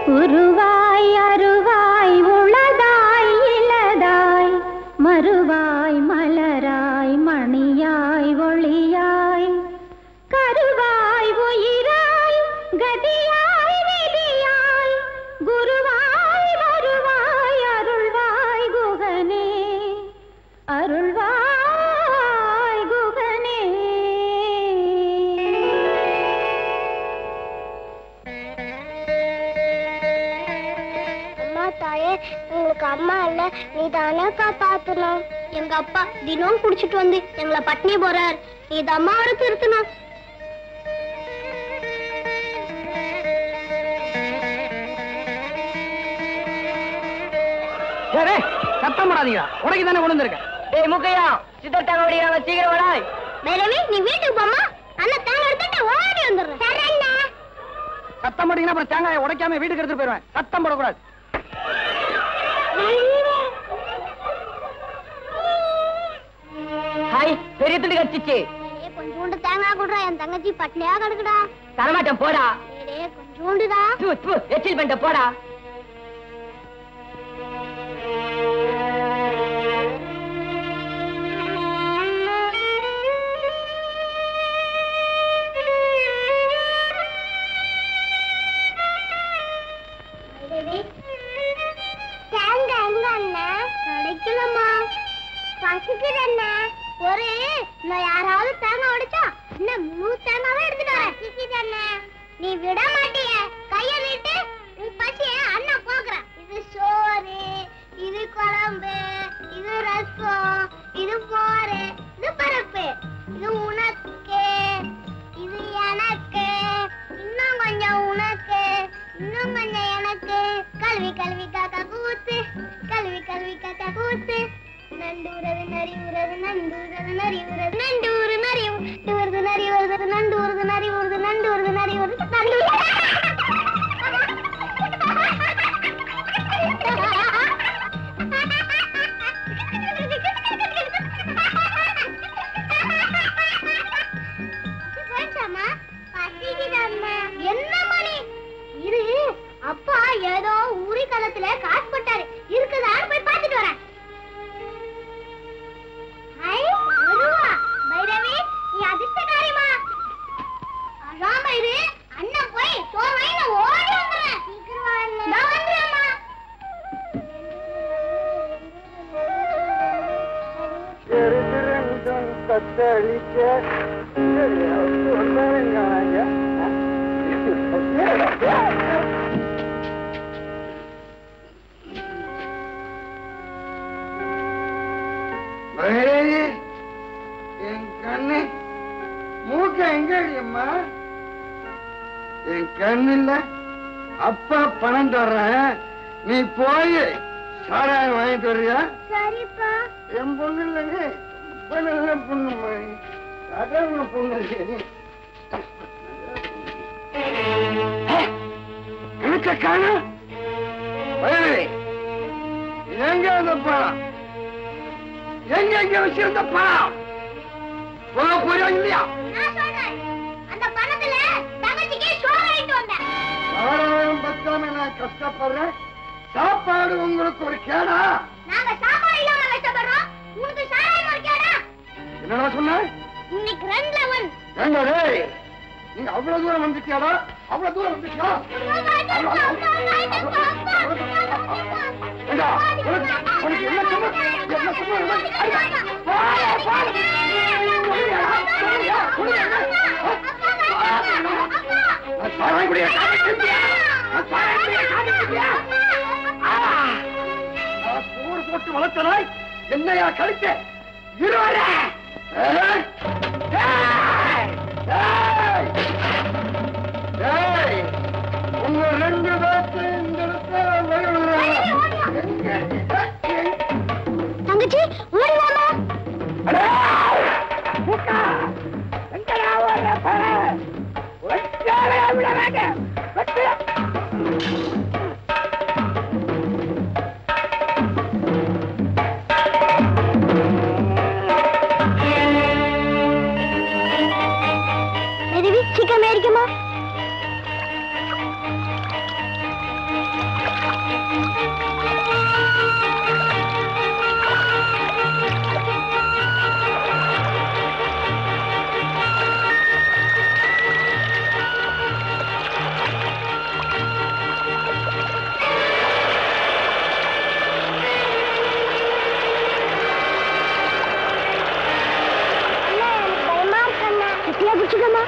உருவாய் அருவாய் உளதாய் இலதாய் மறுவாய் மலராய் மணியாய் ஒளியாய் கருவாய் உயிராய் கதியாய் விதியாய் குருவாய் வருவாய் அருள்வாய் குகனே அருள்வாய் குகனே அம்மா தாயே உங்களுக்கு அம்மா இல்ல நீ தானே காப்பாத்தணும் எங்க அப்பா தினம் குடிச்சிட்டு வந்து எங்களை பட்னி போறார் நீ அம்மாவோட திருத்தணும் சரி சத்தம் போடாதீங்க உடைக்கு தானே விழுந்திருக்க டேய் முக்கையா சித்தட்டாங்க ஓடிக்கிறாங்க சீக்கிரம் வராய் பைரவி நீ வீட்டுக்கு போமா அண்ணன் தேங்க எடுத்துட்டு ஓடி வந்துடுறேன் சரி அண்ணா சத்தம் போட்டீங்கன்னா அப்புறம் தேங்காயை உடைக்காம வீட்டுக்கு எடுத்துட்டு போயிருவேன் சத்தம் போடக்கூடாது ஹாய் பெரிய துண்டு கடிச்சிச்சு ஏய், கொஞ்சோண்டு தேங்காய் கொடுறா என் தங்கச்சி பட்னியா கிடக்குடா தரமாட்டேன் போடா டேய், கொஞ்சோண்டுடா தூ தூ எச்சில் பண்ணிட்ட போடா தேங்காய் எங்க அண்ணா கிடைக்கலம்மா பசிக்குது அண்ணா ஒரு நான் யாராவது தேங்காய் உடைச்சா என்ன முழு தேங்காவே எடுத்துட்டு வரேன் பசிக்குது அண்ணா நீ விட மாட்டிய கைய நீட்டு நீ பசிய அண்ணா போக்குறேன் இது சோறு இது குழம்பு இது ரசம் இது மோரு இது பருப்பு இது உனக்கு இது எனக்கு இன்னும் கொஞ்சம் உனக்கு இன்னும் கொஞ்சம் எனக்கு கல்வி கல்வி காக்கா கூத்து கல்வி கல்வி காக்கா கூத்து நண்டூரது நரி உறது நண்டூரது நரி உறது நண்டூரு நரி ஊருது நரி வருது நண்டூருது நரி ஊருது நண்டூருது நரி வருது போயிட்டாமா பசிக்குதம்மா என்ன மணி இது அப்பா ஏதோ உரி காலத்துல காசு போட்டாரு இருக்குதான்னு போய் பார்த்துட்டு வரேன் ஐ, ஒருவா. பைரவி, நீ அதிர்ஷ்டக்காரிம்மா. அதாம்மா இது. அண்ணன் போய் சோறு வாங்கி நான் ஓடி வந்துடுறேன். நான் வந்துடுறேம்மா. மகேரி, என் கண்ணு மூக்க எங்க அம்மா என் கண்ணில்ல அப்பா பணம் தர்றேன் நீ போய் சாராயம் வாங்கிட்டு வர்றியா சரிப்பா என் பொண்ணு இல்லைங்க ரொம்ப நல்ல பொண்ணுமா சாதாரண பொண்ணு இல்லை. கணக்க காணும் மகேரி, எங்க அந்த பணம் எங்க எங்க வச்சிருந்த பணம் போக போறியா இல்லையா நான் சொல்றேன். அந்த பணத்துல தங்கச்சிக்கு சோறு வாங்கிட்டு வந்தேன். சாராயம் பத்தாம நான் கஷ்டப்படுறேன் சாப்பாடு உங்களுக்கு ஒரு கேடா நாங்க சாப்பாடு இல்லாம கஷ்டப்படுறோம். உனக்கு சாராயம் ஒரு கேடா? என்னடா சொன்ன இன்னைக்கு ரெண்டுல ஒன். ஏண்டா டேய் நீங்க அவ்வளவு தூரம் வந்துட்டியாடா அவ்வளவு தூரம் வந்துட்டியா ஏண்டா, உனக்கு உனக்கு என்ன சொன்ன என்ன சொன்ன அடிடா. போடா, போடா. சொல்லுறியாடா? சொல்லுறியா? சொல்லுறியா? நான் சாராயம் குடிய காமிச்சிட்டியா நான் சாராயம் குடிய காமிச்சிட்டியா நான் சோறு போட்டு வளர்த்தனாய் என்னையா கழிச்ச இருவரே உங்க ரெண்டு பேர்த்து இந்த இடத்துல தங்கச்சி ஓடி வாமா மெதுவி சீக்கிரம் ஏறிக்குமா வச்சுக்கோமா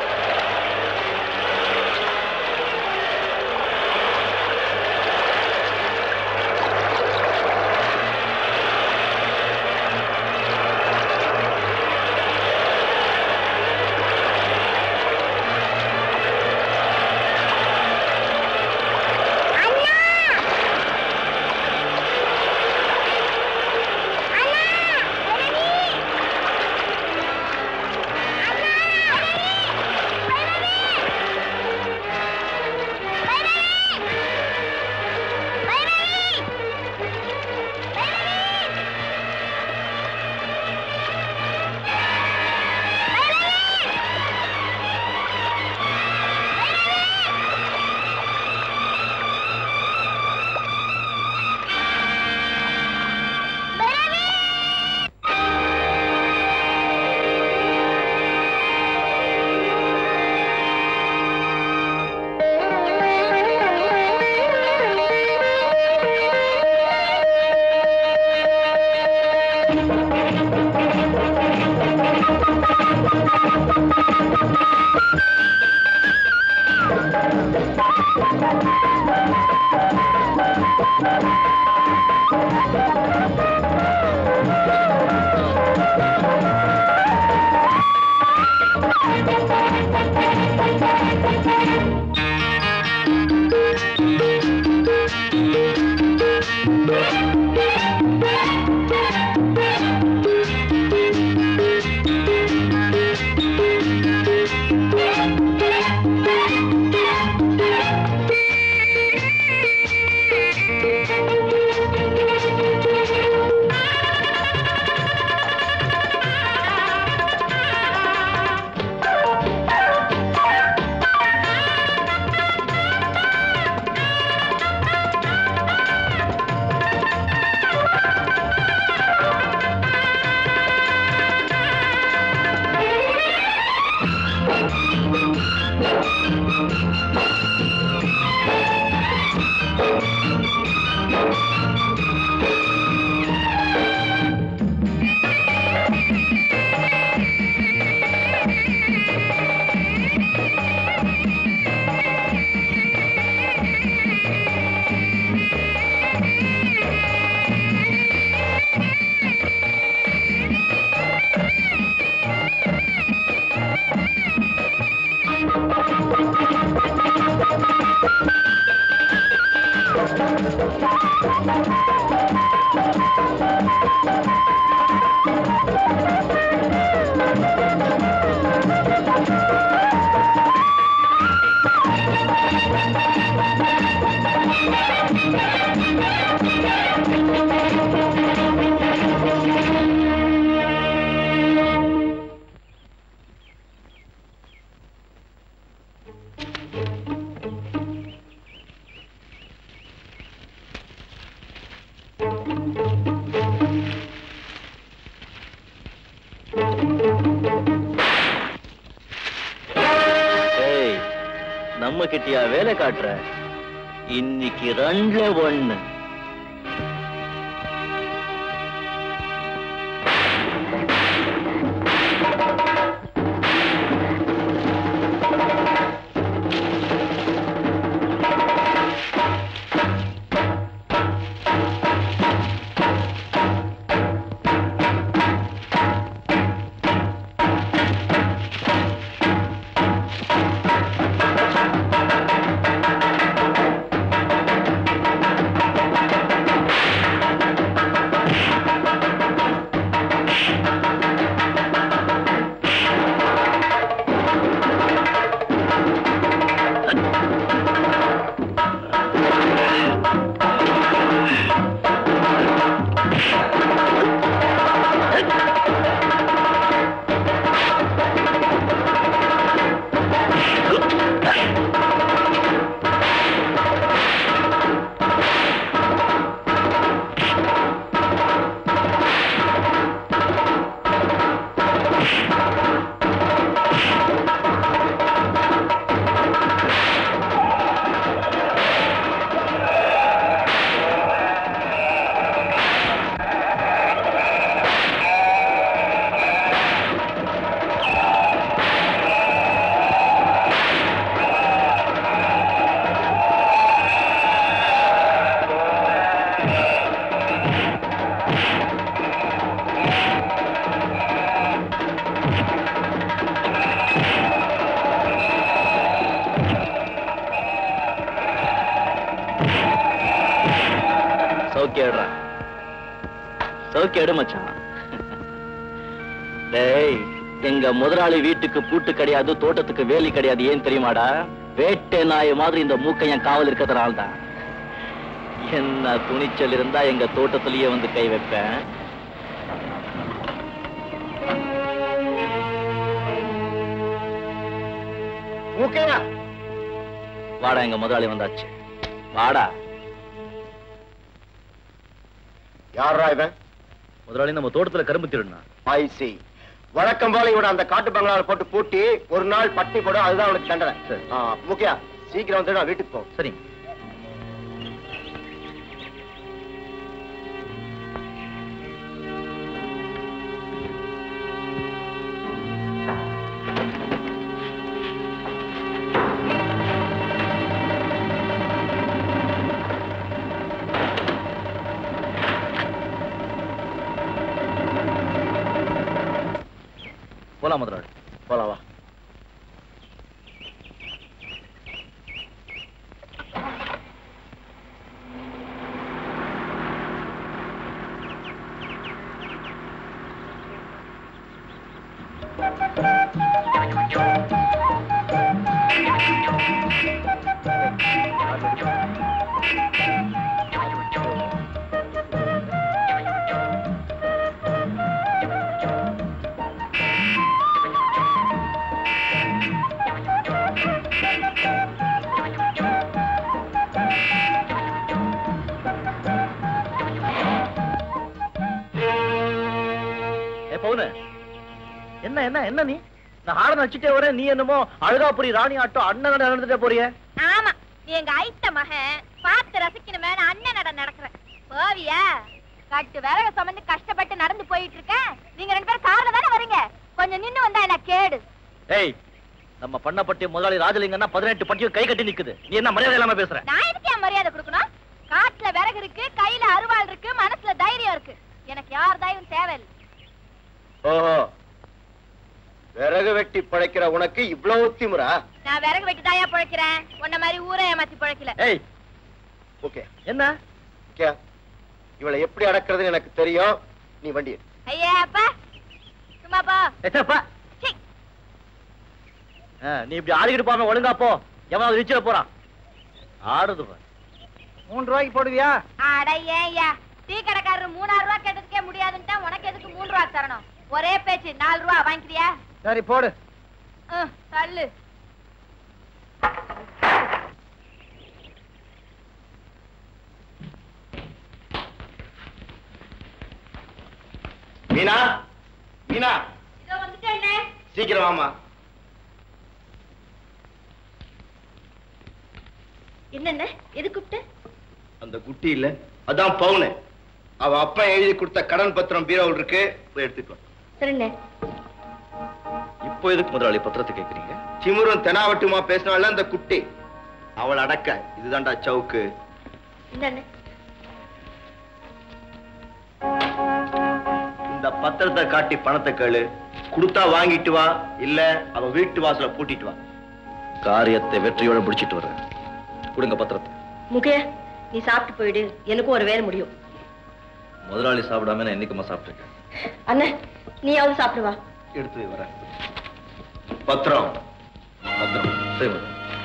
ஏய் நம்ம கிட்டயா வேலை காட்டுற இன்னைக்கு ரெண்டுல ஒண்ணு ஆ சௌக்கியடுறா சௌக்கியடு மச்சான் டேய் எங்க முதலாளி வீட்டுக்கு பூட்டு கிடையாது தோட்டத்துக்கு வேலி கிடையாது ஏன் தெரியுமாடா வேட்டை நாய் மாதிரி இந்த மூக்கையன் காவல் இருக்கிறதுனால தான் என்ன துணிச்சல் இருந்தா எங்க தோட்டத்திலேயே வந்து கை வைப்பேன் மூக்கையா வாடா எங்க முதலாளி வந்தாச்சு வாடா யாரா இவன் முதலாளி நம்ம தோட்டத்துல கரும்பு திருடுனா ஐ சி வழக்கம் போல இவனை அந்த காட்டு பங்களால போட்டு பூட்டி ஒரு நாள் பட்டி போட அதுதான் அவனுக்கு தண்டனை சரி. ஆ, முக்கியா சீக்கிரம் வந்து நான் வீட்டுக்கு போ சரி போலாம் முதலாளி போலாம் வா ஏ பவுனு என்ன என்ன என்ன நீ நான் ஹாரன் வச்சுட்டே வரேன் நீ என்னமோ அழகாபுரி ராணி ஆட்டம் அண்ணன் நடந்துட்டே போறிய ஆமா நீ எங்க ஐட்ட மகன் பார்த்து ரசிக்கணுமே நான் அண்ணன் நட நடக்கிறேன் போவியா கட்டு விறக சுமந்து கஷ்டப்பட்டு நடந்து போயிட்டு இருக்கேன் நீங்க ரெண்டு பேரும் கார்ல தானே வரீங்க கொஞ்சம் நின்னு வந்தா என்ன கேடு ஏய் நம்ம பண்ணப்பட்டி முதலாளி ராஜலிங்கன்னா பதினெட்டு பட்டியும் கை கட்டி நிக்குது நீ என்ன மரியாதை இல்லாம பேசுற நான் எதுக்கு என் மரியாதை கொடுக்கணும் காட்டுல விறகு இருக்கு கையில அருவாள் இருக்கு மனசுல தைரியம் இருக்கு எனக்கு யார் தயவும் தேவையில்லை ஓஹோ விறகு வெட்டி பழைக்கிற உனக்கு இவ்வளவு திமிரா நான் விறகு வெட்டி தாயா பிழைக்கிறேன் உன்ன மாதிரி ஊரை ஏமாத்தி பிழைக்கல ஏய் ஓகே என்ன ஓகே இவளை எப்படி அடக்குறதுன்னு எனக்கு தெரியும் நீ வண்டி எடு. ஐயா அப்பா சும்மா போ ஏப்பா சீ. நீ இப்படி ஆடிக்கிட்டு போகாம ஒழுங்கா போ எவனாவது ரிச்சில போறான் ஆடுது பாரு. மூணு ரூபாய்க்கு போடுவியா அட ஏய்யா டீ கடைக்காரர் மூணாயிரம் ரூபாய் கேட்டதுக்கே முடியாதுன்ட்டா உனக்கு எதுக்கு மூணு ரூபா தரணும் ஒரே பேச்சு நாலு ரூபா வாங்கிக்கிறியா சரி போடு ம், தள்ளு மீனா மீனா இதோ வந்துட்டேன்னே சீக்கிரம் வாமா என்னென்ன எது கூப்பிட்டு அந்த குட்டி இல்ல அதான் பவுனு அவ அப்பா எழுதி கொடுத்த கடன் பத்திரம் பீரோவில் இருக்கு போய் எடுத்துட்டு வா சரிண்ணே இப்போ எதுக்கு முதலாளி பத்திரத்தை கேக்குறீங்க திமிரும் தெனாவட்டுமா பேசினால அந்த குட்டி அவள் அடக்க இதுதான்டா சவுக்கு என்னண்ணே இந்த பத்திரத்தை காட்டி பணத்தை கேளு கொடுத்தா வாங்கிட்டு வா இல்ல அவ வீட்டு வாசல பூட்டிட்டு வா காரியத்தை வெற்றியோட பிடிச்சிட்டு வர்றேன் கொடுங்க பத்திரத்தை முகே நீ சாப்பிட்டு போயிடு எனக்கும் ஒரு வேலை முடியும் முதலாளி சாப்பிடாம நான் என்னைக்குமா சாப்பிட்டுருக்கேன் அண்ணே நீயாவது சாப்பிடு வா எடுத்து வை வரேன் பத்திரம் பத்திரம் சரி முதலாளி.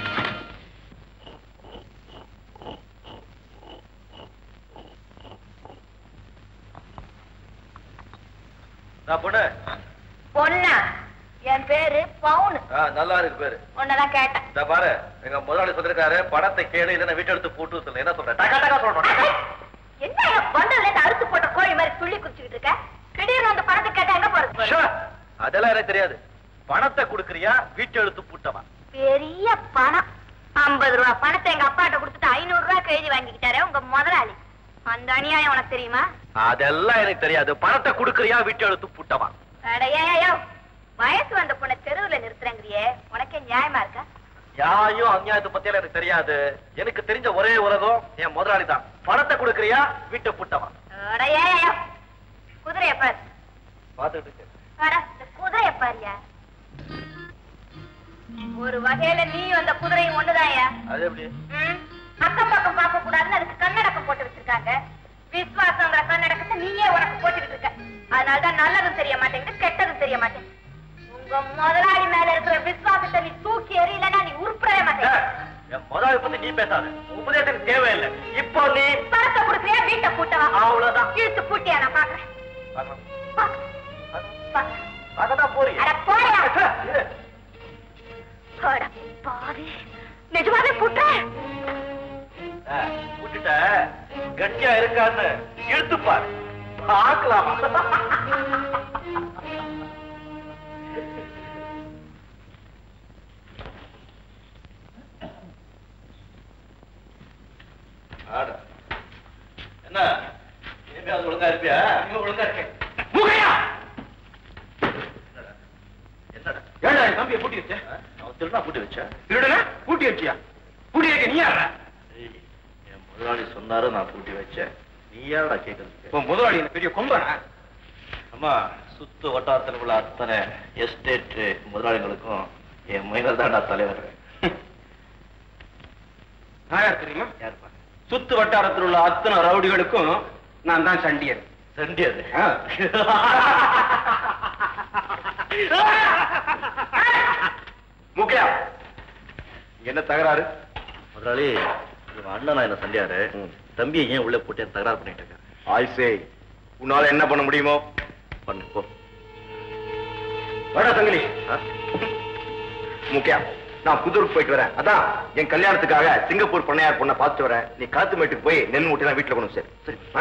நான் பொண்ணு பொண்ணா என் பேரு பவுனு ஆ, நல்லா இருக்கு பேரு உன்னதான் கேட்டேன் இந்த பாரு எங்க முதலாளி சொல்லிருக்காரு பணத்தை கேளு இல்லைன்னா வீட்டை எடுத்து போட்டு சொல்லு என்ன சொல்றேன் டக்கா டக்கா சொல்லணும் என்ன பண்டல்ல இருந்து அறுத்து போட்ட கோழி மாதிரி துள்ளி குடிச்சுக்கிட்டு இருக்க திடீர்னு அந்த பணத்தை கேட்டா எங்க போறது ஷோ, அதெல்லாம் எனக்கு தெரியாது பணத்தை கொடுக்கறியா வீட்டை எடுத்து பூட்டவா பெரிய பணம் ஐம்பது ரூபா பணத்தை எங்க அப்பாட்ட கொடுத்துட்டு ஐநூறு ரூபாய்க்கு எழுதி வாங்கிக்கிட்டாரே உங்க முதலாளி அந்த அநியாயம் உனக்கு தெரியுமா அதெல்லாம் எனக்கு தெரியாது பணத்தை கொடுக்கறியா வீட்டை எடுத்து பூட்டவா அடையோ வயசு வந்த பொண்ணை தெருவுல நிறுத்துறேங்கிறியே உனக்கே நியாயமா இருக்கா யாரையும் அநியாயத்தை பத்தி எல்லாம் எனக்கு தெரியாது எனக்கு தெரிஞ்ச ஒரே உலகம் என் முதலாளி தான் பணத்தை கொடுக்கறியா வீட்டை பூட்டவா அடையோ குதிரைய பாரு பாத்துட்டு இருக்கேன். அட, இந்த குதிரைய பாரியா ஒரு வகையில நீ அந்த குதிரையும் ஒண்ணுதாயா அது எப்படி ம், அக்கம் பக்கம் பார்க்க கூடாதுன்னு அதுக்கு கண்ணடக்கம் போட்டு வச்சிருக்காங்க விசுவாசங்கிற கண்ணடக்கத்தை நீயே உனக்கு போட்டுக்கிட்டு இருக்க அதனாலதான் நல்லதும் தெரிய மாட்டேங்குது கெட்டதும் தெரிய மாட்டேங்குது உங்க முதலாளி மேல இருக்கிற விசுவாசத்தை நீ தூக்கி எறியலன்னா நீ உருப்படவே மாட்டேங்க என் முதலாளி பத்தி நீ பேசாத உபதேசத்துக்கு தேவையில்லை இப்போ நீ பணத்தை கொடுக்குறியா வீட்டை பூட்டவா அவ்வளவுதான். இழுத்து பூட்டியா நான் பாக்குறேன் பாக்குறேன். பாக்குறேன். அதான் போறீங்க அட போயா அட பாவி நிஜமாவே பூட்டுறேன் கூட்டிட்ட கட்டியா இருக்கான்னு இழுத்துப்பார் பார்க்கலாம் ஆட. என்ன இனிமேல் ஒழுங்கா இருப்பியா இனிமே ஒழுங்கா இருக்கேன் முகையா என்னடா ஏடா என் தம்பியை பூட்டி வச்ச அவன் திருடா பூட்டி வச்சேன் திருடனா பூட்டி வச்சியா பூட்டி வைக்க நீ யாரா ஏய், என் முதலாளி சொன்னாரு நான் பூட்டி வச்சேன் நீ யாரடா கேட்கறதுக்கு உன் முதலாளி என்ன பெரிய கொம்பனா அம்மா சுத்து வட்டாரத்தில் உள்ள அத்தனை எஸ்டேட் முதலாளிகளுக்கும் என் மைனர் தான்டா தலைவர் நான் யார் தெரியுமா யாருப்பா சுத்து வட்டாரத்தில் உள்ள அத்தனை ரவுடிகளுக்கும் நான் தான் சண்டியன் சண்டி அது ஆ. முக்கியா இங்க என்ன தகராறு முதலாளி இவன் அண்ணனா என்ன சண்டியாரு தம்பியை ஏன் உள்ள போட்டு என் தகராறு பண்ணிட்டு இருக்காரு ஆய்சே உன்னால என்ன பண்ண முடியுமோ பண்ணு போ வாடா தங்கலி ஆ? முக்கியா நான் புதூருக்கு போயிட்டு வரேன் அதான் என் கல்யாணத்துக்காக சிங்கப்பூர் பண்ணையார் பொண்ணை பார்த்துட்டு வரேன் நீ காத்து மேட்டுக்கு போய் நெல் மூட்டைலாம் வீட்டுல கொண்டு வந்து சேரு. சரி ஆ?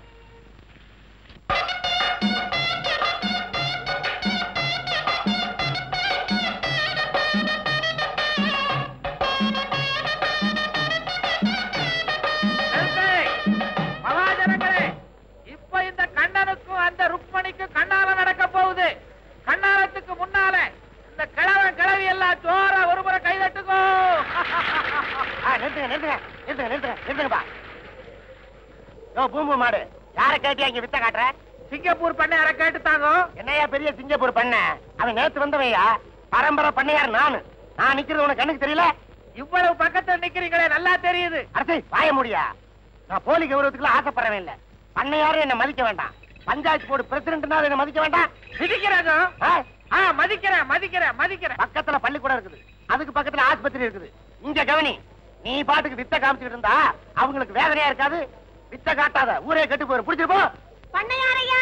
மகாஜனங்களே இப்ப இந்த கண்ணனுக்கும் அந்த ருக்மணிக்கும் கண்ணால நடக்க போகுது கண்ணாலத்துக்கு முன்னால இந்த கிழவன் கிழவி எல்லாம் ஜோரா ஒரு முறை கை தட்டுக்கோ நிறுத்துங்க நிறுத்துங்க நிறுத்துங்க நிறுத்துங்க நிறுத்துங்கப்பா யோ பூம்பு மாடு யார கேட்டியா இங்க வித்த காட்டுற சிங்கப்பூர் பண்ணையார கேட்டுத்தாங்க என்னையா பெரிய சிங்கப்பூர் பண்ண அவன் நேத்து வந்தவையா பரம்பரை பண்ணையார் நானு நான் நிக்கிறது உனக்கு கண்ணுக்கு தெரியல இவ்வளவு பக்கத்துல நிக்கிறீங்களே நல்லா தெரியுது அரசே வாய முடியா நான் போலி கௌரவத்துக்குள்ள ஆசைப்படவே இல்லை பண்ணையாரும் என்ன மதிக்க வேண்டாம் பஞ்சாயத்து போர்டு பிரசிடண்ட்னாலும் என்ன மதிக்க வேண்டாம் மிதிக்கிறாங்க ஆ? ஆ மதிக்கிறேன் மதிக்கிறேன் மதிக்கிறேன் பக்கத்துல பள்ளிக்கூடம் இருக்குது அதுக்கு பக்கத்துல ஆஸ்பத்திரி இருக்குது இங்க கவனி நீ பாட்டுக்கு வித்த காமிச்சுக்கிட்டு இருந்தா அவங்களுக்கு வேதனையா இருக்காது வித்த காட்டாத ஊரே கெட்டு போயிரு புடிச்சிட்டு போ பண்ணையாரையா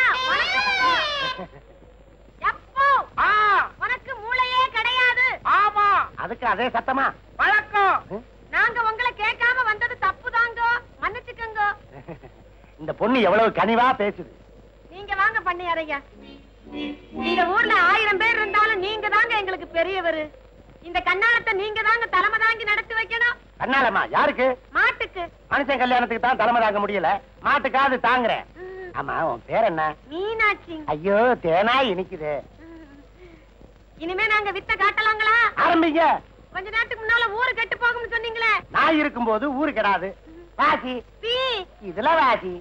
எப்போ ஆ உனக்கு மூளையே கிடையாது ஆமா அதுக்கு அதே சத்தமா வழக்கம் நாங்க உங்களை கேட்காம வந்தது தப்புதாங்க மன்னிச்சுக்கங்க இந்த பொண்ணு எவ்வளவு கனிவா பேசுது நீங்க வாங்க பண்ணையாரையா இந்த ஊர்ல ஆயிரம் பேர் இருந்தாலும் நீங்க தாங்க எங்களுக்கு பெரியவரு இந்த கண்ணாலத்தை நீங்க தாங்க தலைமை தாங்கி நடத்தி வைக்கணும் கண்ணாலம்மா யாருக்கு மாட்டுக்கு மனுஷன் கல்யாணத்துக்கு தான் தலைமை தாங்க முடியல மாட்டுக்காவது தாங்குறேன் ஆமா உன் பேர் என்ன மீனாட்சி ஐயோ தேனாய் இனிக்குது இனிமே நாங்க வித்த காட்டலாங்களா ஆரம்பிங்க கொஞ்ச நேரத்துக்கு முன்னால ஊரு கெட்டு போகும்னு சொன்னீங்களே நான் இருக்கும்போது ஊரு கெடாது வாசி பீ இதுல வாசி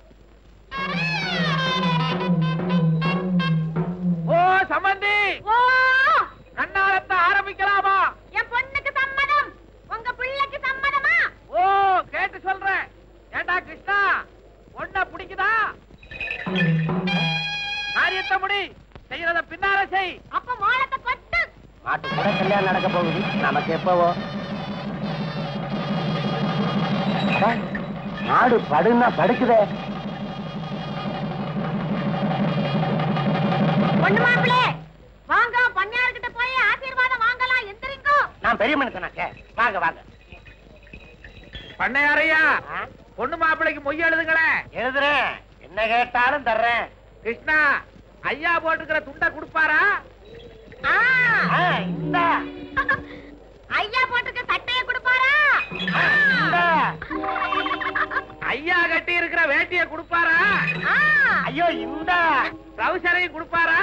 ஓ சம்பந்தி ஓ கண்ணாலத்தை ஆரம்பிக்கலாமா என் பொண்ணுக்கு சம்மதம் உங்க பிள்ளைக்கு சம்மதமா ஓ கேட்டு சொல்றேன் ஏண்டா கிருஷ்ணா ஒன்ன பிடிக்குதா காரியத்தை முடி செய்யறத பின்னால செய் அப்ப மோளத்தை கொட்டு மாட்டு கூட கல்யாணம் நடக்க போகுது நமக்கு எப்பவோ அட, மாடு படுன்னா படுக்குதே பொண்ணு மாப்பிளே வாங்க பண்ணையார்கிட்ட போய் ஆசீர்வாதம் வாங்கலாம் எந்திரிங்கோ நான் பெரிய மனுஷனாச்சே வாங்க வாங்க பண்ணையாரையா ஆ, பொண்ணு மாப்பிள்ளைக்கு மொய் எழுதுங்களேன் எழுதுறேன் என்ன கேட்டாலும் தர்றேன் கிருஷ்ணா ஐயா போட்டுக்கிற துண்டை கொடுப்பாரா ஆ, ஆ, இந்தா. ஐயா போட்டுக்க சட்டைய கொடுப்பாரா ஆ, இந்தா. ஐயா கட்டி இருக்கிற வேட்டிய கொடுப்பாரா ஆ, ஐயோ இந்த ட்ரௌசரையும் கொடுப்பாரா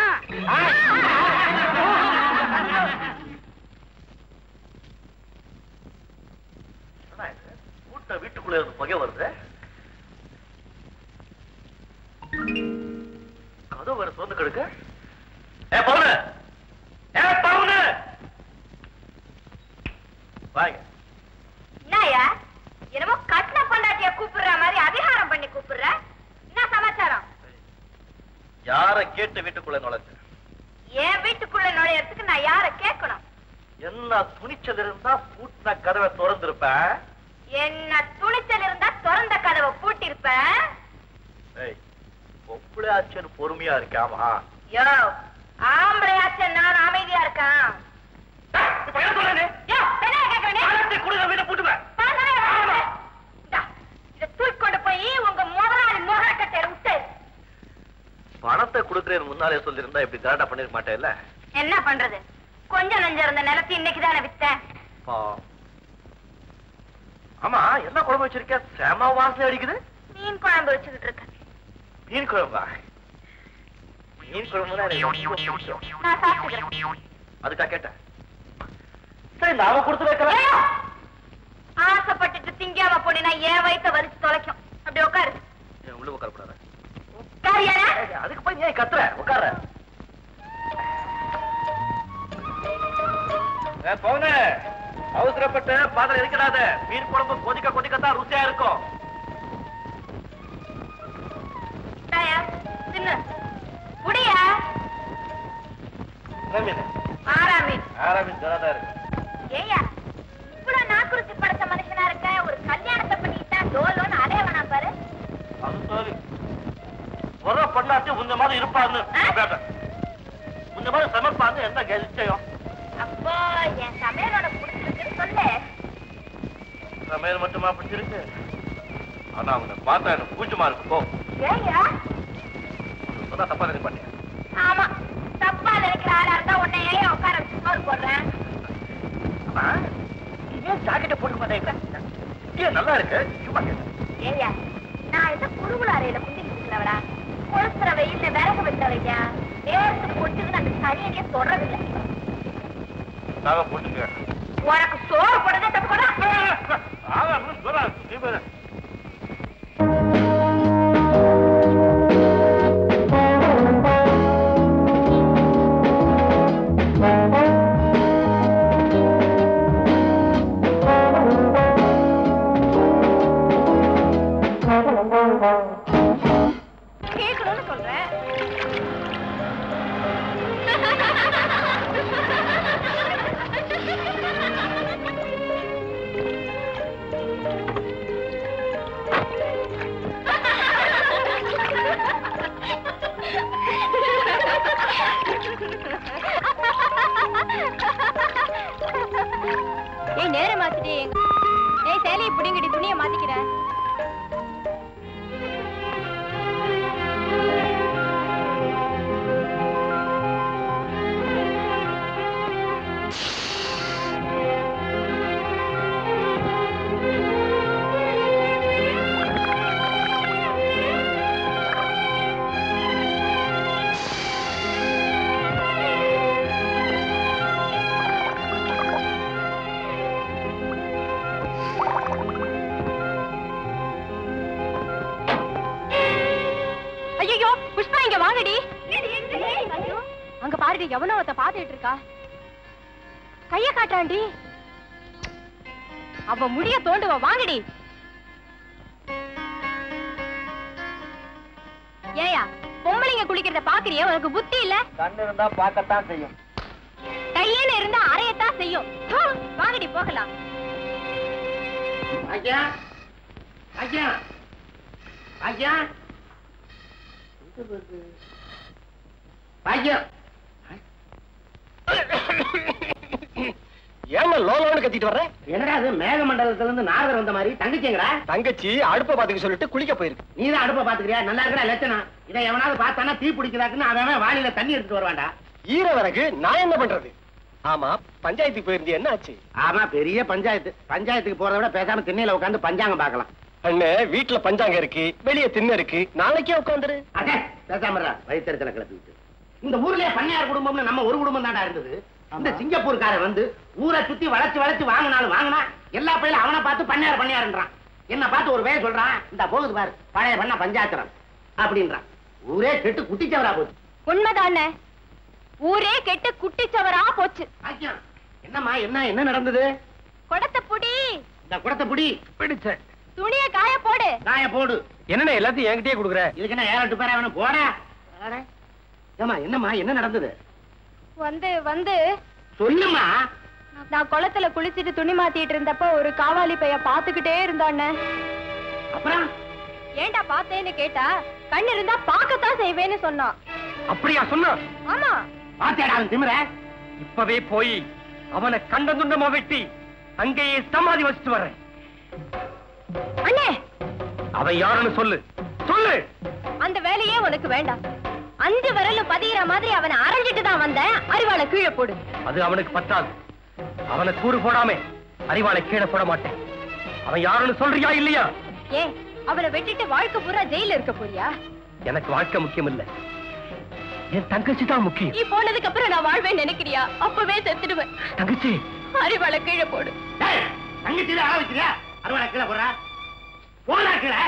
கூட்ட வீட்டுக்குள்ள இருந்து புகை வருது கதவு வேற திறந்து கிடக்கு ஏ பவுனு ஏ பவுனு வாங்க என்னய்யா என்னமோ கட்டின பொண்டாட்டிய கூப்பிடுற மாதிரி அதிகாரம் பண்ணி கூப்பிடுற என்ன யார கேட்டு வீட்டுக்குள்ள நுழைஞ்ச என் வீட்டுக்குள்ள நுழையறதுக்கு நான் யார கேட்கணும் என்ன துணிச்சல் இருந்தா பூட்டின கதவை திறந்திருப்பேன் என்ன துணிச்சல் இருந்தா திறந்த கதவை பூட்டிருப்ப ஏய், பொம்பளை ஆச்சுன்னு பொறுமையா இருக்காமா யோ ஆம்பளையாச்ச நான் அமைதியா இருக்கேன் இப்ப என்ன சொல்றேன்னு? யோ, என்னைய கேக்குற நீ? பணத்தை கொடுங்க வீட்டை பூட்டுவேன் பணம் தானே வேணும். இந்தா, இதை தூக்கி கொண்டு போய் உங்க முதலாளி முகக்கட்டையில விட்டு பணத்தை கொடுக்கறேன்னு முன்னாலே சொல்லியிருந்தா இப்படி கரெக்டா பண்ணிருக்க மாட்டேல்ல என்ன பண்றது கொஞ்சம் நஞ்சம் இருந்த நிலத்தை இன்னைக்கு தானே வித்தேன் பாவம். ஆமா என்ன குழம்பு வச்சிருக்க செம வாசனை அடிக்குது மீன் குழம்பு வச்சுக்கிட்டு இருக்கேன் மீன் குழம்பா மீன் குழம்புனா எனக்கு ரொம்ப பிடிக்கும். நான் சாப்பிட்டுக்கிறேன் அதுக்கா கேட்டேன் சரி நாம கொடுத்து வைக்கலாம் ஐயோ! ஆசைப்பட்டுட்டு திங்காம போனீங்கன்னா என் வயித்தை வலிச்சு தொலைக்கும் அப்படி உட்காரு ஏன் உள்ள உட்காரக்கூடாது உட்காரியானா அதுக்கு போய் நீ ஏன் கத்துற உட்கார போங்க அவசரப்பட்டு பாத்திரம் இருக்கிறாத மீன் குழம்பு கொதிக்க கொதிக்கத்தான் ருசியா இருக்கும் தாயா தின்னு புடியா என்ன மீன் ஆறா மீன் ஆறா மீன் ஜலதா இருக்கு ஏயா இவ்வளவு நாக்குருச்சி படைச்ச மனுஷனா இருக்க ஒரு கல்யாணத்தை பண்ணிக்கிட்டா டோலோன்னு அலைய வேணாம் பாரு அது சரி ஒரு பண்ணாச்சு உன்ன மாதிரி இருப்பான்னு உன்ன மாதிரி சமைப்பான்னு என்ன நிச்சயம் அப்போ என் சமையலோட புடிச்சிருக்குன்னு சொல்லு சமையல் மட்டுமா பிடிச்சிருக்கு ஆனா அவனை பார்த்தா எனக்கு பூச்சமா இருக்கு போ ஏயா சொன்னா தப்பா நினைக்க மாட்டேன் ஆமா தப்பா நினைக்கிற ஆளா இருந்தா உன்னை ஏன் உட்கார வச்சு சோறு போடுறேன் ஆமா, நீ ஏன் ஜாக்கெட்டை போட்டுக்க மாட்டேங்க ஏன் நல்லா இருக்கு சும்மா கேட்டேன் ஏயா நான் என்ன குறுகுல அறையில குந்திட்டு இருக்கிறவளா கொளுத்துற வெயில்ல விறகு வெட்டவையா நேரத்துக்கு கொட்டுக்குன்னு அந்த சனியனே சொல்றதில்லை நாங்க போட்டுக்க உனக்கு சோறு போடுறதே தப்பு கூட ஆமா சொல்றா நீ பாரு கேட்கணும்னு சொல்றேன் ஏய் நேரம் மாத்திட்டே ஏய் சேலையை பிடிங்கடி துணியை மாத்திக்கிறேன் ஐயோ புஷ்பா இங்க வாங்கடி அங்க பாருடி எவனோ ஒருத்த பாத்துட்டு இருக்கா கைய காட்டாண்டி அவ முடிய தோண்டுவ வாங்கடி ஏயா பொம்பளைங்க குளிக்கிறத பாக்குறியே உனக்கு புத்தி இல்ல கண்ணு இருந்தா பார்க்கத்தான் செய்யும் கையில இருந்தா அறையத்தான் செய்யும் ஹு, வாங்கடி போகலாம் ஐயா ஐயா ஐயா ஐயா ஏங்க லோலோன்னு கத்திட்டு வர்ற என்னடா அது மேகமண்டலத்துல இருந்து நாரதர் வந்த மாதிரி தங்கச்சிங்கடா தங்கச்சி அடுப்ப பாத்துக்க சொல்லிட்டு குளிக்க போயிருக்கு நீ தான் அடுப்ப பாத்துக்கிறியா நல்லா இருக்கடா லட்சணம் இதை எவனாவது பார்த்தானா தீ பிடிக்குதாக்குன்னு அவன் வாளியில தண்ணி எடுத்துட்டு வருவான்டா ஈர விறகு நான் என்ன பண்றது ஆமா பஞ்சாயத்துக்கு போயிருந்தீ என்ன ஆச்சு ஆமா பெரிய பஞ்சாயத்து பஞ்சாயத்துக்கு போறத விட பேசாம திண்ணையில உட்காந்து பஞ்சாங்கம் பார்க்கலாம் அண்ணே வீட்டுல பஞ்சாங்கம் இருக்கு வெளிய திண்ணை இருக்கு நாளைக்கே உட்காந்துரு அடே பேசாம வயிற்றுல கிளப்பிட்டு இந்த ஊர்லயே பண்ணையார் குடும்பம்னு நம்ம ஒரு குடும்பம் தான்டா இருந்தது இந்த சிங்கப்பூர்காரன் வந்து ஊரை சுத்தி வளைச்சு வளைச்சு வாங்கினாலும் வாங்கினா எல்லா பையில அவனை பார்த்து பண்ணையார் பண்ணையாருன்றான் என்ன பார்த்து ஒரு வேலை சொல்றான் இந்த போகுது பாரு பழைய பண்ண பஞ்சாயத்துறான் அப்படின்றான் ஊரே கெட்டு குட்டிச்சவரா போச்சு உண்மைதானே ஊரே கெட்டு குட்டிச்சவரா போச்சு ஆக்கியம் என்னம்மா என்ன என்ன நடந்தது கொடத்தை புடி இந்த குடத்தை புடி பிடிச்ச துணிய காய போடு காய போடு என்னண்ணே எல்லாத்தையும் என்கிட்டயே கொடுக்குற இதுக்கு என்ன ஏழு எட்டு பேரா வேணும் போடா ஏமா என்னம்மா என்ன நடந்தது வந்து வந்து சொல்லுமா நான் குளத்துல குளிச்சிட்டு துணி மாத்திட்டு இருந்தப்ப ஒரு காவாலி பைய பாத்துக்கிட்டே இருந்தானே அப்புறம் ஏன்டா பார்த்தேன்னு கேட்டா கண்ணு இருந்தா பார்க்கத்தான் செய்வேன்னு சொன்னான் அப்படியா சொன்னா ஆமா பாத்தேடா அவன் திமிர இப்பவே போய் அவனை கண்ட துண்டமா வெட்டி அங்கேயே சமாதி வச்சுட்டு வரேன் அண்ணே அவன் யாருன்னு சொல்லு சொல்லு அந்த வேலையே உனக்கு வேண்டாம் அஞ்சு விரலும் பதிகிற மாதிரி அவனை அரைஞ்சிட்டு தான் வந்தேன் அறிவாளை கீழே போடு அது அவனுக்கு பத்தாது அவனை கூறு போடாம அறிவாளை கீழே போட மாட்டேன் அவன் யாருன்னு சொல்றியா இல்லையா ஏன் அவனை வெட்டிட்டு வாழ்க்கை பூரா ஜெயில இருக்க போறியா எனக்கு வாழ்க்கை முக்கியம் இல்ல என் தங்கச்சி தான் முக்கியம் நீ போனதுக்கு அப்புறம் நான் வாழ்வேன் நினைக்கிறியா அப்பவே செத்துடுவேன் தங்கச்சி அறிவாளை கீழே போடு டேய், தங்கச்சி தான் ஆள வைக்கிறியா அறுவாடா கீழே போறா போடா கீழே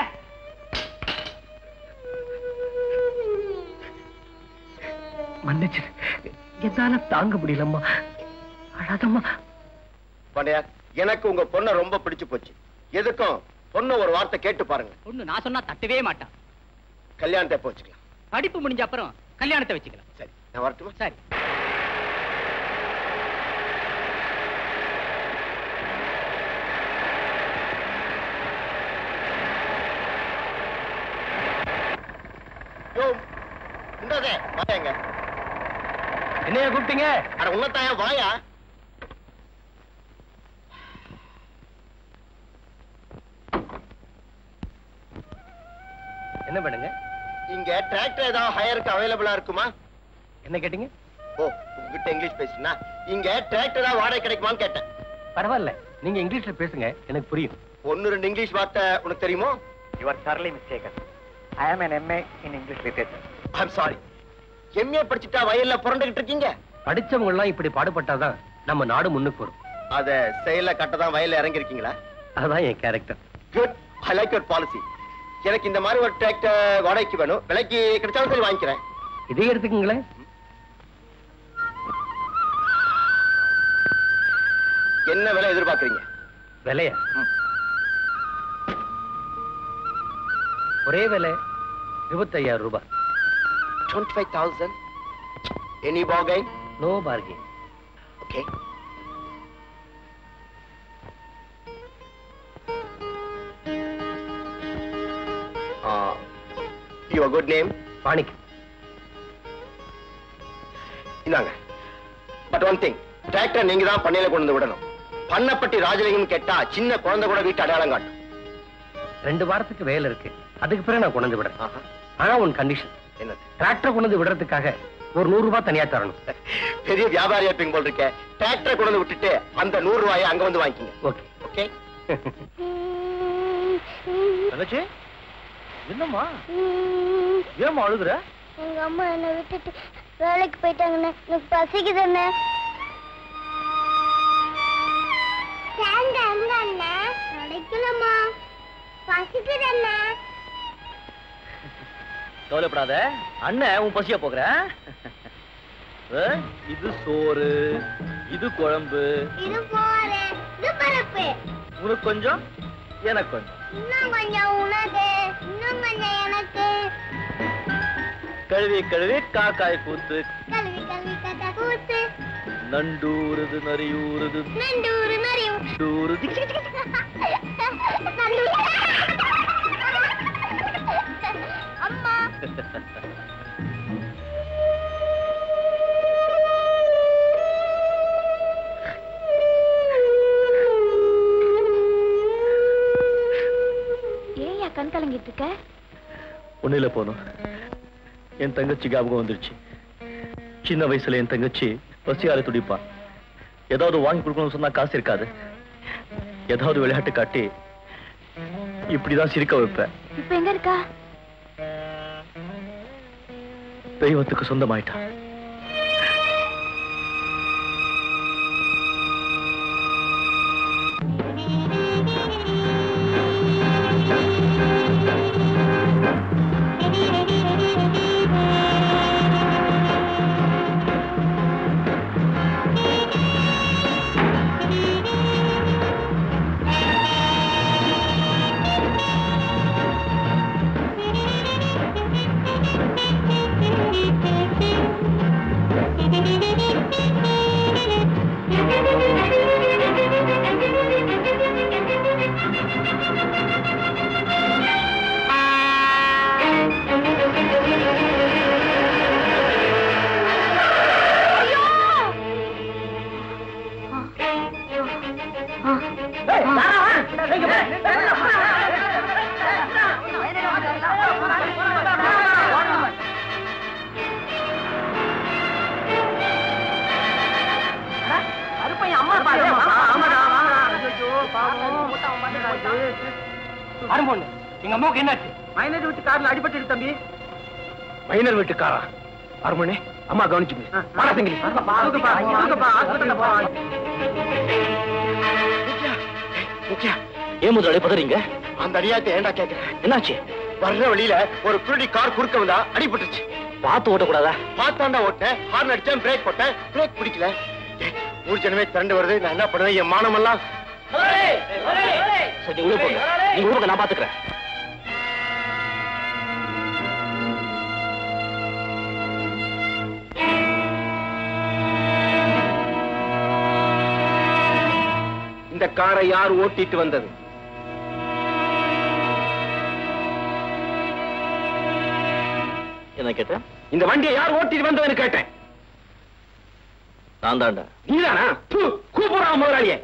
மன்னிச்சு என்னால தாங்க முடியலம்மா அழாதம்மா பாண்டியார் எனக்கு உங்க பொண்ணை ரொம்ப பிடிச்சு போச்சு எதுக்கும் பொண்ணு ஒரு வார்த்தை கேட்டு பாருங்க பொண்ணு நான் சொன்னா தட்டவே மாட்டான் கல்யாணத்தை எப்போ வச்சுக்கலாம் படிப்பு முடிஞ்ச அப்புறம் கல்யாணத்தை வச்சுக்கலாம் சரி நான் வரட்டுமா சரி யோ இந்தாதே வாயாங்க என்னைய கூப்பிட்டீங்க அட உன்னத்தாயா வாயா என்ன பண்ணுங்க இங்க டிராக்டர் ஏதாவது ஹையருக்கு அவைலபிளா இருக்குமா என்ன கேட்டீங்க ஓ உங்ககிட்ட இங்கிலீஷ் பேசுனா இங்க டிராக்டர் ஏதாவது வாடகை கிடைக்குமான்னு கேட்டேன் பரவாயில்ல நீங்க இங்கிலீஷ்ல பேசுங்க எனக்கு புரியும் ஒன்னு ரெண்டு இங்கிலீஷ் வார்த்தை உனக்கு தெரியுமோ You are thoroughly mistaken. I am an MA in English literature. I'm sorry MA படிச்சுட்டா வயல்ல புரண்டுகிட்டு இருக்கீங்க படிச்சவங்க எல்லாம் இப்படி பாடுபட்டாதான் நம்ம நாடு முன்னுக்கு வரும் அத செயல கட்டதான் வயல்ல இறங்கி இருக்கீங்களா அதுதான் என் character good I like your policy எனக்கு இந்த மாதிரி ஒரு டிராக்டர் வாடகைக்கு வேணும் விலைக்கு கிடைச்சாலும் சரி வாங்கிக்கிறேன் இதே எடுத்துக்கங்களேன் என்ன விலை எதிர்பார்க்கறீங்க விலைய ஒரே விலை இருபத்தையாயிரம் ரூபாய் டுவெண்ட்டி ஃபைவ் தௌசண்ட் எனி பாகை no parking okay your good name Manickam இந்தாங்க பட் ஒன் திங் டிராக்டர் நீங்க தான் பண்ணையில கொண்டு வந்து விடணும் பண்ணப்பட்டி ராஜலிங்கம் கேட்டா சின்ன குழந்தை கூட வீட்டு அடையாளம் காட்டும் ரெண்டு வாரத்துக்கு வேலை இருக்கு அதுக்கு பிறகு நான் கொண்டு வந்து விடுறேன் ஆஹா. ஆனா உன் கண்டிஷன் என்னது டிராக்டர் கொண்டு வந்து விடுறதுக்காக ஒரு நூறு ரூபாய் தனியா தரணும் பெரிய வியாபாரியா இருப்பீங்க போல் இருக்க டிராக்டரை கொண்டு வந்து விட்டுட்டு அந்த நூறு ரூபாயை அங்க வந்து வாங்கிக்கங்க ஓகே ஓகே தங்கச்சி என்னம்மா ஏமா அழுகுற எங்க அம்மா என்னை விட்டுட்டு வேலைக்கு போயிட்டாங்கண்ணே எனக்கு பசிக்குதுண்ணே தேங்க எங்க அண்ணே கிடைக்கலம்மா பசிக்குதுண்ணே கவலைப்படாத அண்ணன் உன் பசியா போகிறேன் இது சோறு இது குழம்பு இது போரு இது பருப்பு உனக்கு கொஞ்சம் எனக்கு கொஞ்சம் இன்னும் கொஞ்சம் உனக்கு இன்னும் கொஞ்சம் எனக்கு கழுவி கழுவி காக்காய் கூத்து கல்வி கல்வி கதை கூத்து நண்டூருது நரியூருது நண்டூரு நரியும் நண்டூருது அம்மா ஏயா கண் கலங்கிட்டு இருக்க ஒண்ணுல போனோம் என் தங்கச்சி ஞாபகம் வந்துருச்சு சின்ன வயசுல என் தங்கச்சி பசியால துடிப்பா ஏதாவது வாங்கி கொடுக்கணும்னு சொன்னா காசு இருக்காது ஏதாவது விளையாட்டு காட்டி இப்படிதான் சிரிக்க வைப்பேன் இப்ப எங்க இருக்கா தெய்வத்துக்கு சொந்தமாயிட்டா Thank you. அரும்பொண்ணு எங்க அம்மாவுக்கு என்னாச்சு மைனர் வீட்டு கார்ல அடிபட்டு தம்பி மைனர் வீட்டுக்காரா அருமணி அம்மா கவனிச்சுங்க வாடா சங்கிலி முக்கியா ஏன் முதலாளி பதறீங்க அந்த அடியாத்தை ஏன்டா கேக்குறேன் என்னாச்சு வர்ற வழியில ஒரு குருடி கார் குறுக்க வந்தா அடிபட்டுச்சு பார்த்து ஓட்டக்கூடாதா பார்த்தாண்டா ஓட்டேன் ஹார்ன் அடிச்சேன் பிரேக் போட்டேன் பிரேக் பிடிக்கல ஏய், ஊர் ஜனமே திரண்டு வருது நான் என்ன பண்ணுவேன் என் மானமெல்லாம் சரி நீ உள்ள போங்க நீங்க உள்ள போங்க, நான் பாத்துக்கிறேன் இந்த காரை யார் ஓட்டிட்டு வந்தது என்ன கேட்டேன் இந்த வண்டியை யார் ஓட்டிட்டு வந்ததுன்னு கேட்டேன் நான் தாண்டா நீதானா ப்பு, கூப்பிடுறான் முதலாளியே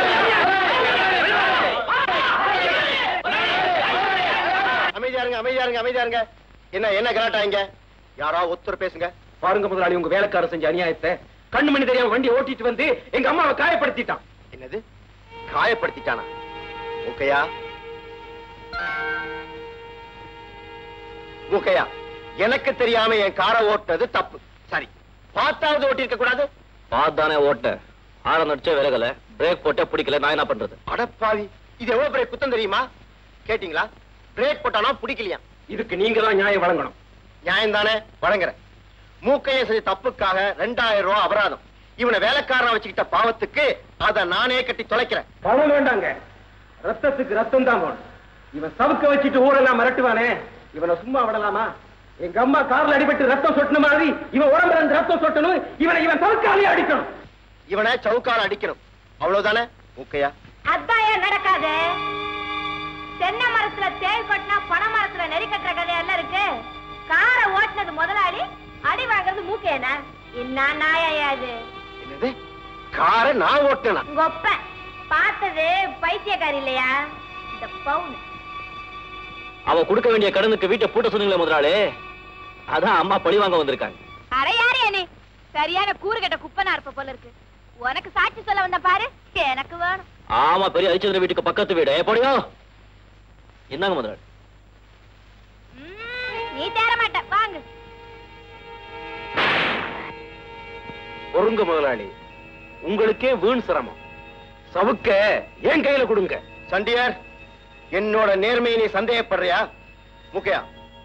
அமைதியா இருங்க அமைதியா இருங்க அமைதியா இருங்க என்ன என்ன கலாட்டா இங்க யாரா ஒருத்தர் பேசுங்க பாருங்க முதலாளி உங்க வேலைக்காரர் செஞ்ச அநியாயத்தை கண்ணு மணி தெரியாம வண்டியை ஓட்டிட்டு வந்து எங்க அம்மாவை காயப்படுத்திட்டான் என்னது காயப்படுத்திட்டானா மூக்கையா மூக்கையா எனக்கு தெரியாம என் காரை ஓட்டுறது தப்பு சரி பார்த்தாவது ஓட்டி இருக்க கூடாது பார்த்தானே ஓட்ட ஆரம் நடிச்ச விலகல பிரேக் போட்டே பிடிக்கல நான் என்ன பண்றது அடப்பாவி இது எவ்வளவு பெரிய குத்தம் தெரியுமா கேட்டீங்களா பிரேக் போட்டானா பிடிக்கலையா இதுக்கு நீங்க தான் நியாயம் வழங்கணும் நியாயம் தானே வழங்குறேன் மூக்கைய செஞ்ச தப்புக்காக ரெண்டாயிரம் ரூபாய் அபராதம் இவனை வேலைக்காரனா வச்சுக்கிட்ட பாவத்துக்கு அத நானே கட்டி தொலைக்கிறேன் பணம் வேண்டாங்க ரத்தத்துக்கு ரத்தம் தான் வேணும் இவன் சவுக்க வச்சுட்டு ஊரெல்லாம் மிரட்டுவானே இவனை சும்மா விடலாமா எங்க அம்மா கார்ல அடிபட்டு ரத்தம் சொட்டின மாதிரி இவன் உடம்புல இருந்து ரத்தம் சொட்டணும் இவனை இவன் சவுக்காலே அடிக்கணும் இவனை சவுக்கால அடிக்கணும் அவ்வளவுதானே மூக்கையா அதான் ஏன் நடக்காது தென்னை மரத்துல தேள் கொட்டினா பனை மரத்துல நெறி கட்டுற கதையெல்லாம் இருக்கு காரை ஓட்டுனது முதலாளி அடி வாங்குறது மூக்கேனா என்ன நாயா இது என்னது காரை நான் ஓட்டுனா உங்க ஒப்ப பார்த்தது பைத்தியக்காரி இல்லையா இந்த பவுன் அவ கொடுக்க வேண்டிய கடனுக்கு வீட்டை பூட்ட சொன்னீங்களே முதலாளி அதான் அம்மா பழி வாங்க வந்திருக்காங்க அரை யாரு நீ சரியான கூறு கட்ட குப்பனா இருப்ப போல இருக்கு உனக்கு சாட்சி சொல்ல வந்த பாரு எனக்கு வேணும் ஆமா பெரிய ஹரிச்சந்திர வீட்டுக்கு பக்கத்து வீடு எப்படியோ என்னங்க முதலாளி ம், நீ தேர மாட்ட வாங்கு பொருங்க முதலாளி உங்களுக்கே வீண் சிரமம் சவுக்க என் கையில கொடுங்க சண்டியார் என்னோட நேர்மையை நீ சந்தேகப்படுறியா மூக்கையா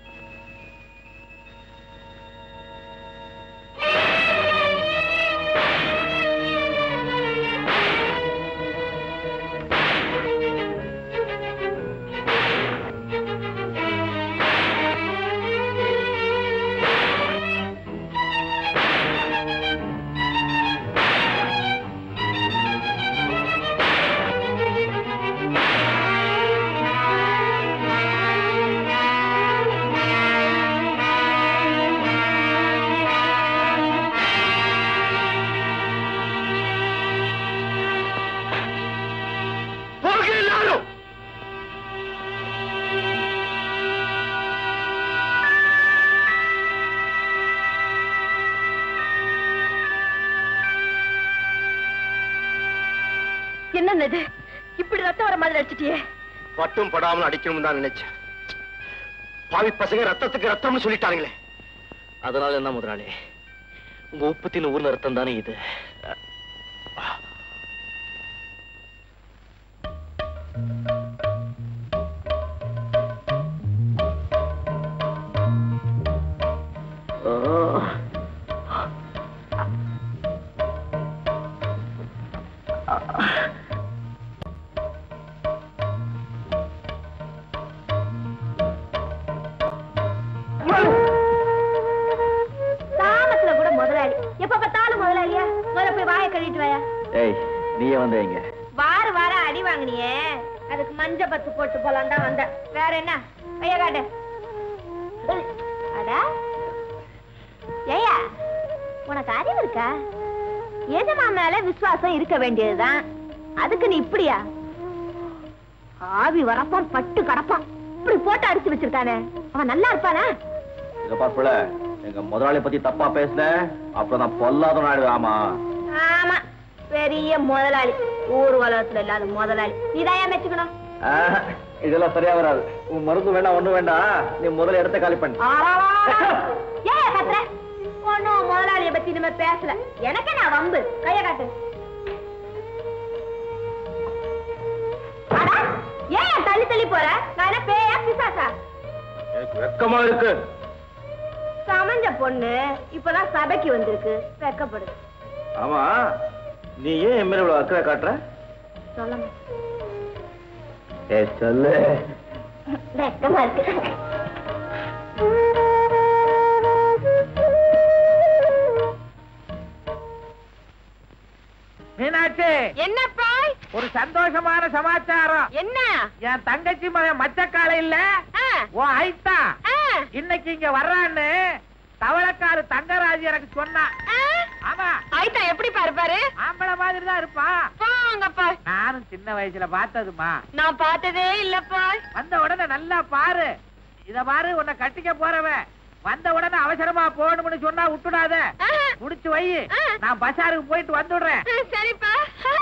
போக எல்லாரும் என்னது இப்படி ரத்தம் வர மாதிரி அடிச்சிட்டியே பட்டும் படாமல் அடிக்கணும் தான் நினைச்சேன் பாவி பசங்க ரத்தத்துக்கு ரத்தம்னு சொல்லிட்டாங்களே அதனால என்ன முதலாளி உங்க உற்பத்தின் ஊர்ல ரத்தம் தானே இது சாமத்துல கூட முதலாளி எப்ப பார்த்தாலும் முதலாளியா முதல்ல போய் வாயை கழுவிட்டு வாயா ஏய் நீயே வந்த இங்க வார வாரம் அடி வாங்கினியே அதுக்கு மஞ்ச பத்து போட்டு போலாம் தான் வந்த வேற என்ன ஐயா காட்டு அடா ஏயா உனக்கு அறிவு இருக்கா எஜமா மேல விசுவாசம் இருக்க வேண்டியதுதான் அதுக்கு நீ இப்படியா ஆவி வரப்பான் பட்டு கடப்பான் இப்படி போட்டு அடிச்சு வச்சிருக்கானே அவன் நல்லா இருப்பானா இத பாப்புல எங்க முதலாளி பத்தி தப்பா பேசுன அப்புறம் நான் பொல்லாத நாடு ஆமா ஆமா பெரிய முதலாளி ஊர் உலகத்துல இல்லாத முதலாளி நீதான் ஏன் மெச்சுக்கணும் இதெல்லாம் சரியா வராது உன் மருந்து வேண்டாம் ஒண்ணு வேண்டாம் நீ முதல்ல இடத்த காலி பண்ணு ஏன் கத்துற ஒன்னும் முதலாளிய பத்தி இனிமே பேசல எனக்கு நான் வம்பு கைய காட்டு அட, ஏன் என் தள்ளி தள்ளி போற நான் என்ன பேயா பிசாசா எனக்கு வெக்கமா இருக்கு சமஞ்ச பொண்ணு இப்பதான் சபைக்கு வந்திருக்கு வெக்கப்படுது ஆமா நீ ஏன் என் மேல இவ்வளவு அக்கறை காட்டுற சொல்லுங்க ஏ சொல்லு வெக்கமா இருக்கு மீனாட்சி என்னப்பா ஒரு சந்தோஷமான சமாச்சாரம் என்ன என் தங்கச்சி மகன் மச்சக்கால இல்ல ஆ, ஓ ஐத்தா ஆ, இன்னைக்கு இங்க வர்றான்னு தவளக்காரு தங்கராஜ் எனக்கு சொன்னா ஆ. ஆமா ஆயிட்டா எப்படி பாருப்பாரு ஆம்பளை மாதிரி தான் இருப்பான் போங்கப்பா நானும் சின்ன வயசுல பார்த்ததுமா நான் பார்த்ததே இல்லப்பா வந்த உடனே நல்லா பாரு இத பாரு உன்னை கட்டிக்க போறவன் வந்த உடனே அவசரமா போகணும்னு சொன்னா விட்டுடாத ஆஹா. புடிச்சு வை ஆ. நான் பசாருக்கு போயிட்டு வந்துடுறேன் ஆ, சரிப்பா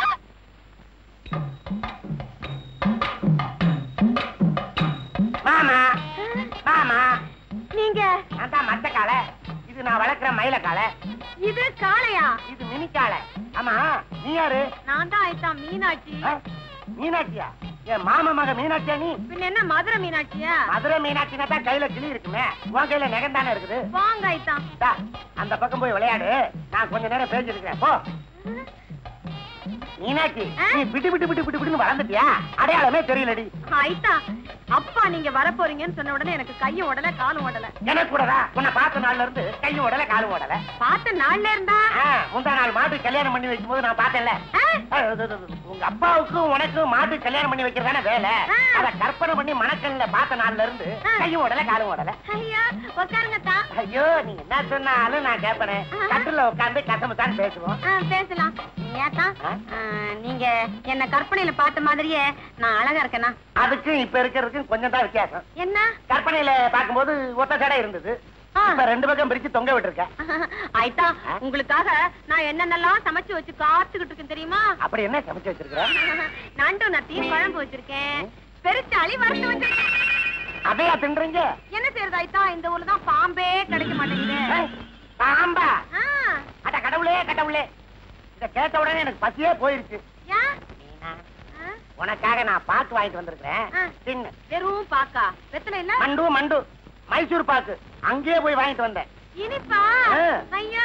மாமா மாமா நீங்க நான் தான் மத்த காலை இது நான் வளர்க்குற மயில காலை இது காளையா இது மினி காலை ஆமா நீ யாரு நான் தான் ஆயிட்டா மீனாட்சி ஆ? மீனாட்சியா என் மாமா மக மீனாட்சியா நீ பின்ன என்ன மதுரை மீனாட்சியா மதுரை மீனாட்சினா தான் கையில கிளி இருக்குமே உன் கையில நெகம் தானே இருக்குது வாங்க ஆயிட்டா டா, அந்த பக்கம் போய் விளையாடு நான் கொஞ்ச நேரம் பேசிருக்கேன் போ மீனாட்சி ஆ? நீ பிட்டு பிட்டு பிட்டு பிட்டு பிட்டுன்னு வளர்ந்துட்டியா அடையாளமே தெரியலடி ஆயிட்டா அப்பா நீங்க வர போறீங்கன்னு சொன்ன உடனே எனக்கு கையும் உடல காலும் உடல எனக்கு கூடதா உன்னை பார்த்த நாள்ல இருந்து கையும் உடல காலும் உடல பார்த்த நாள்ல இருந்தா ஆ, முந்தா நாள் மாட்டு கல்யாணம் பண்ணி வைக்கும்போது நான் பார்த்தேன்ல ஆ? ஆ, இது, இது, இது, உங்க அப்பாவுக்கும் உனக்கும் மாட்டு கல்யாணம் பண்ணி வைக்கிறதானே வேலை ஆ. அத கற்பனை பண்ணி மணக்கல்ல பார்த்த நாள்ல இருந்து ஆ. கையும் உடல காலும் உடல ஐயா உட்காருங்க தான் ஐயோ நீ என்ன சொன்னாலும் நான் கேட்பேன் ஆ. கட்டுல உட்காந்து கசமு தான் பேசுவோம் ஆ, பேசலாம் ஏத்தா ஆ? நீங்க என்ன கற்பனையில பார்த்த மாதிரியே நான் அழகா இருக்கேனா அதுக்கும் இப்ப இருக்கிறதுக்கும் கொஞ்சம் தான் வித்தியாசம் என்ன கற்பனையில பார்க்கும்போது ஒத்த சடை இருந்தது ஆ. இப்ப ரெண்டு பக்கம் பிரிச்சு தொங்க விட்டுருக்கேன் ஆயிட்டா ஆ? உங்களுக்காக நான் என்னென்னலாம் சமைச்சு வச்சு காத்துக்கிட்டு இருக்கேன் தெரியுமா அப்படி என்ன சமைச்சு வச்சிருக்கிற நண்டு நத்தி குழம்பு வச்சிருக்கேன் பெருச்சாளி வறுத்து வச்சிருக்கேன் அதையா தின்றீங்க என்ன செய்யறது ஆயிட்டா இந்த ஊர்ல தான் பாம்பே கிடைக்க மாட்டேங்குது ஏய், பாம்பா ஆ, அட கடவுளே கடவுளே இத கேட்ட உடனே எனக்கு பசியே போயிருச்சு ஏன்? மீனா, ஆ, உனக்காக நான் பாக்கு வாங்கிட்டு வந்திருக்கிறேன் ஆ. தின்னு வெறும் பாக்கா வெத்தலை இல்ல மண்டு மண்டு மைசூர் பாக்கு அங்கேயே போய் வாங்கிட்டு வந்தேன் இனிப்பா ஆ. ஐயோ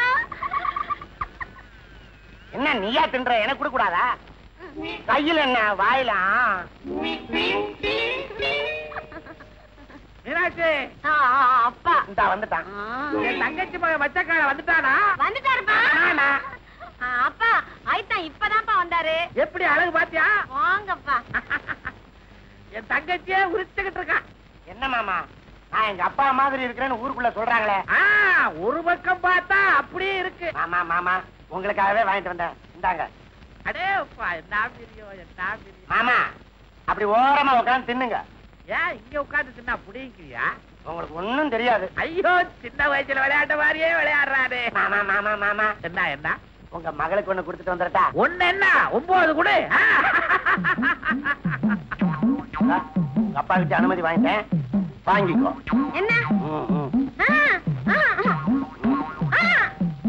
என்ன நீயா தின்ற எனக்கு கொடுக்க கூடாதா கையில என்ன வாயில ஆ. மீனாட்சி ஆ, ஆ, அப்பா இந்தா வந்துட்டான் ஆ. என் தங்கச்சி மகன் மச்சக்கால வந்துட்டானா வந்துட்டாருப்பா ஆமா. ஆ, அப்பா ஆயிட்டா இப்பதான்ப்பா வந்தாரு எப்படி அழகு பாத்தியா வாங்கப்பா என் தங்கச்சியே உரிச்சுக்கிட்டு இருக்கான் என்ன மாமா நான் எங்க அப்பா மாதிரி இருக்கிறேன்னு ஊருக்குள்ள சொல்றாங்களே ஆ, ஒரு பக்கம் பார்த்தா அப்படியே இருக்கு மாமா மாமா உங்களுக்காகவே வாங்கிட்டு வந்தேன் இந்தாங்க அடே அப்பா என்ன பிரியம் என்ன பிரியம் மாமா அப்படி ஓரமா உட்காந்து தின்னுங்க ஏன் இங்க உட்கார்ந்து தின்னா புடிங்கிறியா உங்களுக்கு ஒண்ணும் தெரியாது ஐயோ சின்ன வயசுல விளையாட்ட மாதிரியே விளையாடுறாரு மாமா மாமா மாமா என்ன என்ன உங்க மகளுக்கு ஒண்ணு கொடுத்துட்டு வந்துடட்டா ஒண்ணு என்ன ஒன்பது கொடு ஆ. இந்தா, உங்க அப்பா கிட்ட அனுமதி வாங்கிட்டேன் வாங்கிக்கோ என்ன ம், ம். ஆ, ஆ, ஆ, ஆ.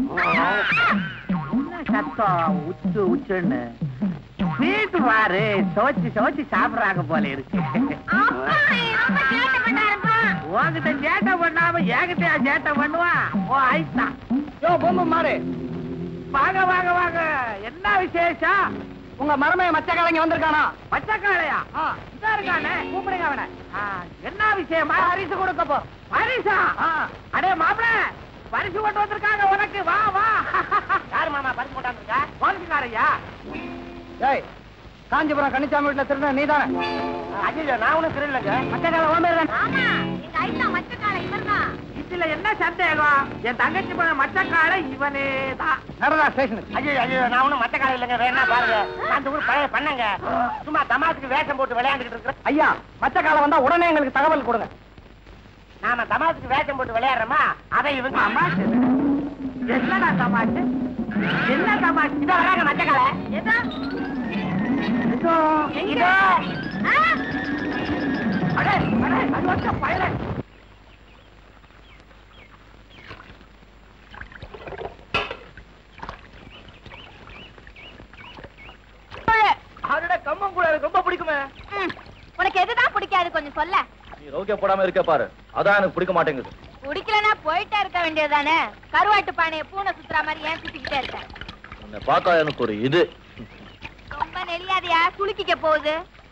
என்ன சத்தம் உச்சு உச்சுன்னு வீட்டு பாரு சோச்சு சோச்சு சாப்பிடுறாங்க போல இருக்கு அப்பா, ரொம்ப சேட்டை பண்ணாருப்பா. உன்கிட்ட சேட்டை பண்ணாம என்கிட்ட சேட்டை பண்ணுவான் ஓ ஐஸ்தான் யோ பொம்மை மாறு வாங்க வாங்க வாங்க என்ன விசேஷம் உங்க மரமே மச்சக்காரங்க வந்திருக்கானா பச்சைக்காளையா இதா இருக்கானே கூப்பிடுங்க அவனை ஆ, என்ன விஷயமா பரிசு கொடுக்க போ பரிசா அடே மாப்பிள பரிசு கொண்டு வந்திருக்காங்க உனக்கு வா வா யாரு மாமா பரிசு கொண்டாந்துருக்கா போலீஸ்காரையா ஏய் காஞ்சிபுரம் கன்னிச்சாமி வீட்டுல திருட நீதானே ஐயோ நான் ஒண்ணும் தெரியலங்க மச்சக்கார ஓமேர் ஆமா, எங்க ஆயிட்டா மச்சக்கால இவர்தான். இதுல என்ன சந்தேகம் என் தங்கச்சி போன மச்சக்கால இவனே தான் நடரா ஸ்டேஷனுக்கு ஐயோ ஐயோ நான் ஒண்ணும் மத்த காலம் இல்லைங்க வேணா பாருங்க நான் அந்த ஊர் பழைய பண்ணங்க சும்மா தமாசுக்கு வேஷம் போட்டு விளையாண்டுக்கிட்டு இருக்கிறேன் ஐயா மத்த காலம் வந்தா உடனே எங்களுக்கு தகவல் கொடுங்க நாம தமாசுக்கு வேஷம் போட்டு விளையாடுறோமா அதை இவங்க அம்மா என்னடா தமாஷு என்ன தமாஷு இதோ வராங்க மத்த கால இதோ இதோ அடே அடே அது வந்து பயல அவரோட கம்மம் கூட எனக்கு ரொம்ப பிடிக்குமே ம், உனக்கு எதுதான் பிடிக்காது கொஞ்சம் சொல்ல நீ ரோக்கிய போடாம இருக்க பாரு அதான் எனக்கு பிடிக்க மாட்டேங்குது பிடிக்கலனா போயிட்டே இருக்க வேண்டியதுதானே கருவாட்டு பானைய பூனை சுத்துற மாதிரி ஏன் சுத்திக்கிட்டே இருக்க உன்னை பார்த்தா எனக்கு ஒரு இது ரொம்ப நெளியாதையா சுளுக்கிக்க போகுது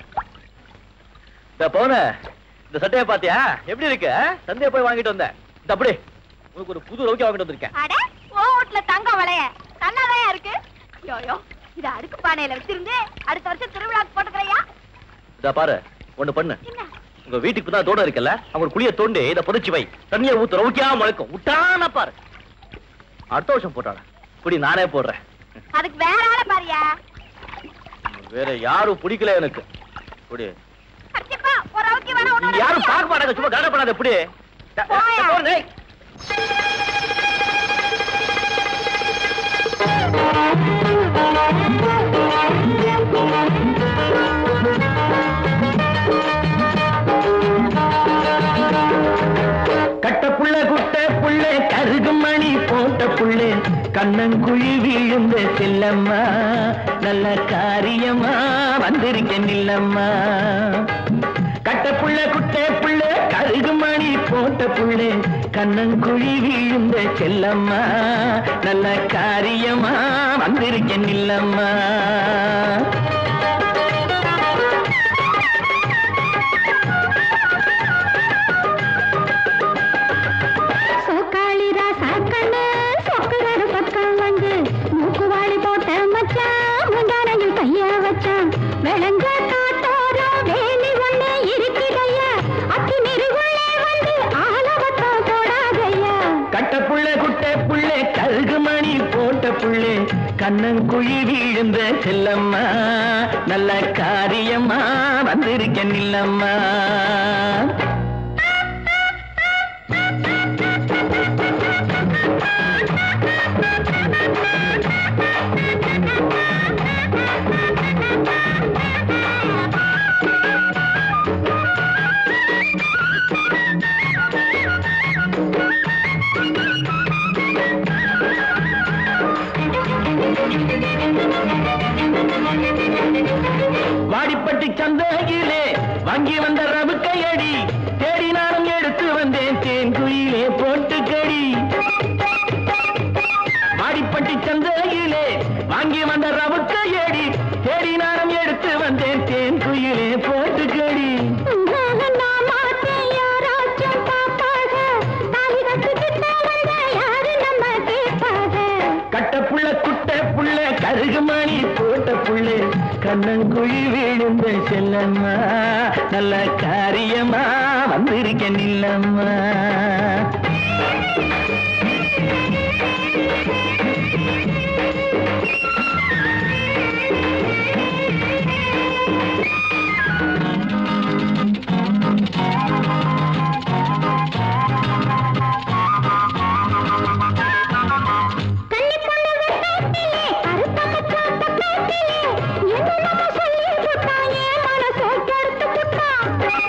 இந்த பவுன இந்த சட்டையை பாத்தியா எப்படி இருக்கு ஆ? சந்தையை போய் வாங்கிட்டு வந்தேன் இந்த அப்படி உனக்கு ஒரு புது ரோக்கிய வாங்கிட்டு வந்திருக்கேன் அட ஓ வீட்டுல தங்க வளைய தன்னாதான் இருக்கு யோயோ இது அடுக்கு பானையில வச்சிருந்து அடுத்த வருஷம் திருவிழாக்கு போட்டுக்கிறையா இத பாரு ஒண்ணு பண்ணு என்ன உங்க வீட்டுக்கு தான் தோட்டம் இருக்குல்ல அவங்க குழிய தோண்டி இத புதைச்சு வை தண்ணியை ஊத்து ரவுக்கியா முளைக்கும் விட்டான பாரு அடுத்த வருஷம் போட்டாட குடி நானே போடுறேன் அதுக்கு வேற ஆள பாரியா வேற யாரும் பிடிக்கல எனக்கு குடி அடிச்சுப்பா ஒரு அவுக்கி வேணா நீங்க யாரும் பார்க்க மாட்டாங்க சும்மா கதை பண்ணாத எப்படி போயா. கட்ட புள்ள குட்ட புள்ள கருகு மணி போட்ட புள்ள கண்ணங்குழி விழுந்த செல்லம்மா நல்ல காரியமா வந்திருக்க நில்லம்மா கட்ட புள்ள குட்ட புள்ள கருகு மணி போட்ட புள்ள கண்ணங்குழி விழுந்த செல்லம்மா நல்ல காரியமா வந்திருக்க நில்லம்மா சோக்காளிரா சாக்கண்ணு சொக்குகாரு பக்கம் வந்து மூக்குவாளி போட்ட மச்சான் முந்தானையில் கைய வச்சான் விளங்க காட்டோரோ வேலி ஒண்ணு இருக்குதையா அத்தி நெருகுள்ளே வந்து ஆலவட்டம் போடாதையா கட்ட புள்ள குட்ட புள்ள கருகு மணி போட்ட புள்ளே கண்ணங்குழி விழுந்த செல்லம்மா நல்ல காரியமா வந்திருக்க நில்லம்மா வாடிப்பட்டி சந்தையிலே வாங்கி வந்த ரவு கையடி தேடி நானும் எடுத்து வந்தேன் தேன் குயிலே போட்டு கடி வாடிப்பட்டி சந்தையிலே வாங்கி வந்த ரவு கையடி தேடி நானும் எடுத்து வந்தேன் தேன் குயிலே போட்டு கடி யாராச்சும் பாப்பாக தாலி கட்டுக்கிட்ட வந்த யாரு நம்ம கேட்பாக கட்ட புள்ள குட்ட புள்ள கருகு மணி போட்ட புள்ள கண்ணங்குழி விழுந்த செல்லம்மா நல்ல காரியமா வந்திருக்க நில்லம்மா கன்னி பொண்ணு வெட்டாட்டிலே கருத்த மச்சான் பக்கத்திலே என்னென்னமோ சொல்லி போட்டான் என் மனசை கெடுத்து போட்டான்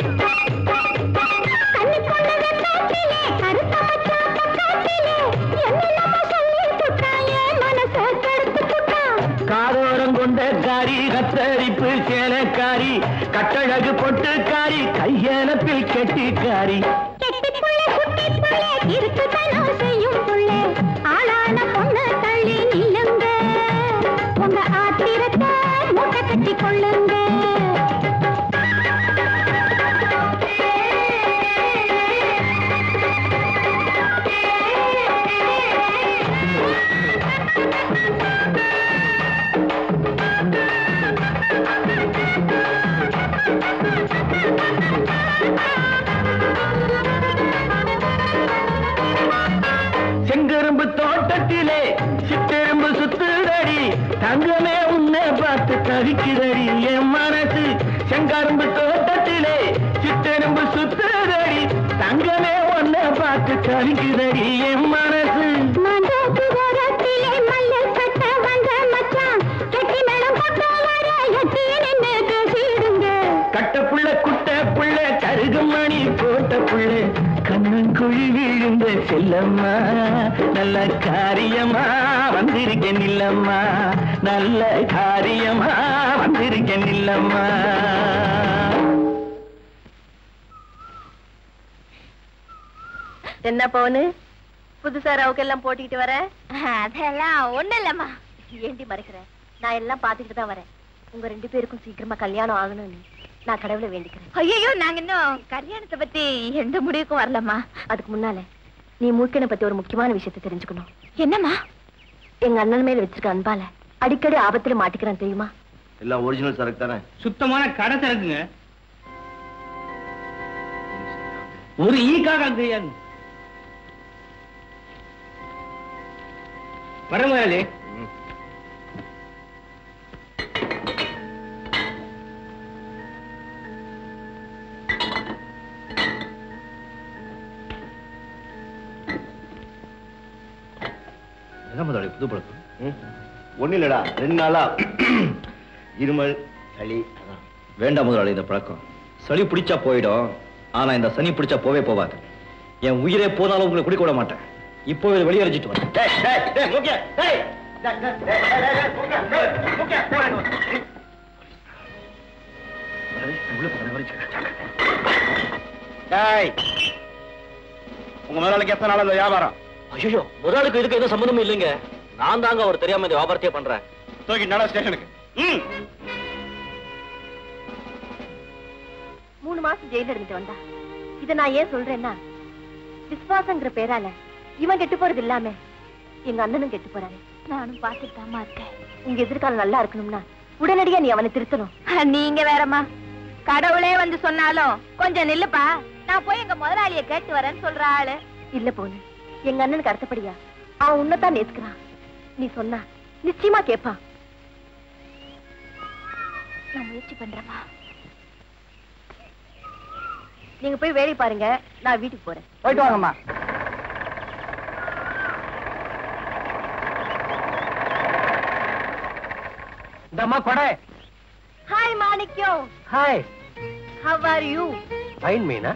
கன்னி பொண்ணு வெட்டாட்டிலே கருத்த மச்சான் பக்கத்திலே என்னென்னமோ சொல்லி போட்டான் என் மனசை கெடுத்து போட்டான் காதோரம் கொண்ட காரி கத்தரிப்பு சேலக்காரி கட்டழகு பொட்டுக்காரி கையலப்பில் கெட்டிக்காரி கெட்டி புள்ள குட்டி புள்ள இருக்குதனம் செய்யும் புள்ள ஆளான பொண்ணு தள்ளி நில்லுங்க உங்க ஆத்திரத்தை மூட்டை கட்டி கொள்ளுங்க தவிக்குதடி என் மனசு செங்கரும்பு தோட்டத்திலே சித்தெரும்பு சுத்துதடி தங்கமே ஒன்ன பார்த்து தவிக்குதடி என் மனசு மண்டோக்கு ஓரத்திலே மல்லை கட்ட வந்த மச்சான் கெட்டி மேளம் கொட்ட வர எட்டி நின்னு பேசிடுங்க கட்ட புள்ள குட்ட புள்ள கருகு மணி போட்ட புள்ள கண்ணங்குழி விழுந்த செல்லம்மா நல்ல காரியமா வந்திருக்கேன் இல்லம்மா நல்ல காரியமா வந்திருக்கேன் இல்லம்மா என்ன பவுனு புதுசா ரவுக்கெல்லாம் போட்டுக்கிட்டு வர அதெல்லாம் ஒண்ணு இல்லம்மா ஏண்டி மறைக்கிற நான் எல்லாம் பாத்துக்கிட்டு தான் வரேன் உங்க ரெண்டு பேருக்கும் சீக்கிரமா கல்யாணம் ஆகணும்னு நான் கடவுளை வேண்டிக்கிறேன் ஐயோ நாங்க இன்னும் கல்யாணத்தை பத்தி எந்த முடிவுக்கும் வரலம்மா அதுக்கு முன்னால நீ மூக்கனை பத்தி ஒரு முக்கியமான விஷயத்தை தெரிஞ்சுக்கணும் என்னம்மா எங்க அண்ணன் மேல வச்சிருக்க அன்பால அடிக்கடி ஆபத்துல மாட்டிக்கிறேன் தெரியுமா எல்லாம் ஒரிஜினல் சரக்கு தானே சுத்தமான கடை சரக்குங்க ஒரு ஈக்காக தெரியாது வர முதலாளி என்ன முதலாளி புது பழக்கம் ஒண்ணு இல்லடா ரெண்டு நாளா இருமல் சளி அதான் வேண்டாம் முதலாளி இந்த பழக்கம் சளி பிடிச்சா போயிடும் ஆனா இந்த சனி பிடிச்சா போவே போவாது என் உயிரே போனாலும் உங்களை குடிக்க விட மாட்டேன் இப்போ இதை வெளியேறிச்சிட்டு வரேன் டேய், டேய், டேய், மூக்கியா, டேய். டேய், டேய், டேய், டேய், டேய், டேய், மூக்கியா, டேய், மூக்கியா, போடா. முதலாளி, உள்ள போங்க, முதலாளி. டேய், உங்க முதலாளிக்கு எத்தனை நாள் இந்த வியாபாரம் ஐயோ முதலாளிக்கு இதுக்கு எதுவும் சம்மந்தமும் இல்லைங்க நான் தாங்க அவர் தெரியாம இந்த வியாபாரத்தையே பண்றேன் தூக்கி நட ஸ்டேஷனுக்கு ம் மூணு மாசம் ஜெயில இருந்துட்டு வந்தா இத நான் ஏன் சொல்றேன்னா விஸ்வாசங்கிற பேரால இவன் கெட்டு போறது இல்லாம எங்க அண்ணனும் கெட்டு போறாரு நானும் பார்த்துட்டு தாம்மா இருக்கேன் உங்க எதிர்காலம் நல்லா இருக்கணும்னா உடனடியா நீ அவனை திருத்தணும் நீங்க வேறம்மா கடவுளே வந்து சொன்னாலும் கொஞ்சம் நில்லுப்பா நான் போய் எங்க முதலாளிய கேட்டு வரேன்னு சொல்ற ஆளு இல்ல போனு எங்க அண்ணனுக்கு அடுத்தபடியா அவன் உன்னைத்தான் நேசிக்கிறான் நீ சொன்னா நிச்சயமா கேட்பான் நான் முயற்சி பண்றேம்மா நீங்க போய் வேலை பாருங்க நான் வீட்டுக்கு போறேன் போயிட்டு வாங்கம்மா இந்தம்மா கொடை hi Manickam hi how are you fine Meena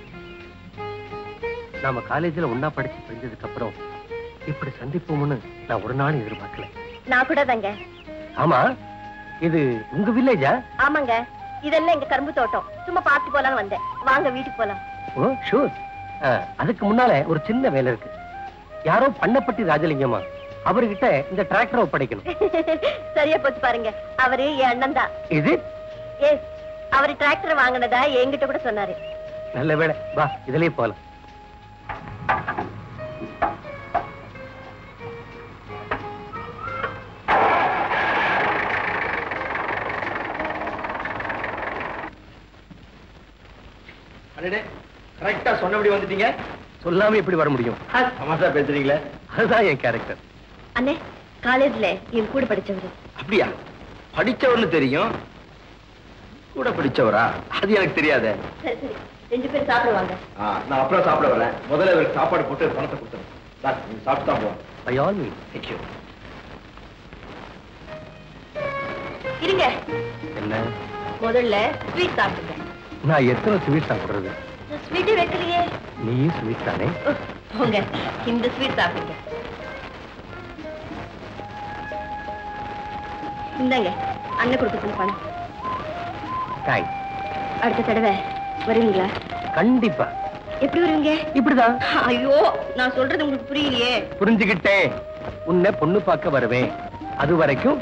நாம காலேஜ்ல ஒண்ணா படிச்சு பிரிஞ்சதுக்கு அப்புறம் இப்படி சந்திப்போம்னு நான் ஒரு நாள் எதிர்பார்க்கல நான் கூட தாங்க ஆமா இது உங்க வில்லேஜா ஆமாங்க இதெல்லாம் எங்க கரும்பு தோட்டம் சும்மா பார்த்து போலான்னு வந்தேன் வாங்க வீட்டுக்கு போலாம் ஓ ஷூர் அதுக்கு முன்னால ஒரு சின்ன வேலை இருக்கு யாரோ பண்ணப்பட்டி ராஜலிங்கமா அவர்கிட்ட இந்த டிராக்டரை ஒப்படைக்கணும் சரியா போச்சு பாருங்க அவரு என் அண்ணன் தான் இது எஸ் அவரு டிராக்டர் வாங்கினதா என்கிட்ட கூட சொன்னாரு நல்ல வேலை வா இதுலயே போலாம் அடடே கரெக்டா சொன்னபடி வந்துட்டீங்க சொல்லாம எப்படி வர முடியும் சமாசா பேசுறீங்களே அதுதான் என் கேரக்டர் அண்ணே காலேஜ்ல என் கூட படிச்சவரு அப்படியா படிச்சவர்னு தெரியும் கூட படிச்சவரா அது எனக்கு தெரியாதே சரி சரி ரெண்டு பேரும் சாப்பிடுவாங்க ஆ, நான் அப்புறம் சாப்பிட வரேன் முதல்ல இவருக்கு சாப்பாடு போட்டு பணத்தை கொடுத்துறேன் சார் நீங்க சாப்பிட்டு தான் போவோம் பை ஆல் மீன் தேங்க்யூ இருங்க என்ன முதல்ல ஸ்வீட் சாப்பிடுங்க நான் எத்தனை ஸ்வீட் சாப்பிடுறது ஸ்வீட்டு வைக்கலையே நீயும் ஸ்வீட் தானே ஓ, போங்க இந்த ஸ்வீட் சாப்பிடுங்க இந்தாங்க அண்ணன் கொடுக்க பணம் தேங்க்ஸ் அடுத்த தடவை வருவீங்களா கண்டிப்பா எப்படி வருவீங்க இப்படிதான் ஐயோ நான் சொல்றது உங்களுக்கு புரியலையே புரிஞ்சுக்கிட்டேன் உன்னை பொண்ணு பார்க்க வருவேன் அது வரைக்கும்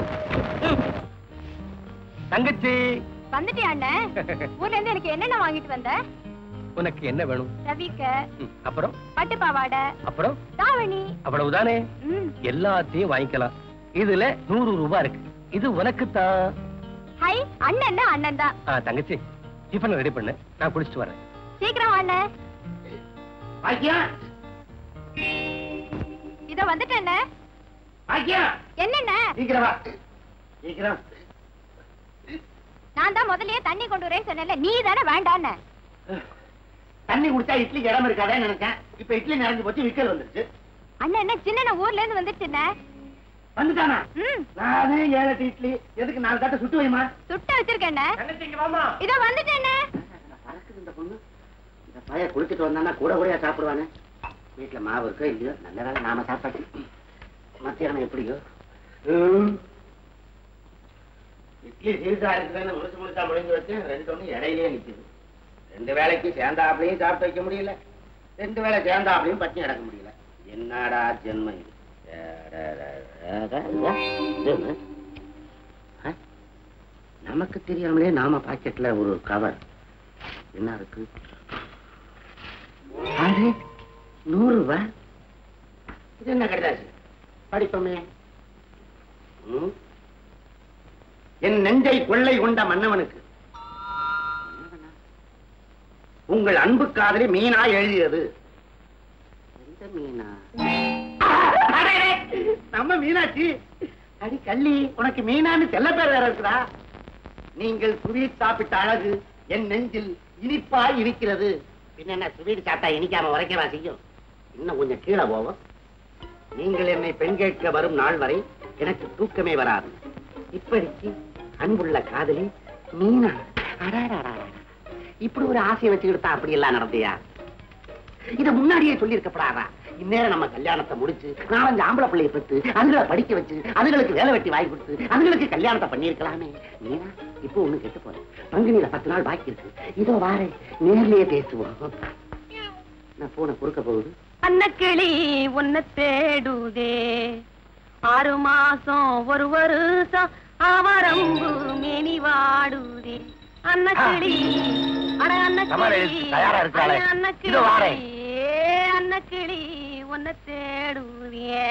தங்கச்சி வந்துட்டியா அண்ணன் ஊர்ல இருந்து எனக்கு என்னென்ன வாங்கிட்டு வந்த உனக்கு என்ன வேணும் ரவிக்க ம், அப்புறம் பட்டு பாவாடை அப்புறம் தாவணி அவ்வளவுதானே ம். எல்லாத்தையும் வாங்கிக்கலாம் இதுல நூறு ரூபாய் இருக்கு இது உனக்கு தான் ஹை அண்ணன் அண்ணன் தான் தங்கச்சி டிஃபன் ரெடி பண்ணு நான் குடிச்சிட்டு வரேன் சீக்கிரம் வாண்ண பாக்கியம் இதோ வந்துட்டேன் பாக்கியம் என்னென்ன சீக்கிரம் வா சீக்கிரம் நான் தான் முதல்லயே தண்ணி கொண்டு வரேன்னு சொன்னேன்ல நீ தானே வேண்டான்னு தண்ணி குடிச்சா இட்லிக்கு இடம் இருக்காதேன்னு நினைச்சேன் இப்ப இட்லி நிறைஞ்சு போச்சு விக்கல் வந்துருச்சு அண்ணன் என்ன சின்ன ஊர்ல இருந்து வந்துட்டுன வந்துட்டானா ம் நானே ஏழு எட்டு இட்லி எதுக்கு நாலு தட்டை சுட்டு வைமா சுட்ட வச்சிருக்கேன் தங்கச்சிங்க மாமா இதோ வந்துட்டேன்னு பறக்குது இந்த பொண்ணு இந்த பைய குளிச்சுட்டு வந்தானா கூட கூடயா சாப்பிடுவானே வீட்டுல மாவு இருக்கோ இல்லையோ நல்ல வேலை நாம சாப்பாட்டு மத்தியானம் எப்படியோ ம். இட்லி சீர்தா இருக்குதுன்னு முழுசு முழுசா முடிஞ்சு வச்சு ரெண்டு ஒண்ணு இடையிலேயே நிக்குது ரெண்டு வேளைக்கு சேர்ந்தாப்புலையும் சாப்பிட்டு வைக்க முடியல ரெண்டு வேளை சேர்ந்தாப்புலையும் பச்சை நடக்க முடியல என்னடா ஜென்மம் இது இது என்ன? ஆ? நமக்கு தெரியாமலே நாம பாக்கெட்ல ஒரு கவர் என்ன இருக்கு அது நூறு ரூபாய் இது என்ன கடிதாச்சு படிப்போமே ம்? என் நெஞ்சை கொள்ளை கொண்ட மன்னவனுக்கு உங்கள் அன்பு காதலி மீனா எழுதியது எந்த மீனா அடடே, நம்ம மீனாட்சி அடி கள்ளி உனக்கு மீனான்னு செல்ல பேர் வேற இருக்குதா நீங்கள் சுவீட் சாப்பிட்ட அழகு என் நெஞ்சில் இனிப்பாய் இனிக்கிறது பின்ன என்ன சுவீட் சாப்பிட்டா இனிக்காம உரைக்கவா செய்யும் இன்னும் கொஞ்சம் கீழே போவோம் நீங்கள் என்னை பெண் கேட்க வரும் நாள் வரை எனக்கு தூக்கமே வராது இப்படிக்கு அன்புள்ள காதலி மீனா அடாடாடாடா. இப்படி ஒரு ஆசையை வச்சுக்கிட்டு அப்படி எல்லாம் நடந்தியா இத முன்னாடியே சொல்லி இருக்கப்படாதா இந்நேரம் நம்ம கல்யாணத்தை முடிச்சு நாலஞ்சு ஆம்பளை பிள்ளைய பெற்று அதுகளை படிக்க வச்சு அதுகளுக்கு வேலை வெட்டி வாங்கி கொடுத்து அதுகளுக்கு கல்யாணத்தை பண்ணியிருக்கலாமே நீனா இப்போ ஒண்ணு கெட்டு போறேன் பங்குனியில பத்து நாள் பாக்கி இருக்கு இதோ வாரேன் நேர்லயே பேசுவோம் நான் போன குறுக்க போகுது அன்னக்கிளி உன்னை தேடுதே ஆறு மாசம் ஒரு வருஷம் அவரம்பு மேனி வாடுதே அன்னக்கிளி அட சமாளி, அன்னக்கிளி தயாரா இருக்காளே. அட அன்னக்கிளி இதோ வாரேன். ஏ அன்னக்கிளி உன்னை தேடுதே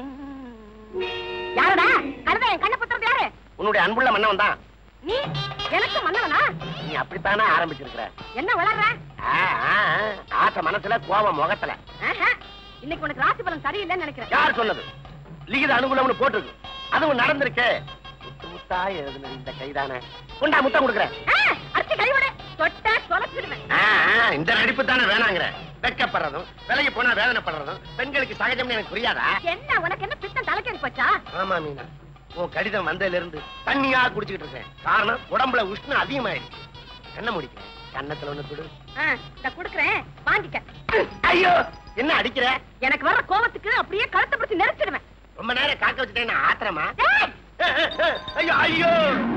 யாருடா கழுதை என் கண்ணை பத்துறது யாரு உன்னுடைய அன்புள்ள மன்னவன் தான் நீ எனக்கு மன்னவனா நீ அப்படித்தானே ஆரம்பிச்சிருக்கிற என்ன வளர்ற ஆ, ஆ, ஆ. ஆசை மனசுல கோபம் முகத்துல ஆஹா. இன்னைக்கு உனக்கு ராசி பலன் சரியில்லைன்னு நினைக்கிறேன் யார் சொன்னது லிகித அனுகூலம்னு போட்டிருக்கு அதுவும் நடந்திருக்கே முத்து முத்தா எழுதுனது இந்த கைதானே கொண்டா முத்தம் கொடுக்குறேன் ஆ, அடிச்சு கைவிடு தொட்டா தொலைச்சிடுவேன் ஆ, ஆ, இந்த நடிப்பு தானே வேணாங்கிற வெக்கப்படுறதும் விலைக்கு போனா வேதனைப்படுறதும் பெண்களுக்கு சகஜம்னு எனக்கு புரியாதா என்ன உனக்கு என்ன பித்தம் தலைக்கேறி போச்சா ஆமா மீனா உன் கடிதம் வந்ததுல இருந்து தண்ணியா குடிச்சுக்கிட்டு இருக்கேன் காரணம் உடம்புல உஷ்ணம் அதிகமாயிடுச்சு கண்ணை முடிக்கிறேன் கண்ணத்துல ஒண்ணு கொடு ஆ, இத குடுக்குறேன் வாங்கிக்க ஐயோ என்ன அடிக்கிற எனக்கு வர்ற கோவத்துக்கு அப்படியே கழுத்தை பிடிச்சு நெரிச்சிடுவேன் ரொம்ப நேரம் காக்க வச்சுட்டேன் ஆத்திரமா டேய், ஐயோ ஐயோ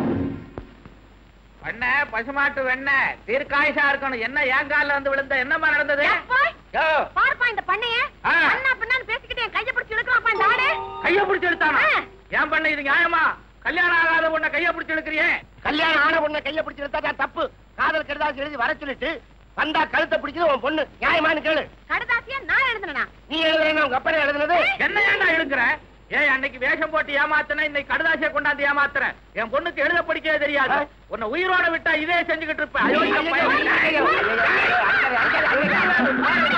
வெண்ண பசுமாட்டு வெண்ண தீர்க்காயுஷா இருக்கணும் என்ன ஏன் கால்ல வந்து விழுந்த என்னமா நடந்தது எப்பா? யோ, பாருப்பா இந்த பண்ணைய ஆ. அண்ணா பின்னான்னு பேசிக்கிட்டு என் கையை பிடிச்சு இழுக்கலாம்ப்பா இந்த ஆளு கைய பிடிச்சு இழுத்தானா ஆ. ஏன் பண்ண இது நியாயமா கல்யாணம் ஆகாத பொண்ண கைய பிடிச்சு இழுக்கிறியே கல்யாணம் ஆன பொண்ணை கைய பிடிச்சு இழுத்தா தப்பு காதல் கெடுதாசி எழுதி வர சொல்லிட்டு வந்தா கழுத்தை பிடிச்சது உன் பொண்ணு நியாயமானு கேளு கடுதாசியா நான் எழுதுனா நீ எழுதுறேன்னு உங்க அப்பனே எழுதுனது என்ன ஏன்டா இழுக்கிற ஏய் அன்னைக்கு வேஷம் போட்டு ஏமாத்தின இன்னைக்கு கடுதாசியை கொண்டாந்து ஏமாத்துற என் பொண்ணுக்கு எழுத படிக்கவே தெரியாது உன்னை உயிரோட விட்டா இதே செஞ்சுக்கிட்டு இருப்ப அயோக்கிய பயலே. ஐயோ, ஐயோ, ஐயோ, அடிக்காதே, அடிக்காதே,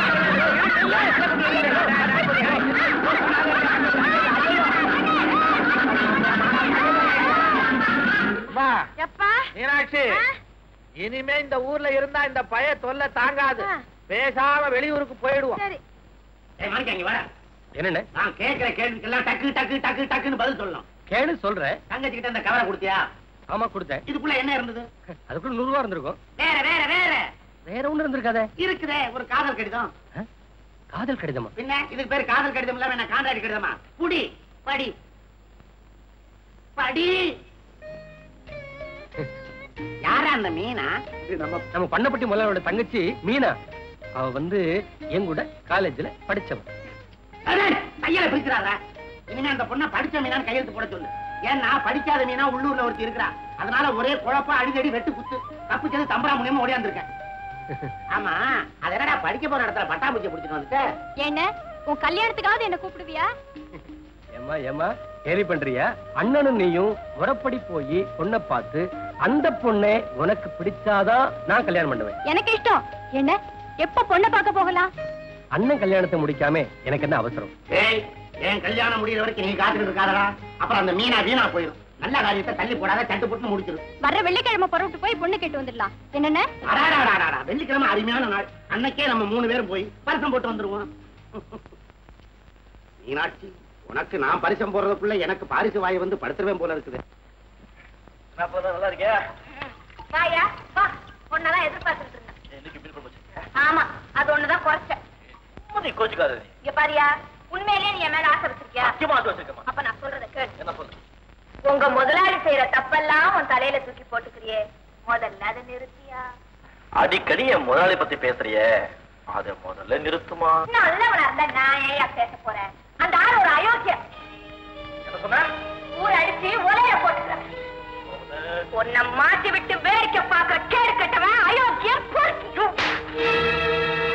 அம்மா, எப்பா மீனாட்சி ஆ? இனிமே இந்த ஊர்ல இருந்தா இந்த பய தொல்லை தாங்காது ஆ. பேசாம வெளியூருக்கு போயிடுவோம் சரி ஏய், மாணிக்கம், இங்க வா. என்னண்ணே நான் கேட்கிற கேள்விக்கெல்லாம் டக்கு டக்கு டக்கு டக்குன்னு பதில் சொல்லணும் கேளு சொல்றேன் தங்கச்சி கிட்ட அந்த கவரை கொடுத்தியா ஆமா கொடுத்தேன் இதுக்குள்ள என்ன இருந்தது அதுக்குள்ள நூறு ரூபா இருந்திருக்கும் வேற வேற வேற வேற ஒண்ணு இருந்திருக்காதே இருக்குதே ஒரு காதல் கடிதம் ஆ? காதல் கடிதமா பின்ன இதுக்கு பேரு காதல் கடிதம் இல்ல வேணா கான்ட்ராக்ட் கடிதமா புடி படி படி யாரா அந்த மீனா இது நம்ம நம்ம பண்ணப்பட்டி முதலாளோட தங்கச்சி மீனா அவ வந்து என் கூட காலேஜ்ல படிச்சவன் அடே, கையில பிடிக்கிறாரா இனிமே அந்த பொண்ணை படிச்ச மீனான்னு கையெழுத்து போட சொல்லு ஏன்னா படிக்காத மீனா உள்ளூர்ல ஒருத்தி இருக்கிறா அதனால ஒரே குழப்பம் அடிக்கடி வெட்டு குத்து தப்பிச்சது தம்பரா மூலியமா ஓடியாந்துருக்கேன் ஆமா அது என்னடா படிக்க போற இடத்துல பட்டாம்பூச்சி பிடிச்சிட்டு வந்துட்ட என்ன உன் கல்யாணத்துக்காவது என்ன கூப்பிடுவியா ஏமா ஏமா கேலி பண்றியா அண்ணனும் நீயும் முறப்படி போய் பொண்ணை பார்த்து அந்த பொண்ணை உனக்கு பிடிச்சாதான் நான் கல்யாணம் பண்ணுவேன் எனக்கு இஷ்டம் என்ன எப்ப பொண்ணை பார்க்க போகலாம் அண்ணன் கல்யாணத்தை முடிக்காம எனக்கு என்ன அவசரம் ஏய் என் கல்யாணம் முடியற வரைக்கும் நீ காத்துட்டு இருக்காதடா அப்புறம் அந்த மீனா வீணா போயிடும் நல்ல காரியத்தை தள்ளி போடாத சட்டு போட்டு முடிச்சிரு வர்ற வெள்ளிக்கிழமை புறப்பட்டு போய் பொண்ணு கேட்டு வந்துடலாம் என்னென்ன அடாடாடாடா வெள்ளிக்கிழமை அருமையான நாள் அன்னைக்கே நம்ம மூணு பேரும் போய் பரிசம் போட்டு வந்துருவோம் மீனாட்சி உனக்கு நான் பரிசம் போடுறதுக்குள்ள எனக்கு பாரிசு வாய் வந்து படுத்துருவேன் போல இருக்குது நல்லா இருக்கியா வாயா வா பொண்ணதான் எதிர்பார்த்துட்டு இருந்தேன் இன்னைக்கு பில் பண்ண ஆமா அது ஒண்ணுதான் குறைச்ச நீ கோச்சுக்காத நீ இங்க பாரியா உண்மையிலேயே நீ என் மேல ஆசை வச்சிருக்கியா சத்தியமா அது வச்சிருக்கமா அப்ப நான் சொல்றத கேளு என்ன சொல்லு உங்க முதலாளி செய்யற தப்பெல்லாம் உன் தலையில தூக்கி போட்டுக்கிறியே முதல்ல அதை நிறுத்தியா அடிக்கடி என் முதலாளி பத்தி பேசுறியே அத முதல்ல நிறுத்துமா நல்லவனா இருந்தா நான் ஏன் பேச போறேன் அந்த ஆள் ஒரு அயோக்கியம் என்ன சொன்ன ஊர் அடிச்சு உலைய போட்டுக்கிறேன் உன்னை மாட்டி விட்டு வேடிக்கை பார்க்க கேடு கட்டவன் அயோக்கியம் பொறுக்கி.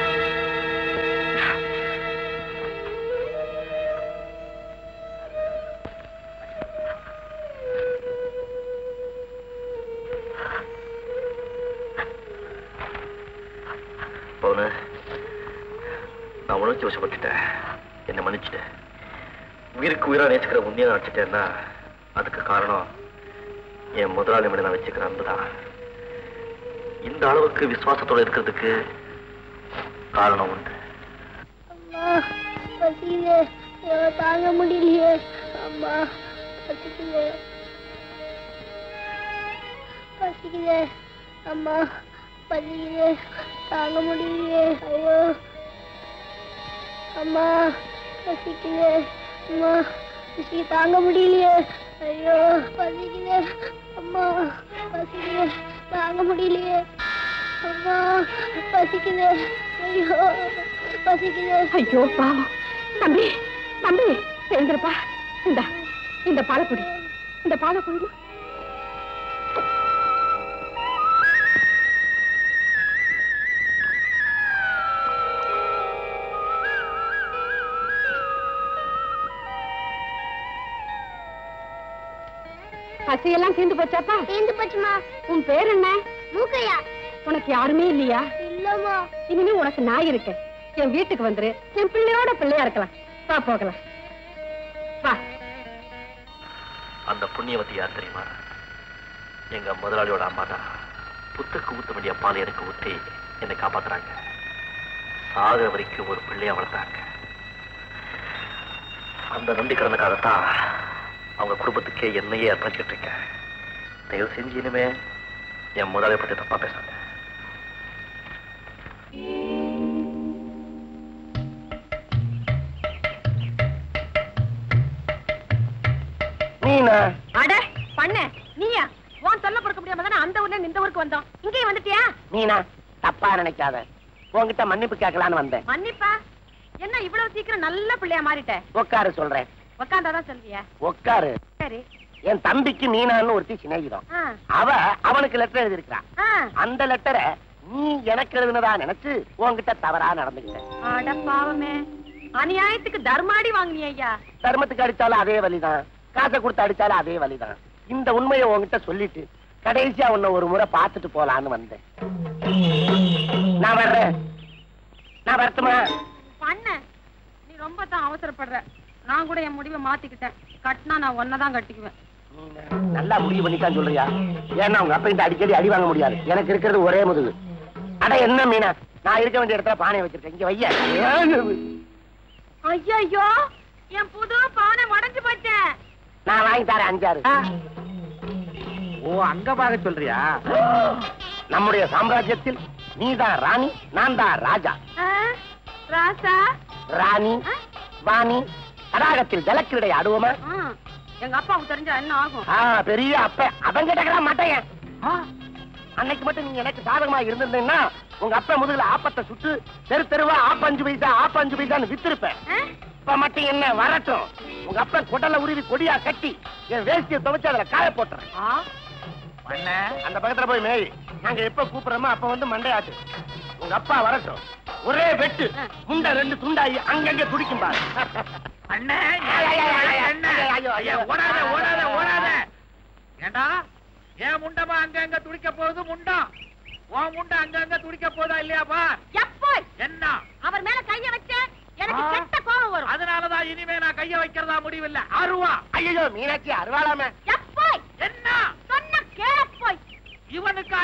பவுனு நான் உணர்ச்சி வசப்பட்டுட்டேன் என்னை மன்னிச்சுட்டேன் உயிருக்கு உயிரா நேசிக்கிற உண்மையை நான் வச்சுட்டேன்னா அதுக்கு காரணம் என் முதலாளி மேல நான் வச்சுக்கிற அன்புதான் இந்த அளவுக்கு விசுவாசத்தோட இருக்கிறதுக்கு காரணம் உண்டு அம்மா பசிக்குது என்னால தாங்க முடியலையே அம்மா பசிக்குது பசிக்குது அம்மா பசிக்குது தாங்க முடியலையே ஐயோ அம்மா பசிக்குது அம்மா பசி தாங்க முடியலையே ஐயோ பசிக்குது அம்மா பசிக்குது தாங்க முடியலையே அம்மா பசிக்குது ஐயோ பசிக்குது ஐயோ பாவம் தம்பி தம்பி எழுந்திருப்பா இந்த இந்த பாலக்குடி இந்த பாலக்குடி பசியெல்லாம் தீர்ந்து போச்சாப்பா சேர்ந்து போச்சுமா உன் பேர் என்ன மூக்கையா உனக்கு யாருமே இல்லையா இல்லம்மா இனிமே உனக்கு நான் இருக்கேன் என் வீட்டுக்கு வந்துரு என் பிள்ளையோட பிள்ளையா இருக்கலாம் வா போகலாம் வா அந்த புண்ணியவதி யார் தெரியுமா எங்க முதலாளியோட அம்மா தான் புத்துக்கு ஊத்த வேண்டிய பால் எனக்கு ஊத்தி என்னை காப்பாத்துறாங்க சாக வரைக்கும் ஒரு பிள்ளைய வளர்த்தாங்க அந்த நன்றி கடனுக்காகத்தான் அவங்க குடும்பத்துக்கே என்னையே அர்ப்பணிச்சிட்டு இருக்கேன் தயவு செஞ்சு இனிமே என் முதலாளியை பத்தி தப்பா பேசாங்க நீனா அட பண்ண நீயா உன் தொல்லை பொறுக்க முடியாம தானே அந்த ஊர்ல இருந்து இந்த ஊருக்கு வந்தோம் இங்கேயும் வந்துட்டியா நீனா தப்பா நினைக்காத உன்கிட்ட மன்னிப்பு கேட்கலான்னு வந்தேன் மன்னிப்பா என்ன இவ்வளவு சீக்கிரம் நல்ல பிள்ளையா மாறிட்ட உட்காரு சொல்றேன் உக்காந்தாதான் சொல்வியா உட்காரு சரி என் தம்பிக்கு மீனான்னு ஒருத்தி சிநேகிதம் ஆ, அவ அவனுக்கு லெட்டர் எழுதியிருக்கிறான் ஆ. அந்த லெட்டரை நீ எனக்கு எழுதுனதா நினைச்சு உன்கிட்ட தவறா நடந்துக்கிட்டேன் அட பாவமே அநியாயத்துக்கு தர்மாடி வாங்கினியா ஐயா தர்மத்துக்கு அடிச்சாலும் அதே வலிதான் காசை கொடுத்து அடிச்சாலும் அதே வலிதான் இந்த உண்மையை உன்கிட்ட சொல்லிட்டு கடைசியா உன்னை ஒரு முறை பார்த்துட்டு போலான்னு வந்தேன் நான் வர்றேன் நான் வரட்டுமா பண்ண நீ ரொம்ப தான் அவசரப்படுற நான் கூட என் முடிவை மாத்திக்கிட்டேன் கட்டினா நான் ஒன்னதான் கட்டிக்குவேன் நல்லா முடிவு பண்ணித்தான் சொல்றியா ஏன்னா உங்க அப்பா இந்த அடிக்கடி அடி வாங்க முடியாது எனக்கு இருக்கிறது ஒரே முதுகு அட என்ன மீனா நான் இருக்க வேண்டிய இடத்துல பானையை வச்சிருக்கேன் இங்க வைய ஐயோ என் புது பானை உடைஞ்சு போச்சேன் நான் வாங்கி தரேன் அஞ்சாறு ஓ அங்க பார்க்க சொல்றியா நம்முடைய சாம்ராஜ்யத்தில் நீதான் ராணி நான் தான் ராஜா ஆ, ராசா ராணி வாணி தடாகத்தில் ஜலக்கிரடை ஆடுவோமா ஆ, எங்க அப்பாவுக்கு தெரிஞ்சா என்ன ஆகும் ஆ, பெரிய அப்ப அவங்க கிடக்குறா மாட்டேன் அன்னைக்கு மட்டும் நீங்க எனக்கு சாதகமா இருந்திருந்தீங்கன்னா உங்க அப்பா முதுகுல ஆப்பத்தை சுட்டு தெரு தெருவா ஆப்பஞ்சு பைசா ஆப்பஞ்சு பைசான்னு வித்திருப்பேன் ஆ? இப்ப மட்டும் என்ன வரட்டும் உங்க அப்பா குடல உருவி கொடியா கட்டி என் வேஷ்டியை துவைச்சு அதுல காய போட்டுறேன் ஆ, பண்ண அந்த பக்கத்துல போய் மேய் நாங்க எப்ப கூப்பிடுறோமோ அப்ப வந்து மண்டையாச்சு உங்க அப்பா வரட்டும் ஒரே வெட்டு முண்டை ரெண்டு துண்டாயி அங்கங்க துடிக்கும் பாரு அண்ணே ஐயோ, ஐயோ, ஐயோ, அண்ணே. ஐயோ, ஐயோ, ஐயோ. ஐயா, ஓடாத ஓடாத ஓடாத ஏண்டா ஏன் முண்டமா அங்க அங்க துடிக்க போகுது முண்டம் உன் முண்டை அங்க அங்க துடிக்க போதா இல்லையாப்பா எப்போ என்ன அவர் மேல கைய வச்ச எனக்கு ஆ. கெட்ட கோபம் வரும் அதனாலதான் இனிமே நான் கைய வைக்கிறதா முடிவில்லை அருவா ஐயோ மீனாட்சி அருவாளாம எப்போ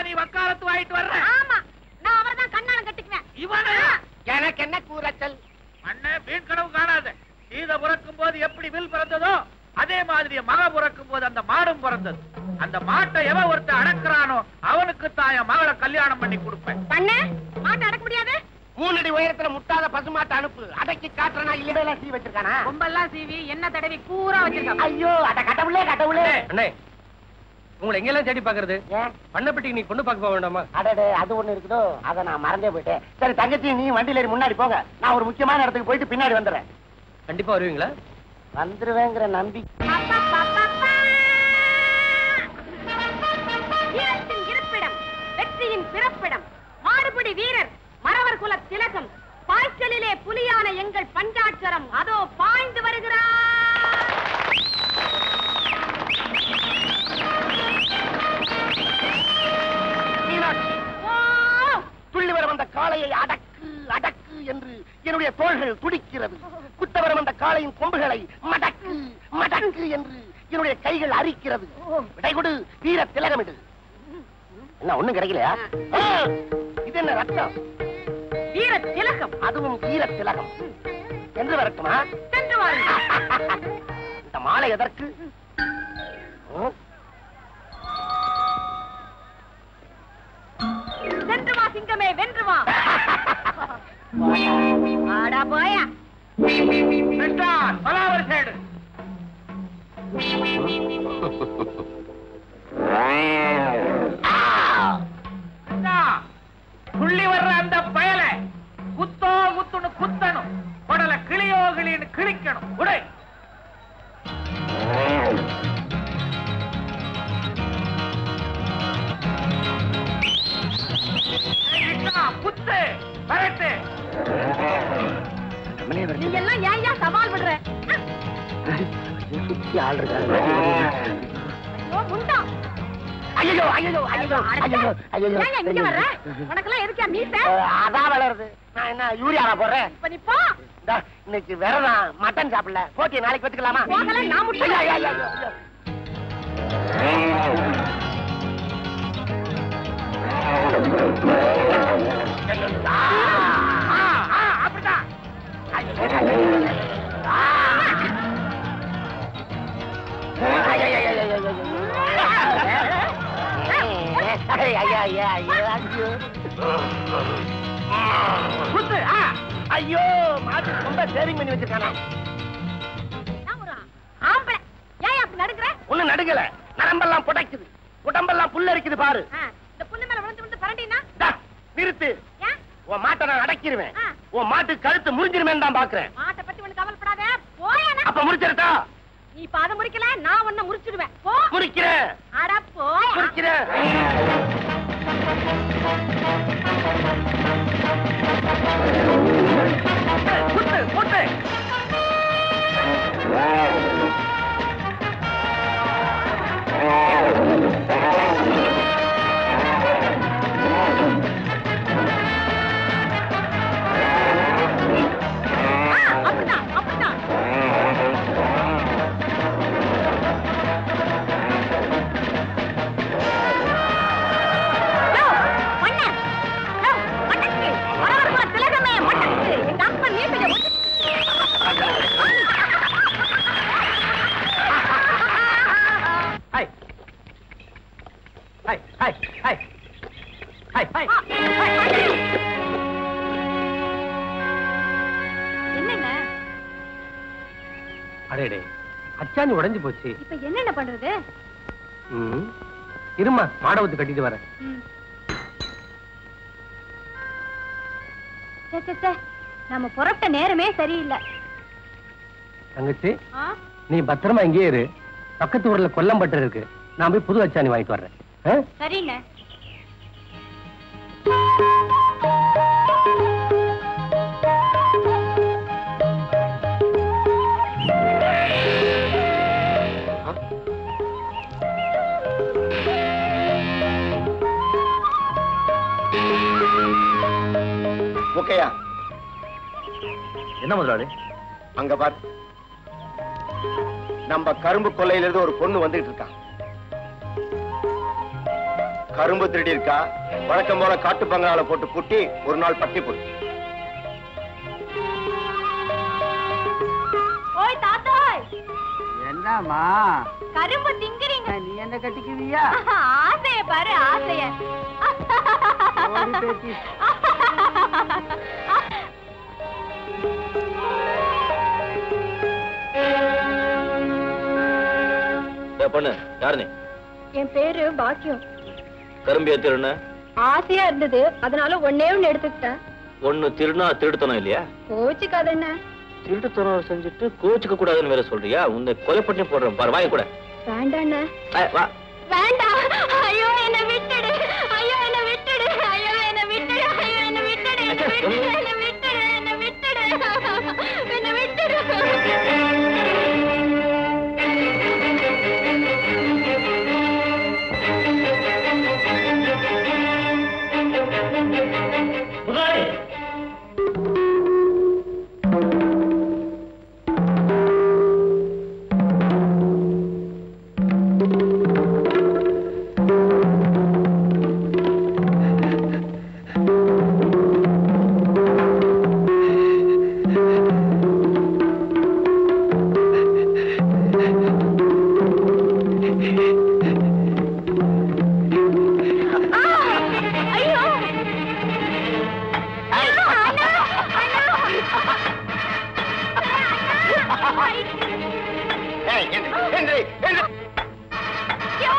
நீ வக்காலத்து வாங்கிட்டு வர்ற ஆமா நான் அவரை தான் கண்ணாலம் கட்டிக்குவேன் இவனா எனக்கு என்ன கூறச்சல் அண்ணன் வீண் கனவு காணாத சீதை பிறக்கும் போது எப்படி வில் பிறந்ததோ அதே மாதிரி மக பிறக்கும் போது அந்த மாடும் பிறந்தது அந்த மாட்டை எவன் ஒருத்தன் அடக்குறானோ அவனுக்கு தான் என் மகளை கல்யாணம் பண்ணி கொடுப்பேன் பண்ணு மாட்டை அடக்க முடியாது மூணடி உயரத்துல முட்டாத பசுமாட்டை அனுப்பு அடக்கி காட்டுறனா இல்லையா சீ வச்சிருக்கானா கொம்பெல்லாம் சீவி என்ன தடவி கூரா வச்சிருக்காங்க ஐயோ அட கடவுளே கடவுளே அண்ணே உங்களை எங்கெல்லாம் தேடி பாக்குறது ஏன் பண்ணப்பட்டிக்கு நீ பொண்ணு பார்க்க போக வேண்டாமா அடடே அது ஒண்ணு இருக்குதோ அதை நான் மறந்தே போயிட்டேன் சரி தங்கச்சி நீ வண்டியில ஏறி முன்னாடி போங்க நான் ஒரு முக்கியமான இடத்துக்கு போயிட்டு பின்னாடி வந்துடுறேன் கண்டிப்பா வருவீங்களா வந்துருவேங்கிற நம்பிக்கை வீரத்தின் இருப்பிடம் வெற்றியின் பிறப்பிடம் மாடுபிடி வீரர் மறவர் குல திலகம் பாய்ச்சலிலே புலியான எங்கள் பஞ்சாட்சரம் அதோ பாய்ந்து வருகிறார் மீனாட்சி ஓ! துள்ளி வர வந்த காளையை அடக்கு அடக்கு என்று என்னுடைய தோள்கள் துடிக்கிறது குத்த வர வந்த காளையின் கொம்புகளை மடக்கு மடக்கு என்று என்னுடைய கைகள் அரிக்கிறது விடை கொடு வீர திலகமிடு என்ன ஒண்ணும் கிடைக்கலையா ஆ, இது என்ன ரத்தம் வீர திலகம் அதுவும் வீர திலகம் என்று வரட்டுமா சென்று வாருங்கள் இந்த மாலை எதற்கு ம்? சென்று வா சிங்கமே வென்று வா ஆடா போயா கிருஷ்ணான் பலாவர் சேடு கிருஷ்ணா, துள்ளி வர்ற அந்த பயல குத்தோ குத்துன்னு குத்தணும் உடல கிளியோ கிளின்னு கிழிக்கணும் உடை கிருஷ்ணா, குத்து வரட்டு நீ எல்லாம் ஏன் ஏன் சவால் விடுற சுத்தி ஆள் இருக்காங்க ஐயோ, முண்டா ஐயோ ஐயோ ஐயோ ஐயோ ஐயோ ஏன் இங்க வர்ற உனக்கெல்லாம் எதுக்கா மீச அதான் வளருது நான் என்ன யூரியாவா போடுறேன் இப்ப நீ போ இந்தா, இன்னைக்கு விரதம் மட்டன் சாப்பிடல போட்டி நாளைக்கு வச்சுக்கலாமா போகல, நான் முட்டை. ஐயோ, ஐயோ, ஐயோ, ஐயோ. ஆ, ஆ, ஆ, அப்படிதான் ஐயோ, ஐயோ, ஆ. ஐயோ, ஐயோ, ஐயோ, ஐயோ, ஐயோ. ஐயோ, ஐயோ, ஐயோ, ஐயோ, ஐயோ. குத்து ஆ ஐயோ மாட்டு ரொம்ப சேவிங் பண்ணி வச்சிருக்கானா நான் ஒரு ஆம்பளை ஏன் அப்படி நடுக்குற ஒண்ணு நடுங்கல நரம்பெல்லாம் புடைக்குது உடம்பெல்லாம் புல்லரிக்குது பாரு ஆ, இந்த புல்லு மேல விழுந்து விழுந்து பரண்டினா டா, நிறுத்து ஏன் உன் மாட்டை நான் அடக்கிருவேன் ஆ. உன் மாட்டு கழுத்து முறிஞ்சிருமேன்னு தான் பாக்குறேன் மாட்டை பத்தி ஒண்ணு கவலைப்படாத போயா அப்ப முறிச்சிருட்டா நீ இப்ப அதை முறிக்கல நான் உன்னை முறிச்சிடுவேன் போ முறிக்கிறேன் அட போயா முறிக்கிறேன் குத்து குத்து ஆ, அப்படிதான் அப்படிதான் யோ, மண்ணு. யோ, மட்டக்கு. வரவரமா திலகமே, மட்டக்கு. எங்க அப்பன் மீசைய ஒட்டு- hi hi hi hi hi hi ஆ, ஆ, ஆ. என்னங்க அடேடே அச்சாணி உடைஞ்சு போச்சு இப்ப என்னென்ன பண்றது ம். இருமா மாடவத்து கட்டிட்டு வரேன் ம். சே, சே, சே. நம்ம புறப்பட்ட நேரமே சரியில்லை தங்கச்சி ஆ? நீ பத்திரமா இங்கேயே இரு பக்கத்து ஊர்ல கொல்லம்பட்டு இருக்கு நான் போய் புது அச்சாணி வாங்கிட்டு வர்றேன் ஆ? சரிங்க ஓகேயா என்ன முதலாளி அங்க பார் நம்ம கரும்பு கொல்லையில இருந்து ஒரு பொண்ணு வந்துகிட்டு இருக்கா கரும்பு திருடி இருக்கா வழக்கம் போல காட்டு பங்களால போட்டு பூட்டி ஒரு நாள் பட்டி போடு ஓய் தாத்தாய் என்னம்மா கரும்பு திங்கிறீங்க நீ என்ன கட்டிக்குவியா ஆசைய பாரு ஆசைய ஓடி பேத்தி. ஏ பொண்ணு யாரு நீ என் பேரு பாக்கியம் கரும்பு ஏத்திருன்னு ஆசையா இருந்தது அதனால ஒன்னே ஒண்ணு எடுத்துக்கிட்டேன் ஒண்ணு திருடுனா திருடுத்தனம் இல்லையா கோச்சுக்காத என்ன திருட்டுத்தனம் செஞ்சுட்டு கோச்சுக்க கூடாதுன்னு வேற சொல்றியா உன்னை கொலை பண்ணி போடுறேன் பாரு வாங்கி கூட வேண்டாண்ண வா வேண்டாம் ஐயோ என்ன விட்டுடு ஐயோ என்ன விட்டுடு ஐயோ என்ன விட்டுடு ஐயோ என்ன விட்டுடு என்ன விட்டுடு என்ன விட்டுடு என்ன விட்டுடு என்ன விட்டுடு ஐயோ ஐயோ அண்ணா அண்ணா ஏய், எந்திரி, எந்திரி, எந்திரி. ஐயோ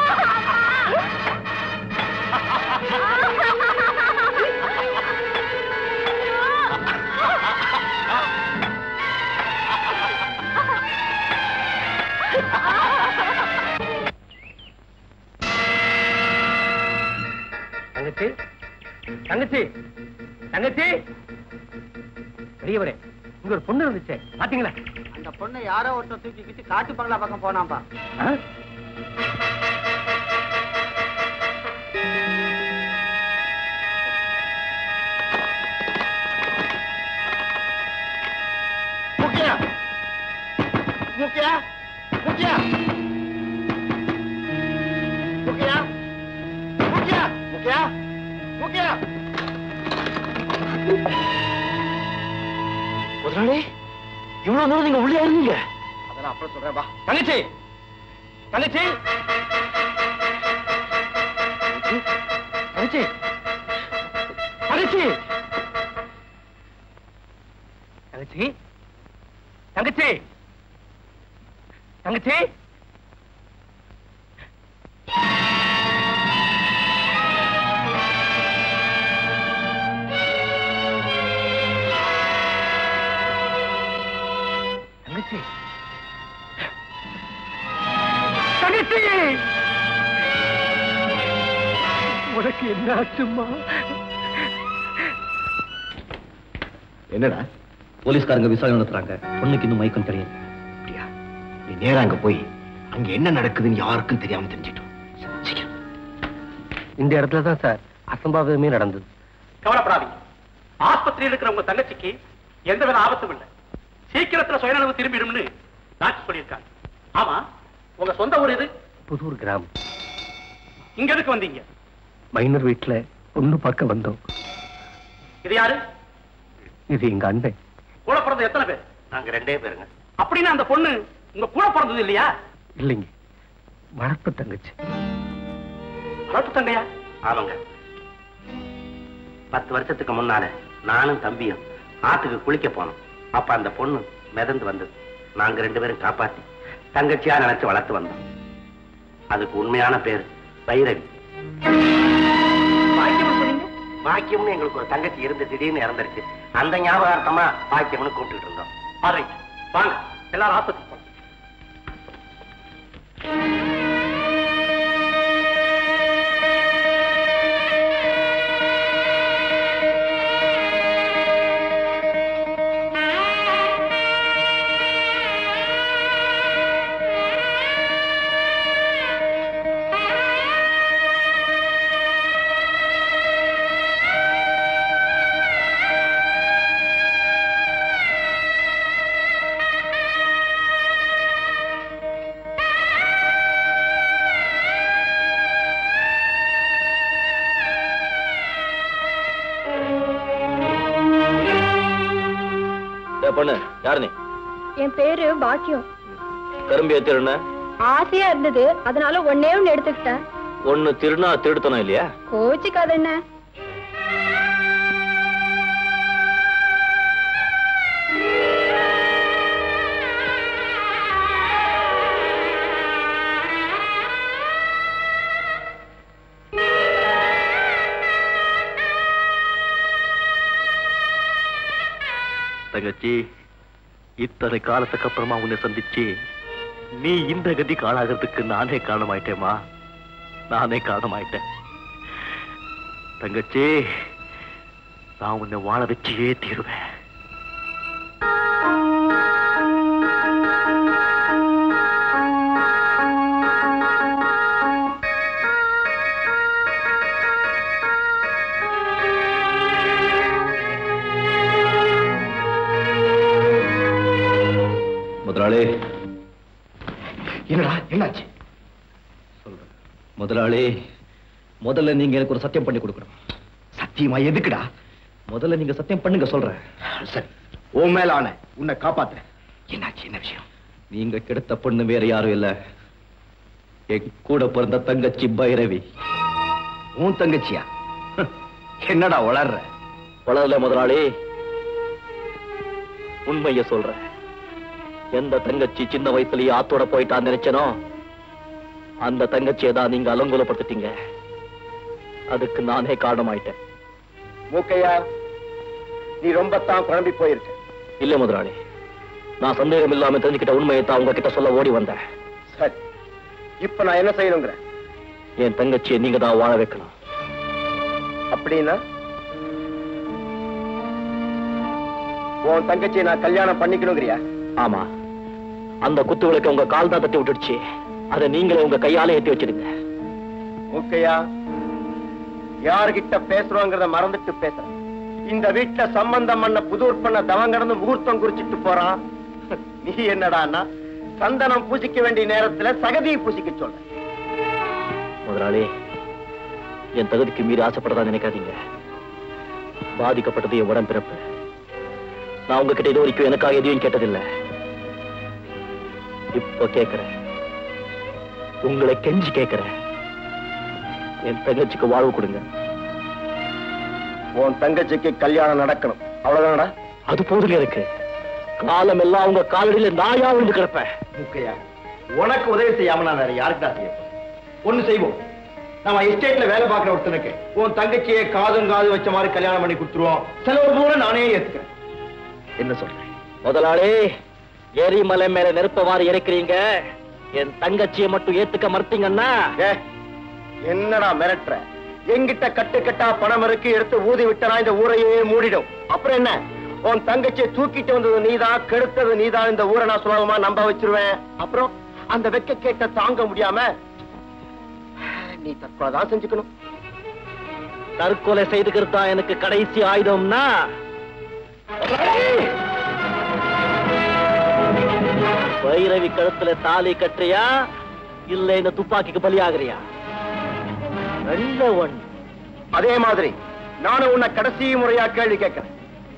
தங்கச்சி தங்கச்சி தங்கச்சி பெரியவரே இங்க ஒரு பொண்ணு இருந்துச்சே பாத்தீங்களா அந்த பொண்ணை யாரோ ஒருத்தர் தூக்கிக்கிட்டு காட்டு பங்களா பக்கம் போனாம்பா ஆ? முக்கியா முக்கியா முக்கியா முக்கியா முக்கியா முக்கியா முக்கியா முதலாளி இவ்வளவு நேரம் நீங்க உள்ளே இருந்தீங்க அதெல்லாம் அப்புறம் சொல்றேன் வா தங்கச்சி தங்கச்சி தங்கச்சி தங்கச்சி தங்கச்சி தங்கச்சி தங்கச்சி தங்கச்சி தங்கச்சி உனக்கு என்ன ஆச்சும்மா என்னடா போலீஸ்காரங்க விசாரணை நடத்துறாங்க பொண்ணுக்கு இன்னும் மயக்கம் தெரியும் அப்படியா நீ நேரா அங்க போய் அங்க என்ன நடக்குதுன்னு யாருக்கும் தெரியாம தெரிஞ்சிட்டோம் சீக்கிரம் இந்த இடத்துல தான் சார் அசம்பாவிதமே நடந்தது கவலைப்படாதீங்க ஆஸ்பத்திரியில் இருக்கிற உங்க தங்கச்சிக்கு எந்தவித ஆபத்தும் இல்லை சீக்கிரத்துல சுயநலவு திரும்பிடும்னு டாக்டர் சொல்லியிருக்காங்க ஆமா உங்க சொந்த ஊர் இது புதூர் கிராமம் இங்க எதுக்கு வந்தீங்க மைனர் வீட்டுல பொண்ணு பார்க்க வந்தோம் இது யாரு இது எங்க அண்ணன் கூட பிறந்த எத்தனை பேர் நாங்க ரெண்டே பேருங்க அப்படின்னா அந்த பொண்ணு உங்க கூட பிறந்தது இல்லையா இல்லைங்க வளர்ப்பு தங்கச்சி வளர்ப்பு தங்கையா ஆமாங்க பத்து வருஷத்துக்கு முன்னால நானும் தம்பியும் ஆத்துக்கு குளிக்க போனோம் அப்ப அந்த பொண்ணு மிதந்து வந்தது நாங்க ரெண்டு பேரும் காப்பாத்தி தங்கச்சியா நினைச்சு வளர்த்து வந்தோம் அதுக்கு உண்மையான பேர் பைரவி பாக்கியம் சொன்னீங்க பாக்கியம்னு எங்களுக்கு ஒரு தங்கச்சி இருந்து திடீர்னு இறந்துருச்சு அந்த ஞாபகார்த்தமா பாக்கியம்னு கூப்பிட்டு இருந்தோம் ஆல்ரைட் வாங்க எல்லாரும் ஆஸ்பத்திரி போலாம் பொண்ணு யாரு நீ என் பேரு பாக்கியம் கரும்பு திருண்ண ஆசையா இருந்தது அதனால ஒன்னே ஒண்ணு எடுத்துக்கிட்டேன் ஒண்ணு திருநா திருடுத்தனம் இல்லையா கோச்சிக்காத என்ன தங்கச்சி இத்தனை காலத்துக்கு அப்புறமா உன்னை சந்திச்சு நீ இந்த கதி காணாகிறதுக்கு நானே காரணமாயிட்டேமா நானே காரணமாயிட்டேன் தங்கச்சி நான் உன்னை வாழ வச்சியே தீருவேன் முதலாளி என்னடா என்னாச்சு முதலாளி முதல்ல நீங்க எனக்கு ஒரு சத்தியம் பண்ணி கொடுக்கணும் சத்தியமா எதுக்குடா முதல்ல நீங்க சத்தியம் பண்ணுங்க சொல்றேன் சரி உன் மேல ஆன உன்னை காப்பாத்துறேன் என்னாச்சு என்ன விஷயம் நீங்க கெடுத்த பொண்ணு வேற யாரும் இல்ல என் கூட பிறந்த தங்கச்சி பைரவி உன் தங்கச்சியா என்னடா வளர்ற வளரல முதலாளி உண்மைய சொல்றேன் எந்த தங்கச்சி சின்ன வயசுலயே ஆத்தோட போயிட்டான்னு நினைச்சனோ அந்த தங்கச்சியை தான் நீங்க அலங்கோலப்படுத்திட்டீங்க அதுக்கு நானே காரணமாயிட்டேன் மூக்கையா நீ ரொம்ப தான் குழம்பி போயிருக்க இல்ல முதலாளி நான் சந்தேகம் இல்லாம தெரிஞ்சுக்கிட்ட உண்மையை தான் உங்ககிட்ட சொல்ல ஓடி வந்தேன் சரி இப்ப நான் என்ன செய்யணுங்கிற என் தங்கச்சியை நீங்க தான் வாழ வைக்கணும் அப்படின்னா உன் தங்கச்சியை நான் கல்யாணம் பண்ணிக்கணுங்கிறியா ஆமா அந்த குத்து விளக்க உங்க கால் தான் தட்டி விட்டுடுச்சு அதை நீங்களே உங்க கையால ஏத்தி வச்சிருங்க மூக்கையா யார்கிட்ட பேசுறோங்கிறத மறந்துட்டு பேசுறேன் இந்த வீட்டுல சம்பந்தம் பண்ண புதூர் பண்ண தவம் கடந்து முகூர்த்தம் குறிச்சிட்டு போறான் நீ என்னடான்னா சந்தனம் பூசிக்க வேண்டிய நேரத்துல சகதியை பூசிக்க சொல்ற முதலாளி என் தகுதிக்கு மீறி ஆசைப்படதா நினைக்காதீங்க பாதிக்கப்பட்டது என் உடம்பிறப்பு நான் உங்ககிட்ட இது வரைக்கும் எனக்காக எதையும் கேட்டதில்லை இப்ப கேட்கிறேன் உங்களை கெஞ்சி கேட்கிறேன் என் தங்கச்சிக்கு வாழ்வு கொடுங்க உன் தங்கச்சிக்கு கல்யாணம் நடக்கணும் அவ்வளவுதானடா அது போதுங்க இருக்கு காலம் எல்லாம் உங்க காலடியில நாயா விழுந்து கிடப்பேன் மூக்கையா உனக்கு உதவி செய்யாம நான் வேற யாருக்குடா செய்ய போறேன்? ஒண்ணு செய்வோம் நம்ம எஸ்டேட்ல வேலை பார்க்கிற ஒருத்தனுக்கு உன் தங்கச்சியை காதும் காது வச்ச மாதிரி கல்யாணம் பண்ணி கொடுத்துருவோம் செலவு பூரா நானே ஏத்துக்கிறேன் என்ன சொல்றேன் முதலாளி எரிமலை மேல நெருப்ப வாரி இறக்குறீங்க என் தங்கச்சியை மட்டும் ஏத்துக்க மறுத்தீங்கன்னா ஏ, என்னடா மிரட்டுற எங்கிட்ட கட்டு கட்டா பணம் இருக்கு எடுத்து ஊதி விட்டனா இந்த ஊரையே மூடிடும் அப்புறம் என்ன உன் தங்கச்சியை தூக்கிட்டு வந்தது நீதான் கெடுத்தது நீதான் இந்த ஊரை நான் சுலபமா நம்ப வச்சிருவேன் அப்புறம் அந்த வெக்க கேட்ட தாங்க முடியாம நீ தற்கொலை தான் செஞ்சுக்கணும் தற்கொலை செய்துக்கிறது தான் எனக்கு கடைசி ஆயுதம்னா பைரவி கழுத்துல தாலி கட்டுறியா இல்ல இந்த துப்பாக்கிக்கு பலியாகிறியா நல்ல ஒன் அதே மாதிரி நானும் உன்னை கடைசி முறையா கேள்வி கேட்கிறேன்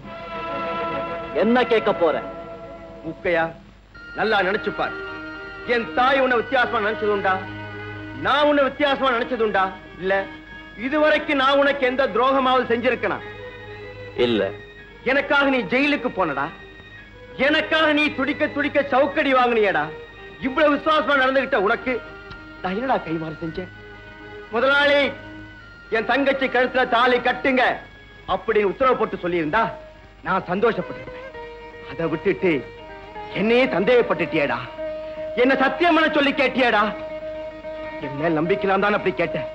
என்ன கேட்க போற முக்கையா நல்லா நினைச்சு பாரு என் தாய் உன்னை வித்தியாசமா நினைச்சது உண்டா நான் உன்னை வித்தியாசமா நினைச்சது உண்டா இல்ல இதுவரைக்கும் நான் உனக்கு எந்த துரோகமாவது செஞ்சிருக்கனா இல்ல எனக்காக நீ ஜெயிலுக்கு போனடா எனக்காக நீ துடிக்க துடிக்க சவுக்கடி வாங்கினியடா இவ்வளவு விசுவாசமா நடந்துகிட்ட உனக்கு நான் என்னடா கைமாறு செஞ்சேன் முதலாளி என் தங்கச்சி கழுத்துல தாலி கட்டுங்க அப்படின்னு உத்தரவு போட்டு சொல்லியிருந்தா நான் சந்தோஷப்பட்டிருப்பேன் அதை விட்டுட்டு என்னையே சந்தேகப்பட்டுட்டியேடா என்ன சத்தியம் பண்ண சொல்லி கேட்டியேடா என் மேல் நம்பிக்கலாம் தான் அப்படி கேட்டேன்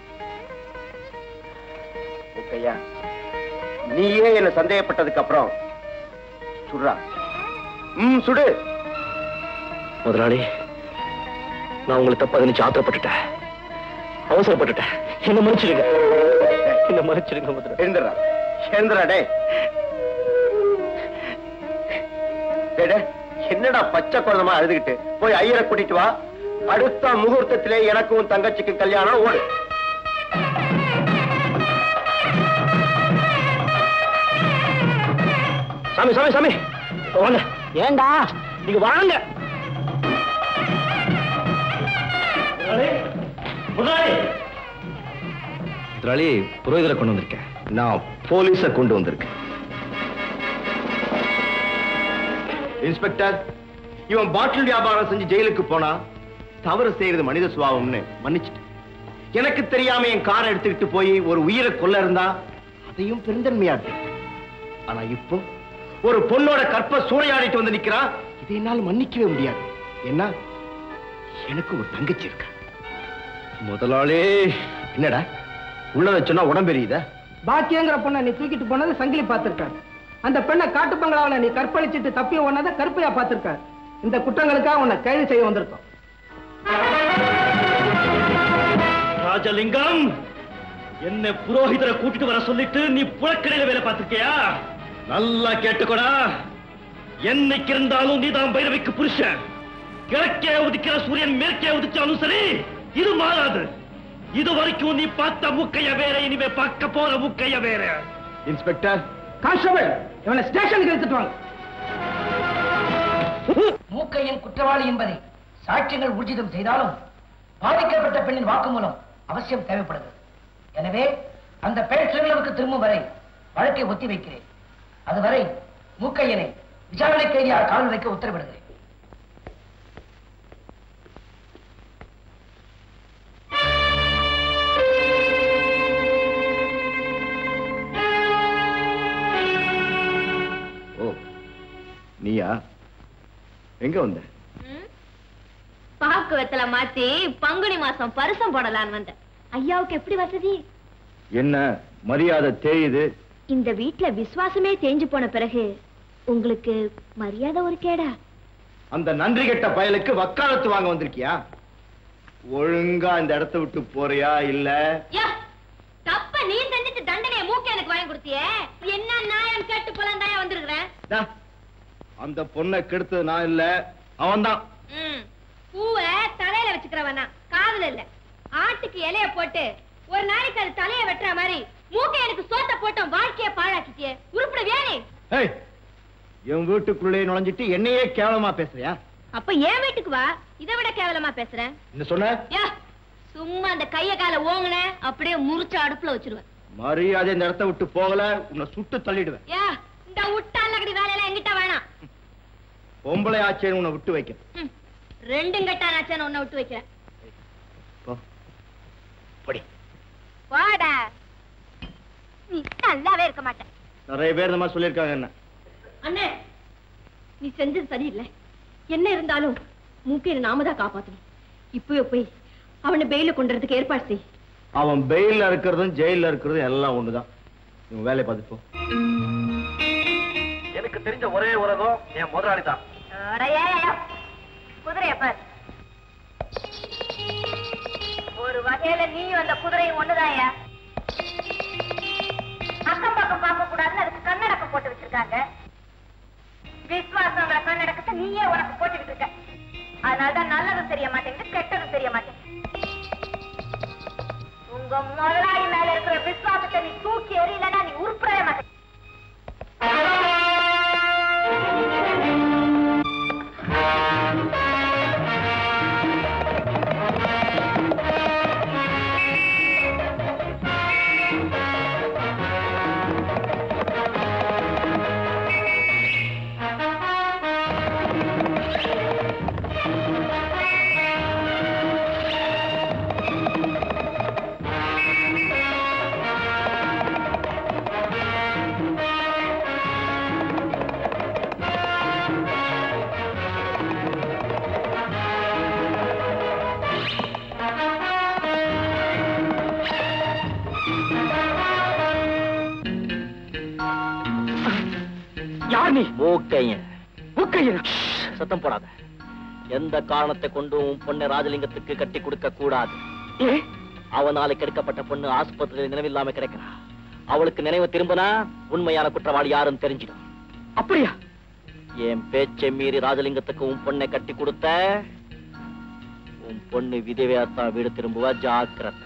ஓகேயா நீயே என்ன சந்தேகப்பட்டதுக்கு அப்புறம் சுடுறா ம் சுடு முதலாளி நான் உங்களை தப்பா நினைச்சு ஆத்திரப்பட்டுட்டேன் அவசரப்பட்டுட்டேன் என்ன மன்னிச்சிடுங்க என்ன மன்னிச்சிடுங்க முதலாளி எழுந்துடா எழுந்துடா டே டேய், டேய், என்னடா பச்சை குழந்தமா அழுதுகிட்டு போய் ஐயரை கூட்டிட்டு வா அடுத்த முகூர்த்தத்திலே எனக்கும் உன் தங்கச்சிக்கும் கல்யாணம் ஓடு சாமி சாமி சாமி வாங்க ஏண்டா நீங்க வாங்க முதலாளி புரோகிதரை கொண்டு வந்திருக்கேன் நான் போலீஸ கொண்டு வந்திருக்கேன் இன்ஸ்பெக்டர் இவன் பாட்டில் வியாபாரம் செஞ்சு ஜெயிலுக்கு போனா தவறு செய்யறது மனித சுபாவம்னு மன்னிச்சிட்டேன் எனக்கு தெரியாம என் காரை எடுத்துக்கிட்டு போய் ஒரு உயிரை கொல்ல இருந்தா அதையும் பெருந்தன்மையா இருந்தேன். ஆனா இப்போ ஒரு பொண்ணோட கற்ப சூறையாடிட்டு வந்து நிக்கிறா இதை என்னால் மன்னிக்கவே முடியாது என்ன எனக்கு ஒரு தங்கச்சி இருக்கா முதலாளி என்னடா உள்ளத சொன்னா உடம்பெரியுதா பாக்கியங்கிற பொண்ணை நீ தூக்கிட்டு போனது சங்கிலி பார்த்திருக்காரு அந்த பெண்ணை காட்டு பங்களாவில் நீ கற்பழிச்சிட்டு தப்பி ஓனதை கருப்பையா பார்த்திருக்காரு இந்த குற்றங்களுக்காக உன்னை கைது செய்ய வந்திருக்கோம் ராஜலிங்கம் என்ன புரோகிதரை கூட்டிட்டு வர சொல்லிட்டு நீ புழக்கடையில வேலை பார்த்திருக்கியா நல்லா கேட்டுக்கோடா என்னைக்கு இருந்தாலும் நீதான் பைரவிக்கு புருஷன் கிழக்கே உதிக்கிற சூரியன் மேற்கே உதிச்சாலும் சரி இது மாறாது இது வரைக்கும் நீ பார்த்த மூக்கைய வேற இனிமே பார்க்க போற மூக்கைய வேற இன்ஸ்பெக்டர் கான்ஸ்டபிள் இவனை ஸ்டேஷனுக்கு எடுத்துட்டு வாங்க மூக்கையின் குற்றவாளி என்பதை சாட்சியங்கள் ஊர்ஜிதம் செய்தாலும் பாதிக்கப்பட்ட பெண்ணின் வாக்குமூலம் அவசியம் தேவைப்படுகிறது எனவே அந்த பெண் சுயநலவுக்கு திரும்பும் வரை வழக்கை ஒத்தி வைக்கிறேன் அதுவரை மூக்கையனை விசாரணை கைதியாக காவல் வைக்க உத்தரவிடுகிறேன் ஓ நீயா எங்க வந்த பாக்கு வெத்தல மாத்தி பங்குனி மாசம் பரிசம் போடலான்னு வந்தேன் ஐயாவுக்கு எப்படி வசதி என்ன மரியாதை தேயுது இந்த வீட்ல விசுவாசமே தேஞ்சு போன பிறகு உங்களுக்கு மரியாதை ஒரு கேடா அந்த நன்றி கெட்ட பயலுக்கு வக்காலத்து வாங்க வந்திருக்கியா ஒழுங்கா இந்த இடத்த விட்டு போறியா இல்ல தப்ப நீ செஞ்சுட்டு தண்டனையை மூக்க எனக்கு வாங்கி கொடுத்தியே என்ன நியாயம் கேட்டு போலாம் தாயா வந்திருக்கிறேன் டா, அந்த பொண்ணை கெடுத்தது நான் இல்ல அவன்தான் ம். பூவை தலையில வச்சுக்கிறவனா காதுல இல்ல ஆட்டுக்கு இலைய போட்டு ஒரு நாளைக்கு அது தலைய வெட்டுற மாதிரி மூக்க எனக்கு சோத்த போட்டோம் வாழ்க்கைய பாழாக்கிட்டியே உருப்பிட வேணே ஏய் என் வீட்டுக்குள்ளே நுழைஞ்சிட்டு என்னையே கேவலமா பேசுறியா அப்ப என் வீட்டுக்கு வா இதை விட கேவலமா பேசுறேன் என்ன சொன்ன யா சும்மா அந்த கைய கால ஓங்குன அப்படியே முறிச்சு அடுப்புல வச்சிருவேன் மரியாதை இந்த இடத்த விட்டு போகல உன்னை சுட்டு தள்ளிடுவேன் யா இந்த உட்டாலகடி வேலையெல்லாம் என்கிட்ட வேணாம் பொம்பளை ஆச்சேன்னு உன்னை விட்டு வைக்க ம். ரெண்டும் கட்டானாச்சான உன்னை விட்டு வைக்கிறேன் போ. போடி. வாடா நீ நல்லாவே இருக்க மாட்டேன் நிறைய பேர் இந்த மாதிரி சொல்லியிருக்காங்க என்ன அண்ணே நீ செஞ்சது சரியில்லை என்ன இருந்தாலும் மூக்கையை நாம தான் காப்பாத்தணும் இப்பவே போய் அவனை பெயில கொண்டுறதுக்கு ஏற்பாடு செய் அவன் பெயில்ல இருக்கிறதும் ஜெயில்ல இருக்கிறதும் எல்லாம் ஒண்ணுதான் இவன் வேலையை பார்த்துட்டு போ எனக்கு தெரிஞ்ச ஒரே உலகம் என் முதலாளி தான் குதிரைய பார் ஒரு வகையில நீயும் அந்த குதிரையும் ஒண்ணுதாயா அக்கம் பக்கம் பார்க்க கூடாதுன்னு அதுக்கு கண்ணடக்கம் போட்டு வச்சிருக்காங்க விஸ்வாசங்கிற கண்ணடக்கத்தை நீயே உனக்கு போட்டுக்கிட்டு இருக்க அதனாலதான் நல்லதும் தெரிய மாட்டேங்குது கெட்டதும் தெரிய மாட்டேங்குது உங்க முதலாளி மேல இருக்கிற விசுவாசத்தை நீ தூக்கி எறியலன்னா நீ உருப்படவே மாட்டே யார் நீ மூக்கையன் மூக்கையன் சத்தம் போடாத எந்த காரணத்தை கொண்டும் உன் பொண்ணை ராஜலிங்கத்துக்கு கட்டி கொடுக்க கூடாது அவனால கெடுக்கப்பட்ட பொண்ணு ஆஸ்பத்திரியில் நினைவில்லாம கிடைக்கிறா அவளுக்கு நினைவு திரும்பினா உண்மையான குற்றவாளி யாருன்னு தெரிஞ்சிடும் அப்படியா என் பேச்சை மீறி ராஜலிங்கத்துக்கு உன் பொண்ணை கட்டி கொடுத்த உன் பொண்ணு விதவையாத்தான் வீடு திரும்புவா ஜாக்கிரதை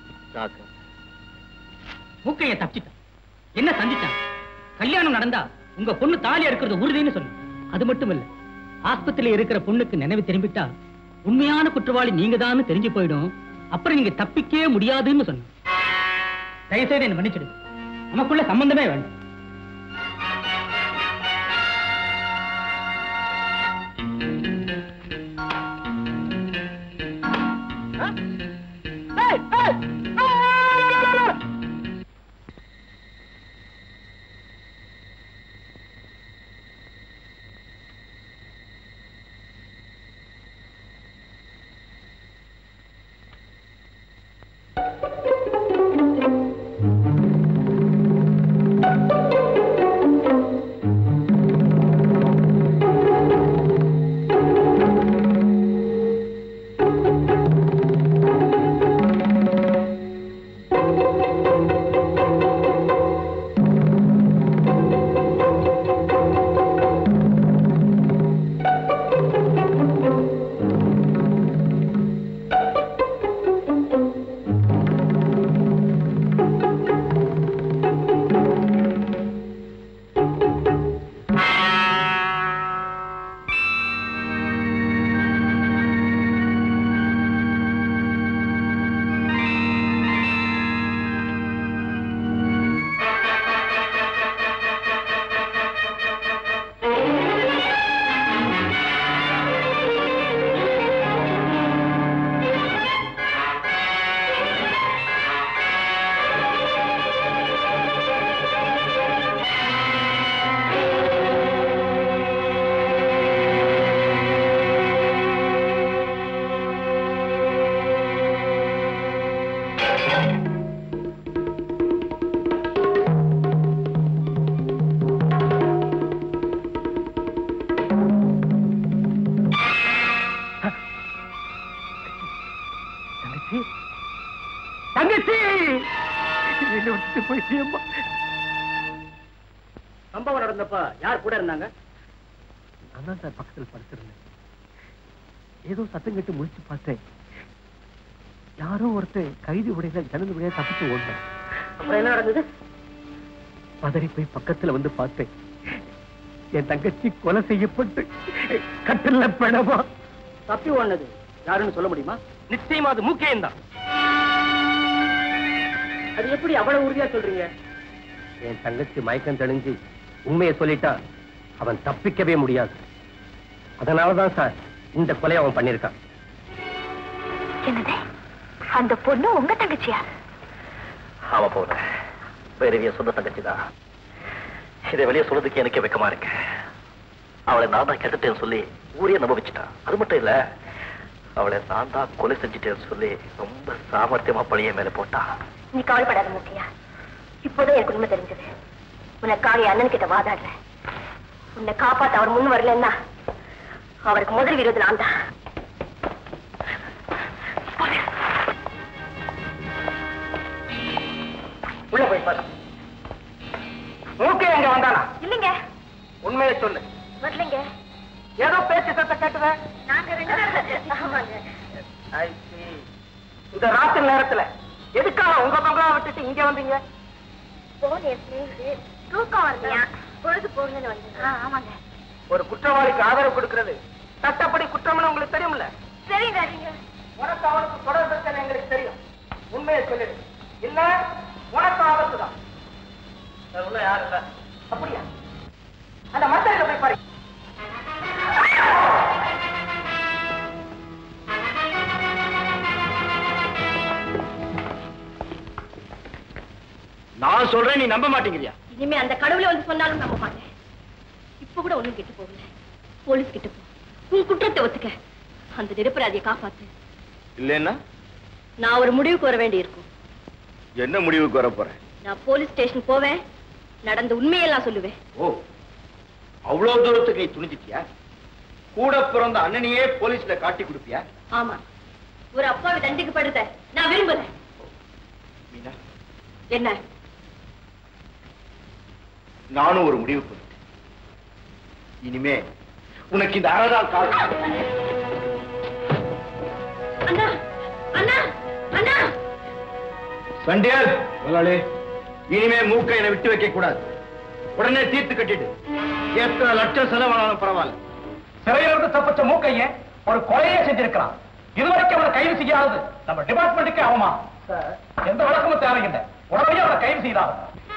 ஜாக்கிரதை மூக்கைய தப்பிச்சிட்டான் என்ன சந்திச்சான் கல்யாணம் நடந்தா உங்க பொண்ணு தாலி இருக்கிறது உறுதின்னு சொன்னேன் அது மட்டும் இல்ல ஆஸ்பத்திரியில இருக்கிற பொண்ணுக்கு நினைவு திரும்பிட்டா உண்மையான குற்றவாளி நீங்க தான் தெரிஞ்சு போயிடும் அப்புறம் நீங்க தப்பிக்கவே முடியாதுன்னு சொன்னேன் தயவுசெய்து என்ன மன்னிச்சிடுங்க நமக்குள்ள சம்பந்தமே வேண்டாம் தங்கச்சி தங்கச்சி என்ன விட்டுட்டு போயிட்டியம்மா சம்பவம் நடந்தப்ப யார் கூட இருந்தாங்க நான் தான் சார் பக்கத்தில் படுத்திருந்தேன் ஏதோ சத்தம் கேட்டு முழிச்சு பார்த்தேன் யாரோ ஒருத்தன் கைதி உடையில ஜனது உடைய தப்பிச்சு ஓடினான் அப்புறம் என்ன நடந்தது பதறி போய் பக்கத்துல வந்து பார்த்தேன் என் தங்கச்சி கொலை செய்யப்பட்டு கட்டில பிணமா தப்பி ஓடுனது யாருன்னு சொல்ல முடியுமா நிச்சயமா அது மூக்கையும் தான் அது எப்படி அவ்வளவு உறுதியா சொல்றீங்க என் தங்கச்சி மயக்கம் தெளிஞ்சு உண்மையை சொல்லிட்டா அவன் தப்பிக்கவே முடியாது அதனாலதான் சார் இந்த கொலையை அவன் பண்ணிருக்கான் என்னது அந்த பொண்ணு உங்க தங்கச்சியா அவ போல வேறவிய சொந்த தங்கச்சி தான் இதை வெளியே சொல்றதுக்கு எனக்கு வெக்கமா இருக்கு அவளை நான் தான் கெடுத்துட்டேன்னு சொல்லி ஊரே நம்ப வச்சுட்டான் அது மட்டும் இல்ல அவளை நான் தான் கொலை செஞ்சுட்டேன்னு சொல்லி ரொம்ப சாமர்த்தியமா பழிய மேல போட்டான் நீ கவலைப்படாத முக்கியா இப்போதான் எனக்கு உண்மை தெரிஞ்சது உனக்காக அண்ணன் கிட்ட வாதாடுற உன்னை காப்பாத்த அவர் முன் வரலன்னா அவருக்கு முதல் விரோதி நான் தான் உள்ள போய் பாரு மூக்கே எங்க வந்தானா இல்லைங்க உண்மையை சொல்லு வரலைங்க ஏதோ பேச்சு சத்த கேட்டத நாங்க ரெண்டு பேரும் ஆமாங்க இந்த ராத்திரி நேரத்துல எதுக்காக உங்க பங்களா விட்டுட்டு இங்க வந்தீங்க போன் எஸ்லேருந்து தூக்கம் வரலையா பொழுது போகணும்னு வந்தேன் ஆமாங்க ஒரு குற்றவாளிக்கு ஆதரவு கொடுக்கிறது சட்டப்படி குற்றம்னு உங்களுக்கு தெரியும்ல சரிங்க சரிங்க உனக்கு அவனுக்கு தொடர்பு இருக்குன்னு எங்களுக்கு தெரியும் உண்மையை சொல்லிடு இல்ல உனக்கு ஆபத்து தான் உள்ள யாரு இல்ல அப்படியா அந்த மத்தரில போய் பாரு நான் சொல்றேன் நீ நம்ப மாட்டேங்கிறியா இனிமே அந்த கடவுளை வந்து சொன்னாலும் நம்ப மாட்டேன் இப்ப கூட ஒண்ணும் கெட்டு போகல போலீஸ் கிட்ட போ உன் குற்றத்தை ஒத்துக்க அந்த நிரபராதியை காப்பாத்து இல்லைன்னா நான் ஒரு முடிவுக்கு வர வேண்டி இருக்கும் என்ன முடிவுக்கு வர போறேன் நான் போலீஸ் ஸ்டேஷன் போவேன் நடந்த உண்மையெல்லாம் சொல்லுவேன் ஓ அவ்வளவு தூரத்துக்கு நீ துணிஞ்சிட்டியா கூட பிறந்த அண்ணனையே போலீஸ்ல காட்டி கொடுப்பியா ஆமா ஒரு அப்பாவை தண்டிக்கப்படுறத நான் விரும்பல மீனா என்ன நானும் ஒரு முடிவு பண்ணிட்டேன் இனிமே உனக்கு இந்த அறதால் கால் அண்ணா அண்ணா அண்ணா சண்டியல் முதலாளி இனிமே மூக்கை என்னை விட்டு வைக்க கூடாது உடனே தீர்த்து கட்டிட்டு எத்தனை லட்சம் செலவானாலும் பரவாயில்ல சிறையிலிருந்து தப்பிச்ச மூக்கைய ஒரு கொலையே செஞ்சிருக்கிறான் இதுவரைக்கும் அவனை கைது செய்யாதது நம்ம டிபார்ட்மெண்ட்டுக்கு அவமானம் எந்த வழக்கமும் தேவையில்லை உடனே அவனை கைது செய்தார்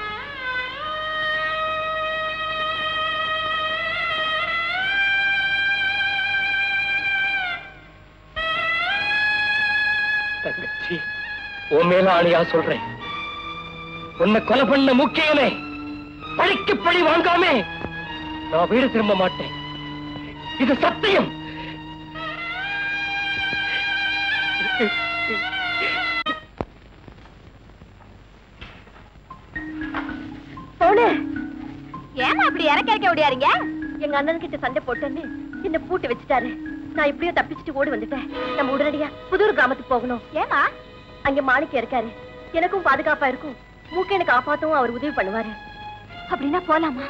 தங்கச்சி உன் மேல ஆணியா சொல்றேன் உன்னை கொலை பண்ண முக்கியமே பழிக்கு பழி வாங்காமே நான் வீடு திரும்ப மாட்டேன் இது சத்தியம் சோனு ஏமா அப்படி இறக்க இறக்க ஓடியாருங்க எங்க அண்ணன் கிட்ட சண்டை போட்டேன்னு என்ன பூட்டு வச்சுட்டாரு நான் இப்படியோ தப்பிச்சுட்டு ஓடி வந்துட்டேன் நம்ம உடனடியா புதூர் கிராமத்துக்கு போகணும் ஏமா அங்க மாணிக்கம் இருக்காரு எனக்கும் பாதுகாப்பா இருக்கும் மூக்கேனை காப்பாத்தவும் அவர் உதவி பண்ணுவாரு அப்படின்னா போலாமா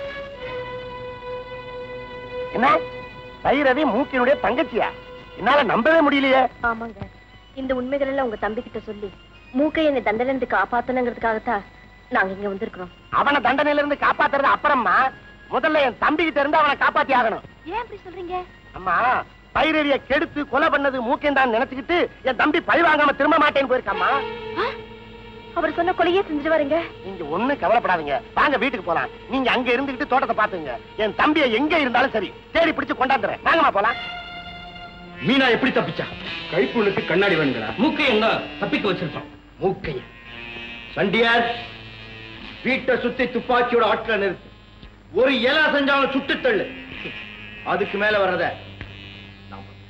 என்ன பைரவி மூக்கினுடைய தங்கச்சியா என்னால நம்பவே முடியலையே ஆமாங்க இந்த உண்மைகள் எல்லாம் உங்க தம்பி கிட்ட சொல்லி மூக்கை என்னை தண்டனை காப்பாத்தணுங்கிறதுக்காகத்தான் நாங்க இங்க வந்திருக்கிறோம் அவனை தண்டனையில இருந்து காப்பாத்துறது அப்புறமா முதல்ல என் தம்பி கிட்ட இருந்து அவனை காப்பாத்தி ஆகணும் ஏன் அப்படி சொல்றீங்க அம்மா பைரவிய கெடுத்து கொலை பண்ணது மூக்கேன் தான் நினைச்சுக்கிட்டு என் தம்பி பழி வாங்காம திரும்ப மாட்டேன்னு போயிருக்காம்மா அவர் சொன்ன கொலையே செஞ்சுட்டு வரீங்க நீங்க ஒண்ணு கவலைப்படாதீங்க வாங்க வீட்டுக்கு போலாம் நீங்க அங்க இருந்துகிட்டு தோட்டத்தை பாத்துங்க என் தம்பியை எங்க இருந்தாலும் சரி தேடி பிடிச்சு கொண்டாந்துறேன் வாங்கம்மா போலாம் மீனா எப்படி தப்பிச்சா கைப்புண்ணுக்கு கண்ணாடி வேணுங்களா மூக்கையன் தான் தப்பிக்க வச்சிருப்பான் மூக்கைய சண்டியார் வீட்டை சுத்தி துப்பாக்கியோட ஆட்களை நிறுத்து ஒரு இலை செஞ்சாலும் சுட்டு தள்ளு அதுக்கு மேல வர்றத நான் பார்க்கிறேன்.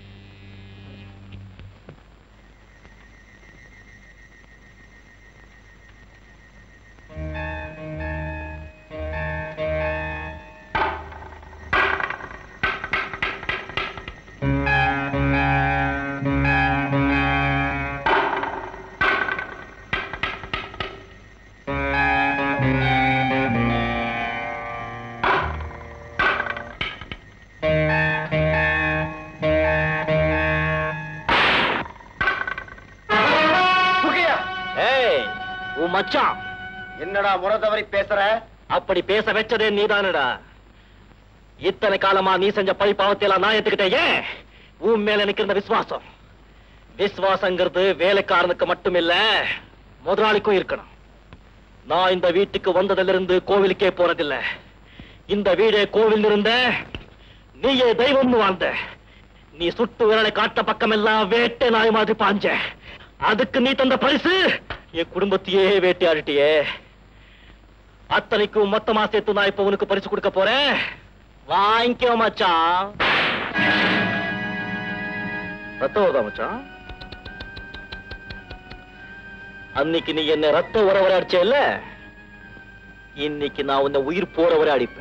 சுகையா ஏய் உன் மச்சான் என்னடா முறை தவறி பேசுற அப்படி பேச வச்சதே நீதானடா இத்தனை காலமா நீ செஞ்ச பழி பாவத்தை எல்லாம் நான் ஏத்துக்கிட்டேன் ஏன் உன் மேல எனக்கு இருந்த விசுவாசம் விசுவாசங்கிறது வேலைக்காரனுக்கு மட்டும் இல்ல முதலாளிக்கும் இருக்கணும் நான் இந்த வீட்டுக்கு வந்ததிலிருந்து கோவிலுக்கே போறதில்ல இந்த வீடே கோவில் இருந்த நீயே தெய்வம்னு வாழ்ந்த நீ சுட்டு விரலை காட்ட பக்கமெல்லாம் வேட்டை நாய் மாதிரி பாஞ்ச அதுக்கு நீ தந்த பரிசு என் குடும்பத்தையே வேட்டையாடிட்டியே அத்தனைக்கும் மொத்தமா சேர்த்து நான் இப்ப உனக்கு பரிசு கொடுக்க போறேன் வாங்கிக்கோ மச்சான் ரத்த வருதா மச்சான் அன்னைக்கு நீ என்ன ரத்த உற வரை அடிச்ச இல்ல இன்னைக்கு நான் உன்னை உயிர் போற வரை அடிப்பேன்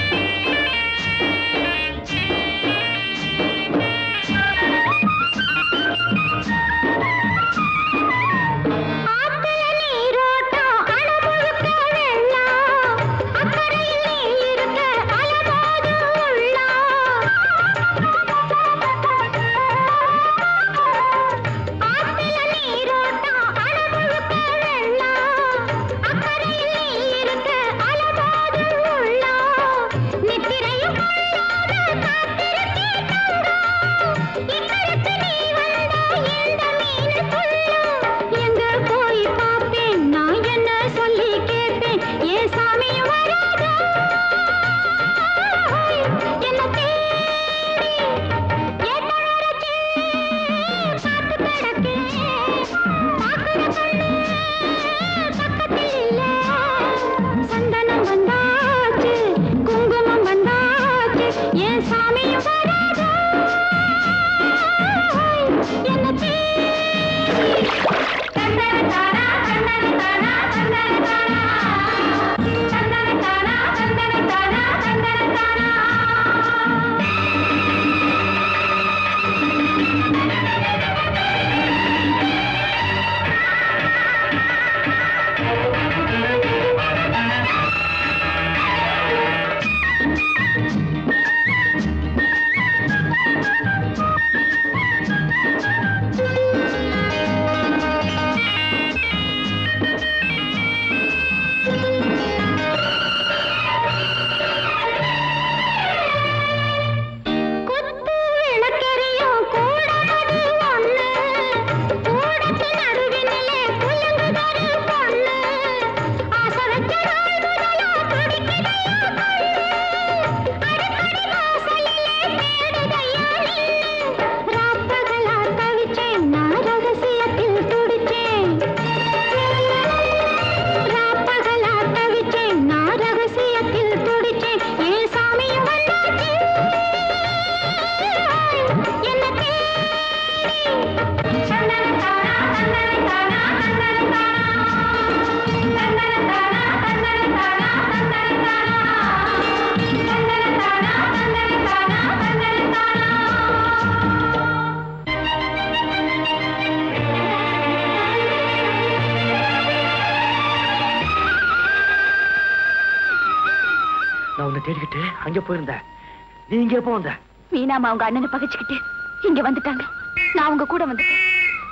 நான் உன்னை தேடிக்கிட்டு அங்க போயிருந்தேன் நீ இங்க எப்போ வந்த மீனாமா அவங்க அண்ணனை பகைச்சுக்கிட்டு இங்க வந்துட்டாங்க நான் உங்க கூட வந்துட்டேன்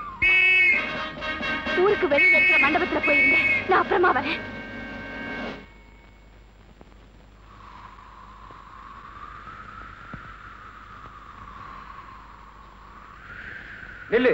ஊருக்கு வெளியில இருக்கிற மண்டபத்துல போயிருந்தேன் நான் அப்புறமா வரேன் நில்லு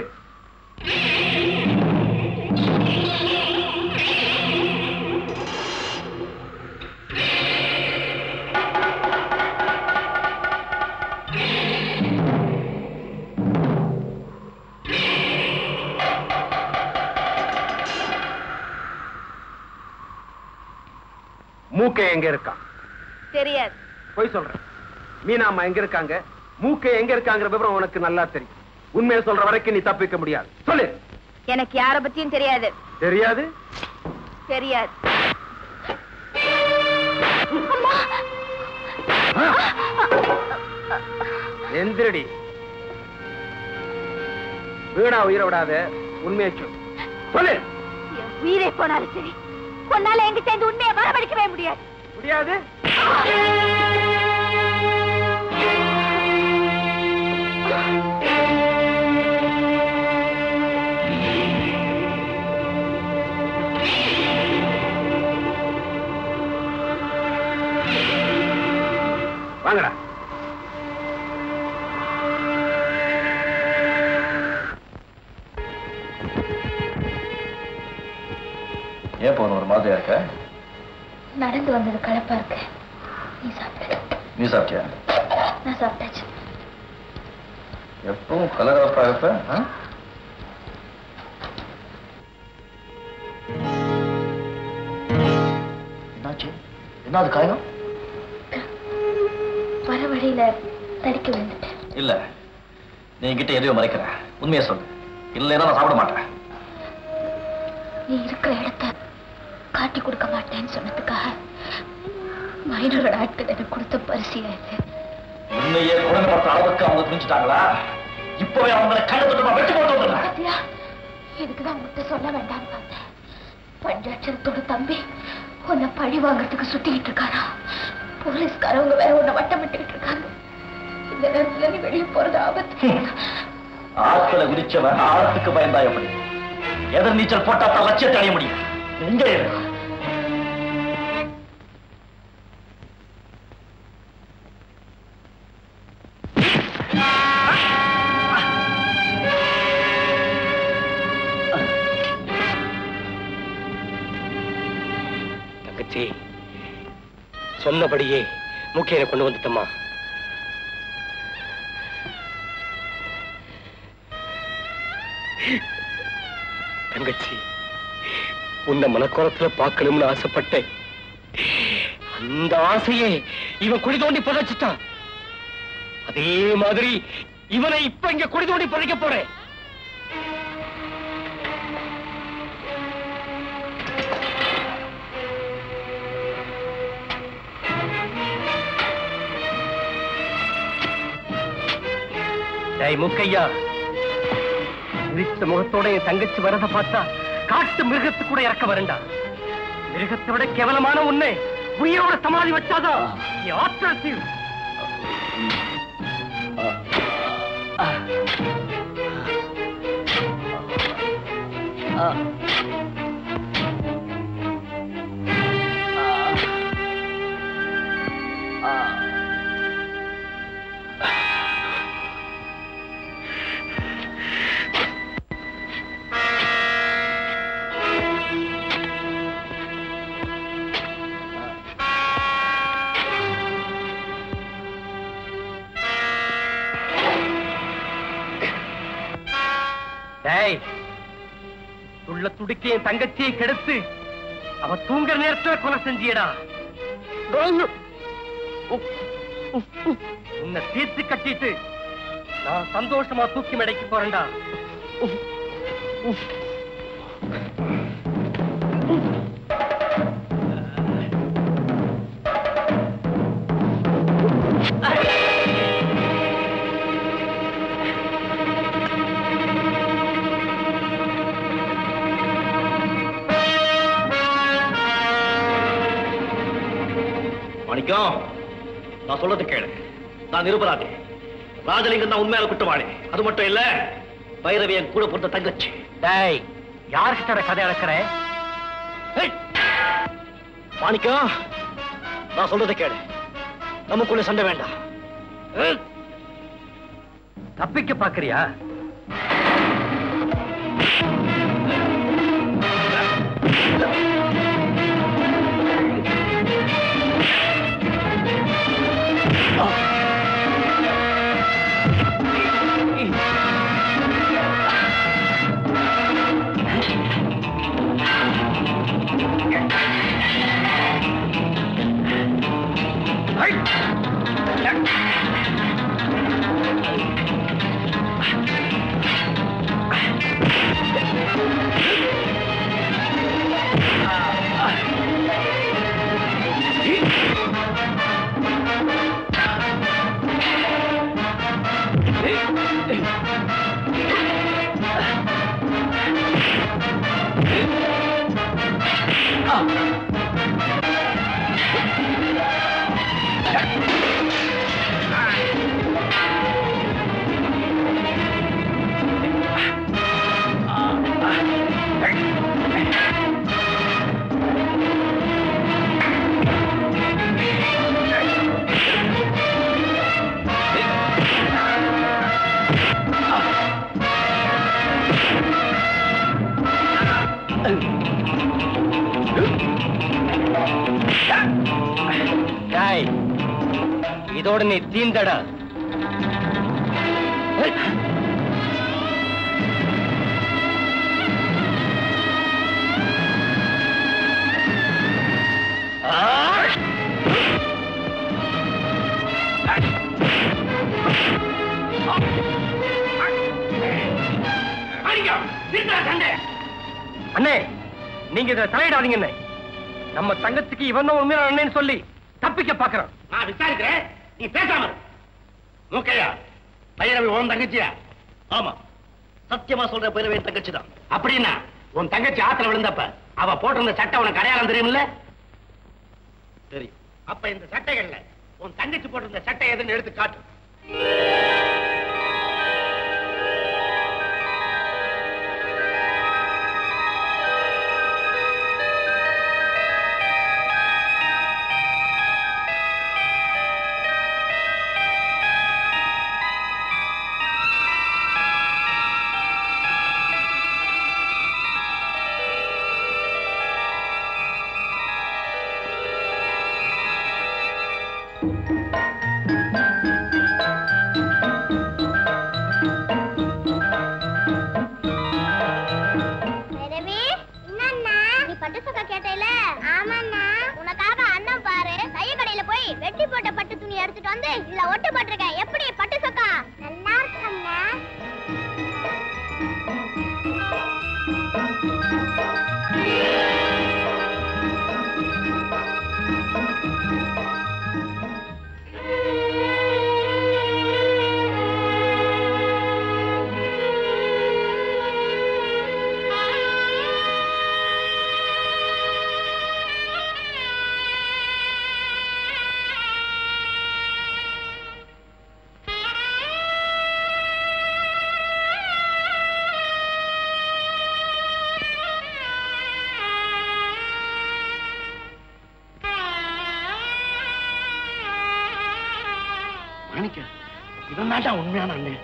மூக்கை எங்க இருக்கான் தெரியாது போய் சொல்றேன் மீனாம்மா எங்க இருக்காங்க மூக்கை எங்க இருக்காங்கிற விவரம் உனக்கு நல்லா தெரியும் உண்மையை சொல்ற வரைக்கும் நீ தப்பிக்க முடியாது சொல்லு எனக்கு யார பத்தியும் தெரியாது தெரியாது தெரியாது எந்திரடி வீணா உயிரை விடாத உண்மையை சொல்லு சொல்லு என் உயிரே போனாலும் சரி உன்னால எங்க சேர்ந்து உண்மையை வரவழைக்கவே முடியாது முடியாது வாங்கடா ஏன் போன ஒரு மாதிரியா இருக்க நடந்து வந்தது கலப்பா இருக்கு நீ சாப்பிடு நீ சாப்பிட்டியா நான் சாப்பிட்டாச்சு எப்பவும் கலகலப்பா இருப்ப ஆ? என்னாச்சு என்ன அது காயம் வர வழியில தடிக்க விழுந்துட்டேன் இல்ல நீ என்கிட்ட எதையோ மறைக்கிற உண்மையை சொல்லு இல்லைன்னா நான் சாப்பிட மாட்டேன் நீ இருக்கிற இடத்த காட்டி கொடுக்க மாட்டேன்னு சொன்னதுக்காக மைனரோட ஆட்கள் எனக்கு கொடுத்த பரிசியா இது உன்னையே குழந்தைப்படுத்த அளவுக்கு அவங்க துணிச்சிட்டாங்களா இப்பவே அவங்களை கண்ணு தொட்டு வெட்டி போட்டு வந்துடுறேன் பாத்தியா இதுக்குதான் உங்ககிட்ட சொல்ல வேண்டாம்னு பார்த்தேன் பஞ்சாட்சரத்தோட தம்பி உன்னை பழி வாங்குறதுக்கு சுத்திக்கிட்டு இருக்காரா போலீஸ்காரவங்க வேற உன்னை வட்டம் விட்டுக்கிட்டு இருக்காங்க இந்த நேரத்துல நீ வெளியே போறது ஆபத்து ஆட்களை விரிச்சவன் ஆழத்துக்கு பயந்தா எப்படி எதிர் நீச்சல் போட்டா தான் லட்சியத்தை அடைய முடியும் எங்க இரு தங்கச்சி சொன்னபடியே முக்கியனை கொண்டு வந்துட்டம்மா தங்கச்சி உன்னை மனக்குளத்துல பார்க்கணும்னு ஆசைப்பட்டேன் அந்த ஆசையை இவன் குழி தோண்டி புதைச்சிட்டான் அதே மாதிரி இவனை இப்ப இங்க குழி தோண்டி புதைக்க போறேன் டேய் முக்கையா விரித்த முகத்தோட என் தங்கச்சி வரத பார்த்தா காட்டு மிருகத்து கூட இறக்க வரண்டா மிருகத்தை விட கேவலமான உன்னை உயிரோட சமாதி வச்சாதான் என் ஆற்றல் தீரும் டேய் உள்ள துடிக்க என் தங்கச்சியை கெடுத்து அவ தூங்குற நேரத்துல கொலை செஞ்சியடா உன்னை தீர்த்து கட்டிட்டு நான் சந்தோஷமா தூக்கி மடைக்கு போறேன்டா மாணிக்கம் நான் சொல்றது கேளு நான் நிரபராதி ராஜலிங்கம் தான் உண்மையான குற்றவாளி அது மட்டும் இல்ல பைரவி என் கூட பொறுத்த தங்கச்சி டேய் யார்கிட்ட கதை அளக்கிற மாணிக்கம் நான் சொல்றதை கேளு நமக்குள்ள சண்டை வேண்டாம் தப்பிக்க பாக்குறியா டேய் இதோட நீ தீந்தடா அண்ணே நீங்க இதை தலையிடாதீங்க அண்ணே நம்ம தங்கத்துக்கு இவன் தான் உண்மையான அண்ணன் சொல்லி தப்பிக்க பாக்குறான் நான் விசாரிக்கிறேன் நீ பேசாம இரு. மூக்கையா பைரவி உன் தங்கச்சியா ஆமா சத்தியமா சொல்ற பைரவே தங்கச்சி தான் அப்படின்னா உன் தங்கச்சி ஆத்துல விழுந்தப்ப அவ போட்டிருந்த சட்டை உனக்கு அடையாளம் தெரியுமில்ல தெரியும் அப்ப இந்த சட்டைகள்ல உன் தங்கச்சி போட்டிருந்த சட்டை எதுன்னு எடுத்து காட்டு ரவி என்னண்ணா நீ பட்டு சொக்கா கேட்டேல ஆமாண்ணா உனக்காக அண்ணன் பாரு தைய கடையில போய் வெட்டி போட்ட பட்டு துணி எடுத்துட்டு வந்து இதுல ஒட்டு போட்டிருக்கேன் எப்படி பட்டு சொக்கா நல்லா இருக்கண்ணா மாணிக்க இவன் தான்டா உண்மையான அண்ணன்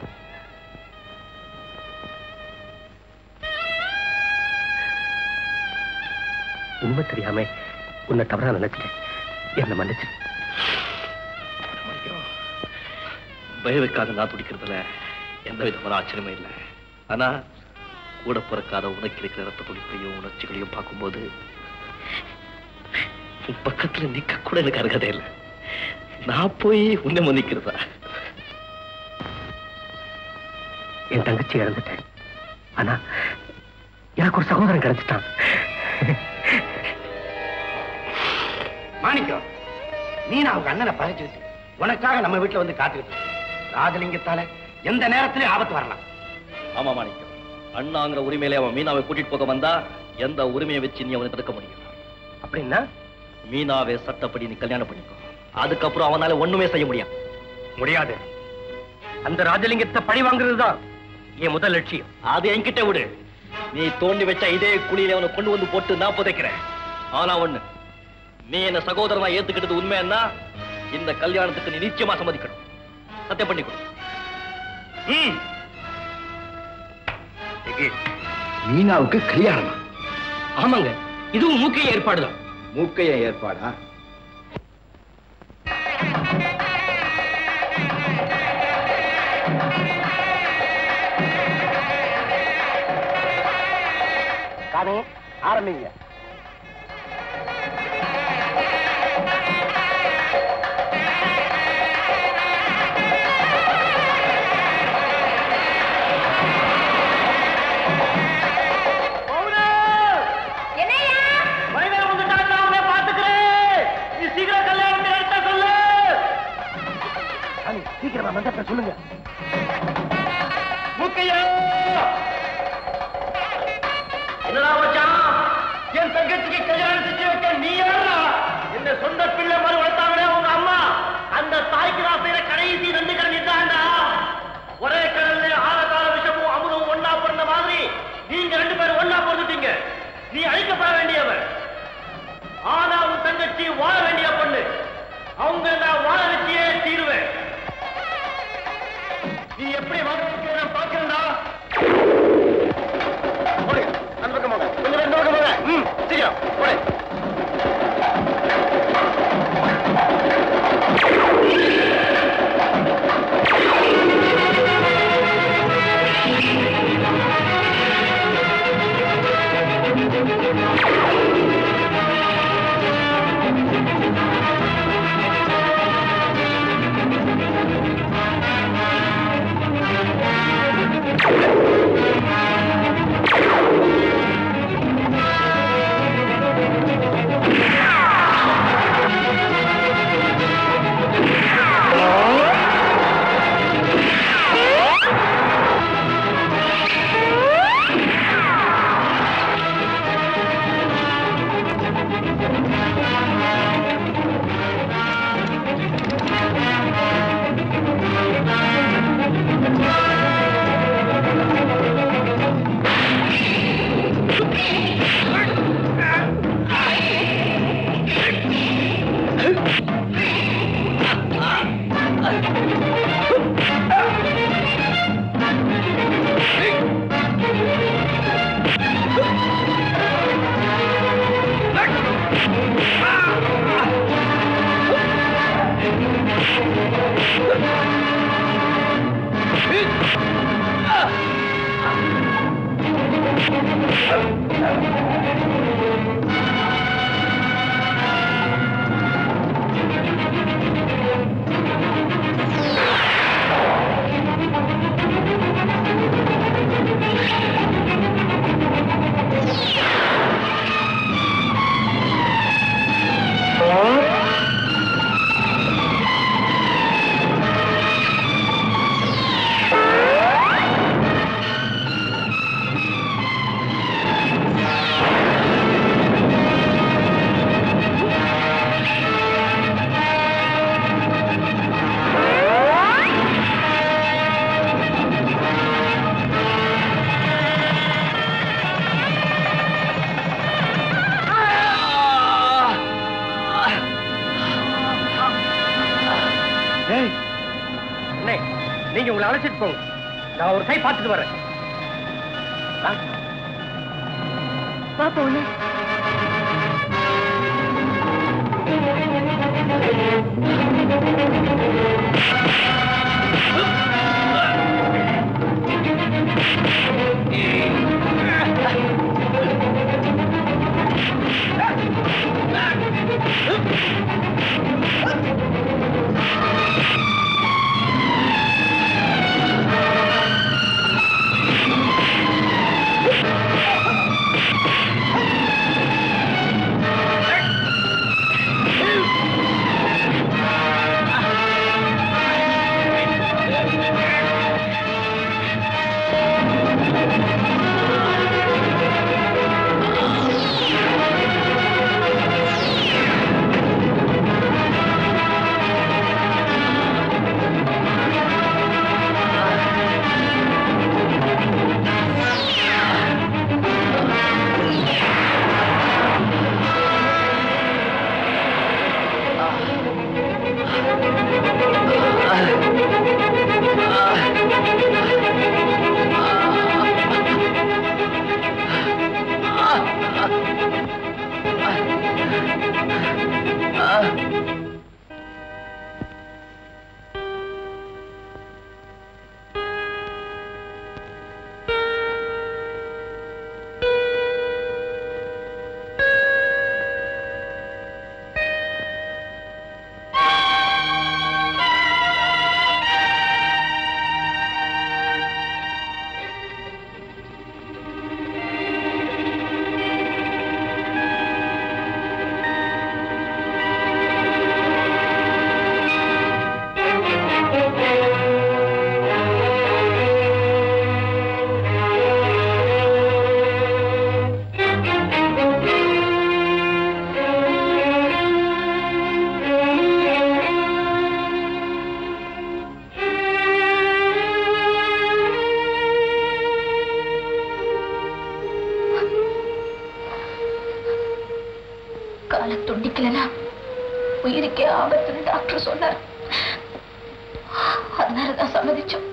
உண்மை தெரியாம உன்னை தவறா நினைச்சிட்டேன் என்ன மன்னிச்சு பைரவிக்காக நான் துடிக்கிறதுல எந்த விதமான ஆச்சரியமே இல்லை ஆனா கூட பிறக்காத உனக்கு இருக்கிற ரத்த துடிப்பையும் உணர்ச்சிகளையும் பார்க்கும்போது உன் பக்கத்துல நிக்க கூட எனக்கு அருகதே இல்லை நான் போய் உன்னை மன்னிக்கிறதா என் தங்கச்சி இழந்துட்டேன் ஆனா எனக்கு ஒரு சகோதரன் கிடைச்சிட்டான் மாணிக்கம் நீ நான் அவங்க அண்ணனை பறிச்சுக்கிட்டு உனக்காக நம்ம வீட்டுல வந்து காத்துக்கிட்டு இருக்க. ராஜலிங்கத்தால எந்த நேரத்திலயும் ஆபத்து வரலாம் ஆமா மாணிக்கம் அண்ணாங்கிற உரிமையில அவன் மீனாவை கூட்டிட்டு போக வந்தா எந்த உரிமையை வச்சு நீ அவனை தடுக்க முடியும் அப்படின்னா மீனாவை சட்டப்படி நீ கல்யாணம் பண்ணிக்கோ அதுக்கப்புறம் அவனால ஒண்ணுமே செய்ய முடியாது முடியாது அந்த ராஜலிங்கத்தை பழி வாங்குறதுதான் என் முதல் லட்சியம் அது என்கிட்ட விடு நீ தோண்டி வச்ச இதே குழியில அவனை கொண்டு வந்து போட்டு நான் புதைக்கிறேன் ஆனா ஒண்ணு நீ என்ன சகோதரனா ஏத்துக்கிட்டது உண்மைன்னா இந்த கல்யாணத்துக்கு நீ நிச்சயமா சம்மதிக்கணும் சத்தியம் பண்ணி கொடு ம். ஏகே, மீனாவுக்கு கல்யாணமா ஆமாங்க இதுவும் முக்கிய ஏற்பாடுதான் மூக்கைய ஏற்பாடா காணே ஆரம்பிங்க சீக்கிரமா மந்தத்தை சொல்லுங்க மூக்கையா என்னடா மச்சான் என் தங்கச்சிக்கு கல்யாணம் செஞ்சு வைக்க நீ யாரா இந்த சொந்த பிள்ளை மறு வளர்த்தாங்களே உங்க அம்மா அந்த தாய்க்கு நான் செய்யற கடைசி நன்றி கடன் இதாண்டா ஒரே கடல்ல ஆழகால விஷமும் அமுதமும் ஒண்ணா பிறந்த மாதிரி நீங்க ரெண்டு பேரும் ஒண்ணா பிறந்துட்டீங்க நீ அழிக்கப்பட வேண்டியவன் ஆனா உன் தங்கச்சி வாழ வேண்டிய பொண்ணு அவங்க நான் வாழ வச்சியே தீருவேன் ஏய், அண்ணே, நீங்க உங்களை அழைச்சிட்டு போங்க நான் ஒரு கை பார்த்துட்டு வரேன் ஆ? வா போன காலை துண்டிக்கலனா உயிருக்கே ஆபத்துன்னு டாக்டர் சொன்னார் அதனாலதான் சம்மதிச்சோம்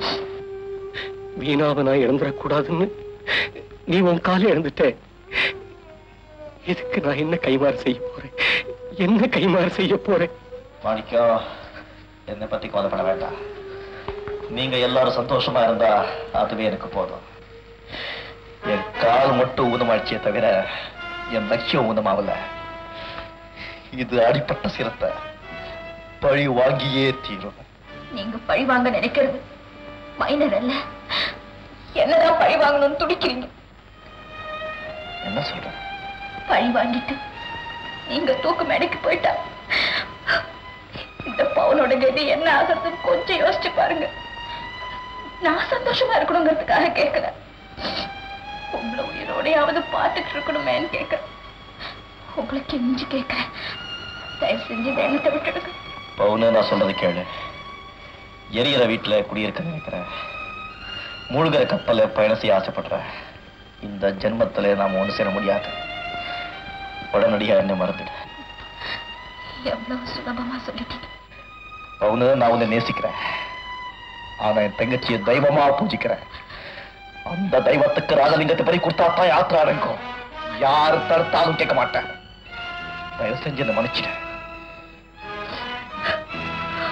வீணாவை நான் இழந்துடக்கூடாதுன்னு நீ உன் காலை இழந்துட்ட இதுக்கு நான் என்ன கைமாறு செய்ய போறேன் என்ன கைமாறு செய்ய போறேன் மாணிக்கம் என்னை பத்தி கவலைப்பட வேண்டாம் நீங்க எல்லாரும் சந்தோஷமா இருந்தா அதுவே எனக்கு போதும் என் கால் மட்டும் ஊனமாயிடுச்சே தவிர என் லட்சியம் ஊனமாவல இது அடிப்பட்ட சிரத்தை பழி வாங்கியே தீரும் நீங்க பழி வாங்க நினைக்கிறது மைனர் அல்ல என்னதான் பழி வாங்கணும்னு துடிக்கிறீங்க என்ன சொல்ற பழி வாங்கிட்டு நீங்க தூக்கு மேடைக்கு போயிட்டா இந்த பவுனோட கதி என்ன ஆகுறதுன்னு கொஞ்சம் யோசிச்சு பாருங்க நான் சந்தோஷமா இருக்கணுங்கிறதுக்காக கேட்கிறேன் உங்களை உயிரோடையாவது பார்த்துட்டு இருக்கணுமேன்னு கேட்கிறேன் உங்களை கெஞ்சி கேட்கிறேன் தயவு செஞ்சு இந்த எண்ணத்தை விட்டுடுங்க பவுனு நான் சொல்றது கேளு எரியிற வீட்டுல குடியிருக்க நினைக்கிறேன் மூழ்கிற கப்பல்ல பயணம் செய்ய ஆசைப்படுறேன் இந்த ஜென்மத்துல நாம ஒண்ணு சேர முடியாது உடனடியா என்ன மறந்துடு எவ்வளவு சுலபமா சொல்லிட்டீங்க பவுனு நான் உன்னை நேசிக்கிறேன் ஆனா என் தங்கச்சியை தெய்வமா பூஜிக்கிறேன் அந்த தெய்வத்துக்கு ராஜலிங்கத்தை பறி கொடுத்தாத்தான் யாத்திரா அடங்கும் யாரு தடுத்தாலும் கேட்க மாட்டேன் தயவு செஞ்சு என்ன மன்னிச்சிடு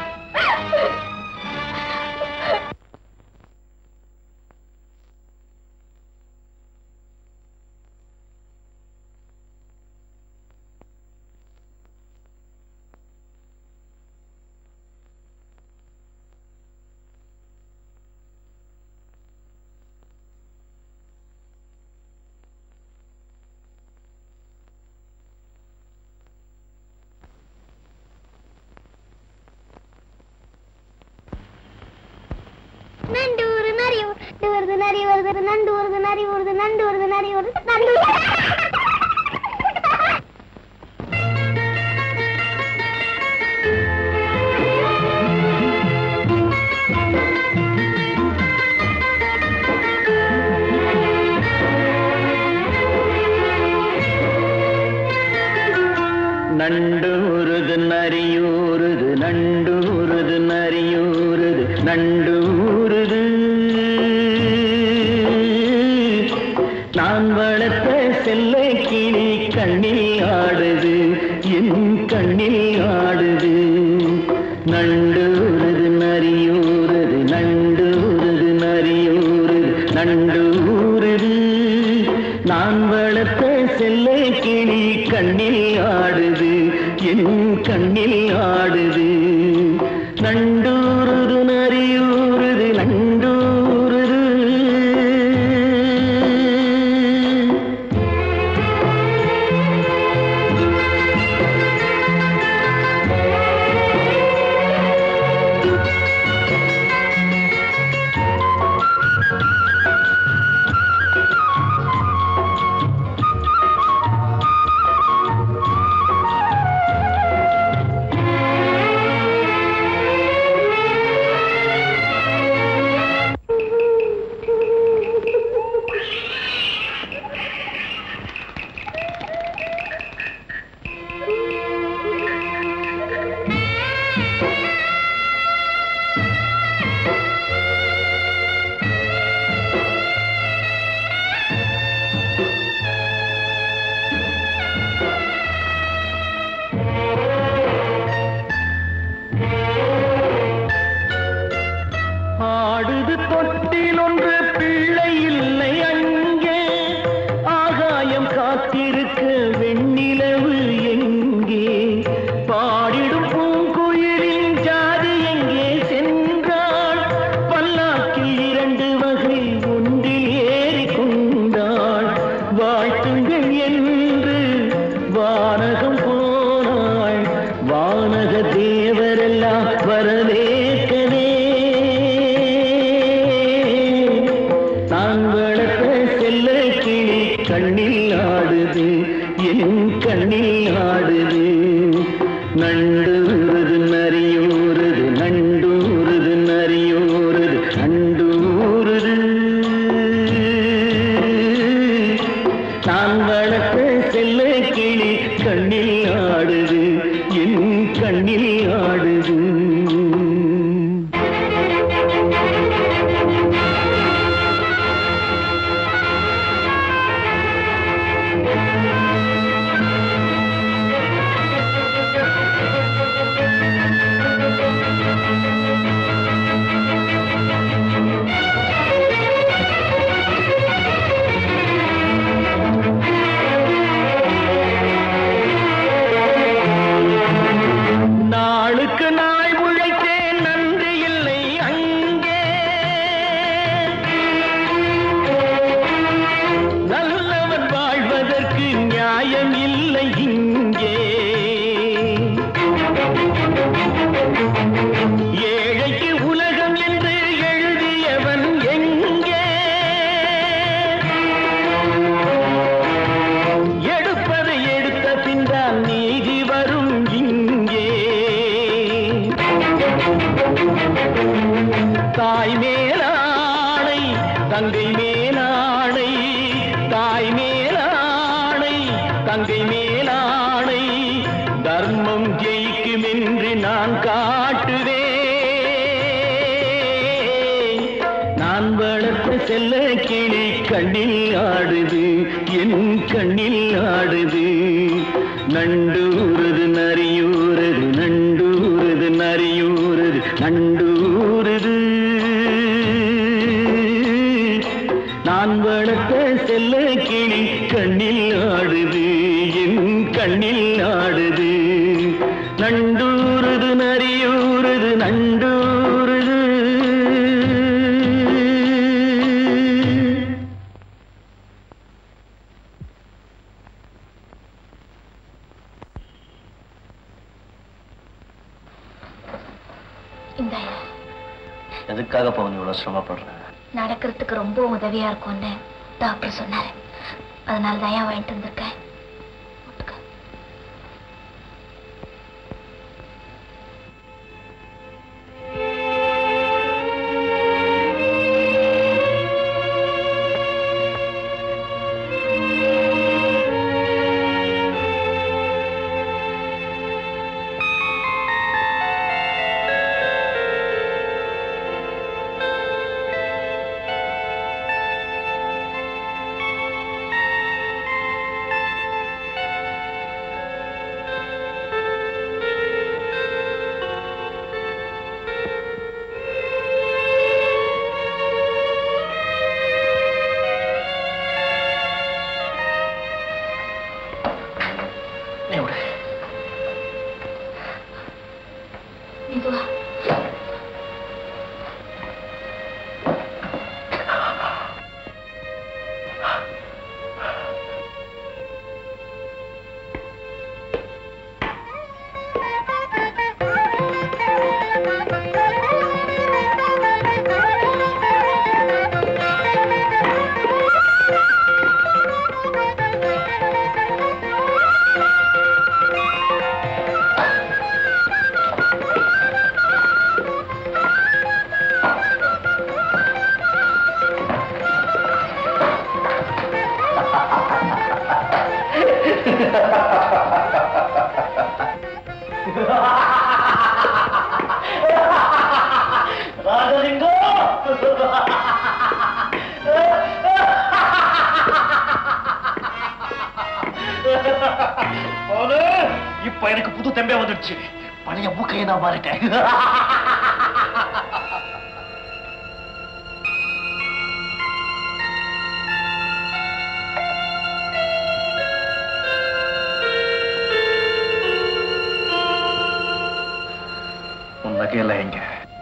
வருது நரி வருது நண்டு வருது நரி வருது நண்டு வருது நரி வருது நண்டு நண்டூருது நரியூருது நண்டூருது நரியூருது நண்டூருது நான் வளர்த்த செல்ல கிளி கண்ணில் ஆடுது என் கண்ணில் ஆடுது நண்டூருது நரியூருது நண்டூருது நரியூருது நண்டூருது நான் வளர்த்த செல்ல கிளி கண்ணில் ஆடுது என் கண்ணில் ஆடுது நண்டூருது நரியூருது நண்டூருது ஆடுது தொட்டில் ஒன்று பிள்ளை இல்லை அங்கே ஆகாயம் காத்திருக்க வெண்ணிலவு எங்கே பாடிடும் பூங்குயிலின் ஜாதி எங்கே சென்றாள் பல்லாக்கில் இரண்டு வகை ஒன்றில் ஏறி கொண்டாள் வாழ்த்துங்கள் என்று வானகம் போனாள் வானக தேவரெல்லாம் வரவேற்கவே நான் வளர்த்த செல்ல கிளி கண்ணில் ஆடுது என் கண்ணில் ஆடுது நண்டூருது நரியூருது நண்டூருது நரியூருது நண்டூருது நான் வளர்த்த செல்ல கிளி கண்ணில் ஆடுது என் கண்ணில் ஆடுது நாளுக்கு நாள் உழைத்தேன் நன்றி இல்லை அங்கே நல்லவன் வாழ்வதற்கு நியாயம் இல்லை இங்கே ஏழைக்கு உலகம் என்று எழுதியவன் எங்கே எடுப்பதை எடுத்த பின்தான் நீதி வரும் இங்கே தாய் மேலாணை தங்கை மேலாணை தாய் மேலாணை தங்கை மேலாணை தர்மம் ஜெயிக்கும் என்று நான் காட்டுவேன் நான் வளர்த்த செல்ல கிளி கண்ணில் ஆடுது என் கண்ணில் ஆடுது நண்டூருது நரியூரது நண்டூருது நரியூரது நண்டூருது நான் வளர்த்த செல்ல கிளி கண்ணில் ஆடுது என் கண்ணில் ஆடுது நண்டூருது நரியூருது நண்டூருது எதுக்காக பவன் இவ்வளவு சிரமப்படுற நடக்கிறதுக்கு ரொம்ப உதவியா இருக்கும்னு டாக்டர் சொன்னாரு அதனால தான் ஏன் வாங்கிட்டு வந்திருக்கேன் நீ விடு மெதுவா போது, இப்ப எனக்கு புது தெம்பே வந்துடுச்சு பழைய மூக்கையை நான் மாறிட்டேன் உன் நகையெல்லாம் எங்க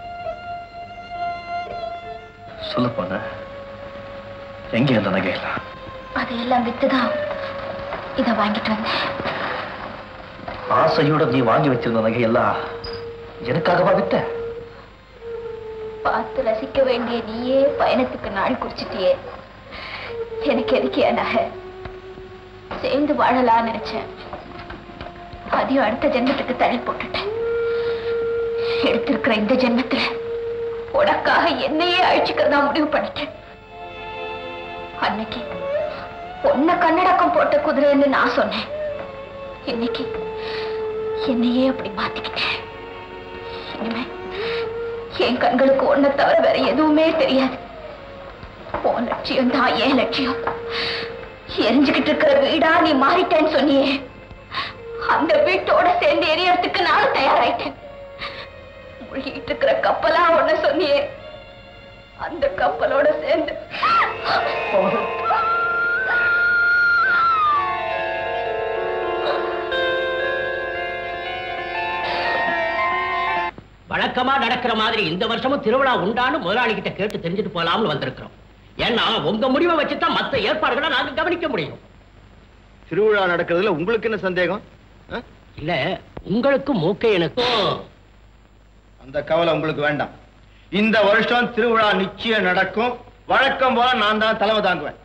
சொல்ல போன எங்க அந்த நகையெல்லாம் அதையெல்லாம் வித்துதான் இதை வாங்கிட்டு வந்தேன் ஆசையோட நீ வாங்கி வச்சிருந்த நகையெல்லாம் எனக்காகவா வித்த பார்த்து ரசிக்க வேண்டிய நீயே பயணத்துக்கு நாள் குறிச்சிட்டியே எனக்கு எதுக்கு என் நகை சேர்ந்து வாழலாம்னு நினைச்சேன் அதையும் அடுத்த ஜென்மத்துக்கு தள்ளி போட்டுட்டேன் எடுத்திருக்கிற இந்த ஜென்மத்துல உனக்காக என்னையே அழிச்சுக்கிறதா முடிவு பண்ணிட்டேன் அன்னைக்கு உன்னை கண்ணடக்கம் போட்ட குதிரைன்னு நான் சொன்னேன் இன்னைக்கு என்னையே அப்படி மாத்திக்கிட்டேன் இனிமே என் கண்களுக்கு ஒன்ன தவிர வேற எதுவுமே தெரியாது உன் லட்சியம் தான் ஏன் லட்சியம் எரிஞ்சுக்கிட்டு இருக்கிற வீடா நீ மாறிட்டேன்னு சொன்னியே அந்த வீட்டோட சேர்ந்து எரியறதுக்கு நானும் தயாராயிட்டேன் முழுகிட்டு இருக்கிற கப்பலா ஒண்ணு சொன்னியே அந்த கப்பலோட சேர்ந்து வழக்கமா நடக்கிற மாதிரி இந்த வருஷமும் திருவிழா உண்டான்னு முதலாளி கிட்ட கேட்டு தெரிஞ்சுட்டு போலாம்னு வந்திருக்கிறோம் ஏன்னா உங்க முடிவை வச்சுதான் மத்த ஏற்பாடுகளை நாங்க கவனிக்க முடியும் திருவிழா நடக்கிறதுல உங்களுக்கு என்ன சந்தேகம் ஆ? இல்ல உங்களுக்கு மூக்கை எனக்கும் அந்த கவலை உங்களுக்கு வேண்டாம் இந்த வருஷம் திருவிழா நிச்சயம் நடக்கும் வழக்கம் போல நான் தான் தலைமை தாங்குவேன்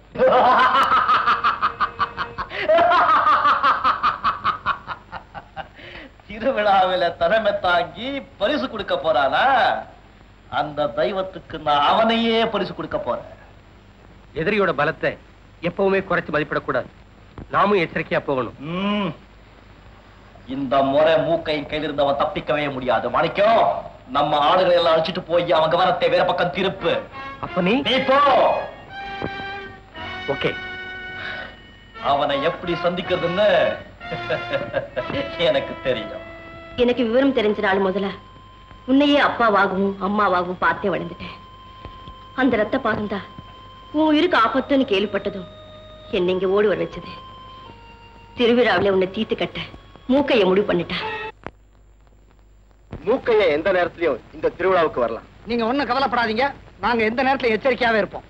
திருவிழாவில தலைமை தாங்கி பரிசு கொடுக்க போறானா அந்த தெய்வத்துக்கு நான் அவனையே பரிசு கொடுக்க போறேன் எதிரியோட பலத்தை எப்பவுமே குறைச்சு மதிப்பிடக்கூடாது நாமும் எச்சரிக்கையா போகணும் ம். இந்த முறை மூக்கையும் கையில் இருந்தவன் தப்பிக்கவே முடியாது மாணிக்கம் நம்ம ஆளுகளை எல்லாம் அழைச்சிட்டு போய் அவங்க கவனத்தை வேற பக்கம் திருப்பு அப்ப நீ நீ போ ஓகே அவனை எப்படி சந்திக்கிறதுன்னு எனக்கு தெரியும் எனக்கு விவரம் தெரிஞ்ச நாள் முதல்ல உன்னையே அப்பாவாகவும் அம்மாவாகவும் பார்த்தே வளர்ந்துட்டேன் அந்த ரத்த பாருந்தா உன் உயிருக்கு ஆபத்துன்னு கேள்விப்பட்டதும் என்னை இங்க ஓடி வர வச்சது திருவிழாவில உன்னை தீத்து கட்ட மூக்கைய முடிவு பண்ணிட்டா மூக்கைய எந்த நேரத்திலயும் இந்த திருவிழாவுக்கு வரலாம் நீங்க ஒண்ணும் கவலைப்படாதீங்க நாங்க எந்த நேரத்துல எச்சரிக்கையாவே இருப்போம்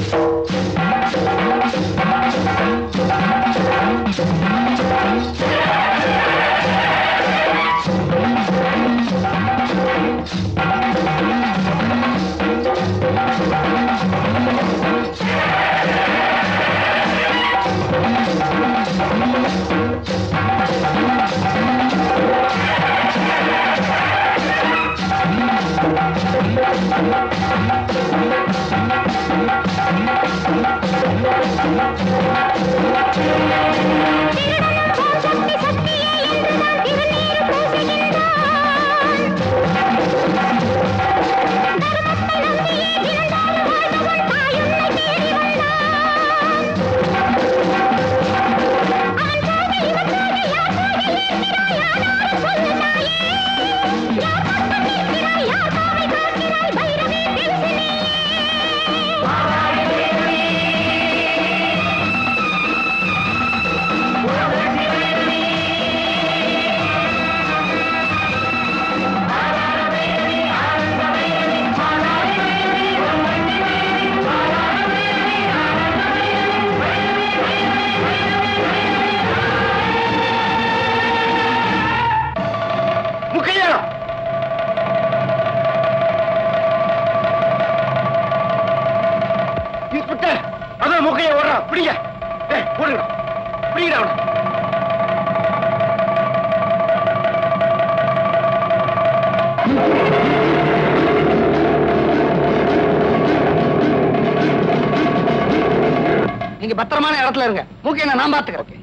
முக்கையா இன்ஸ்பெக்டர் அதான் முக்கைய ஓடுறான் பிடிங்க ஏய் ஓடுங்க பிடிங்கடா அவனை நீங்க பத்திரமான இடத்துல இருங்க மூக்கை நான் பாத்துக்கிறேன்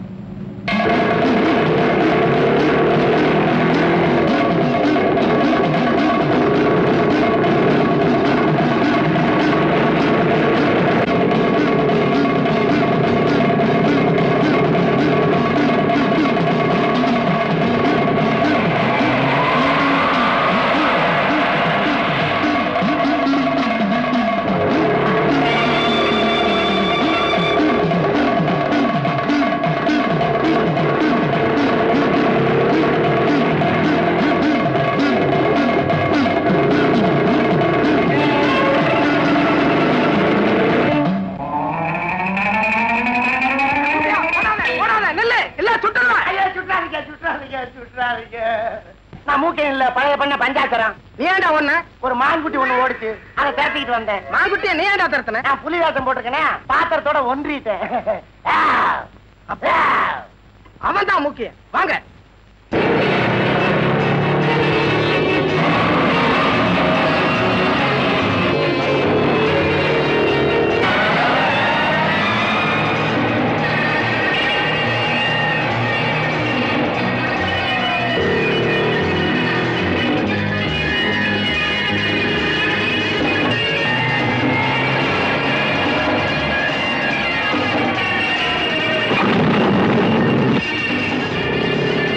நெல்லு எல்லாம் சுட்டுருவேன் ஐயா சுட்டாதீங்க சுட்டாதீங்க சுட்டாதீங்க நான் மூக்கே இல்ல பழைய பண்ண பஞ்சாச்சரம் நீ ஏன்டா ஒண்ணு ஒரு மான்குட்டி ஒண்ணு ஓடிச்சு அதை திரட்டிக்கிட்டு வந்தேன் மான்குட்டியை நீ ஏன்டா திரத்தின நான் புலி வேஷம் போட்டிருக்கேனே பாத்திரத்தோட ஒன்றிட்டேன் அவன் தான் முக்கியம் வாங்க ஆ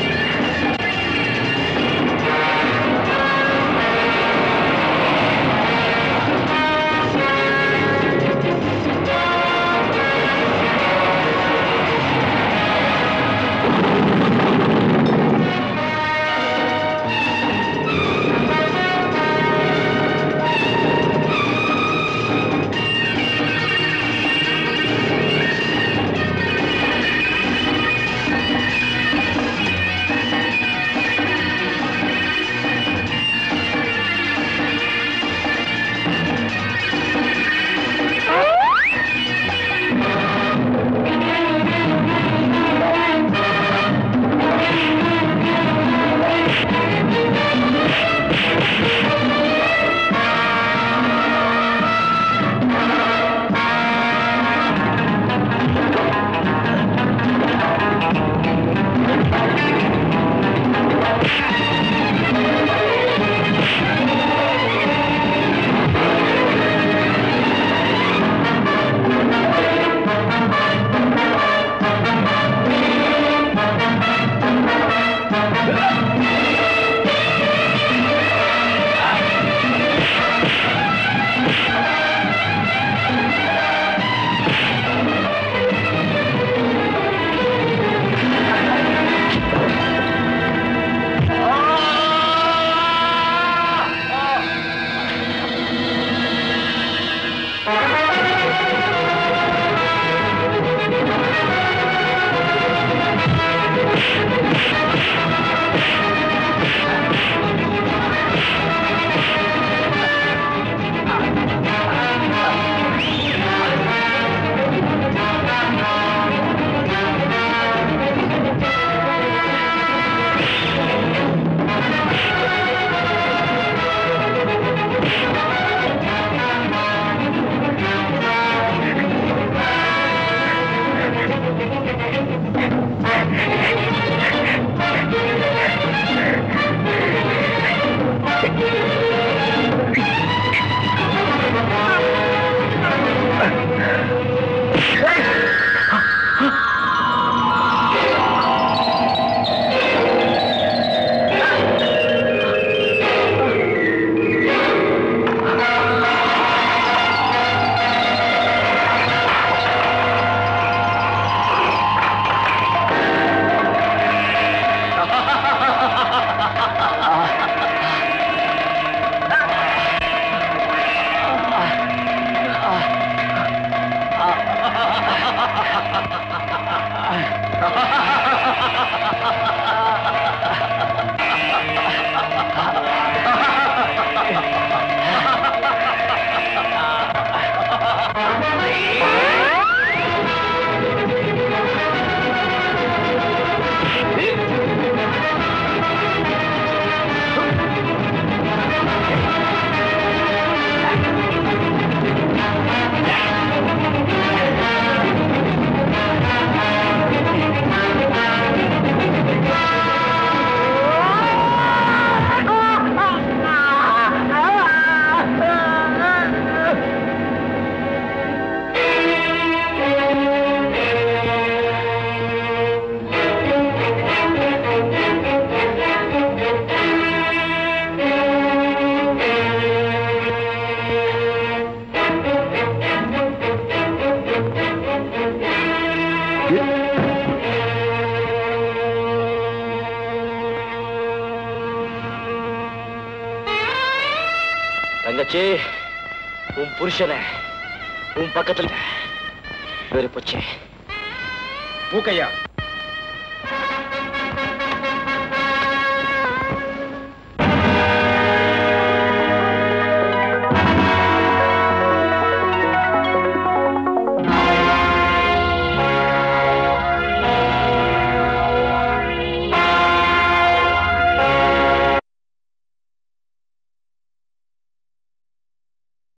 மீனாட்சி உன் புருஷனை உன் பக்கத்துல வேறு போச்சு மூக்கையா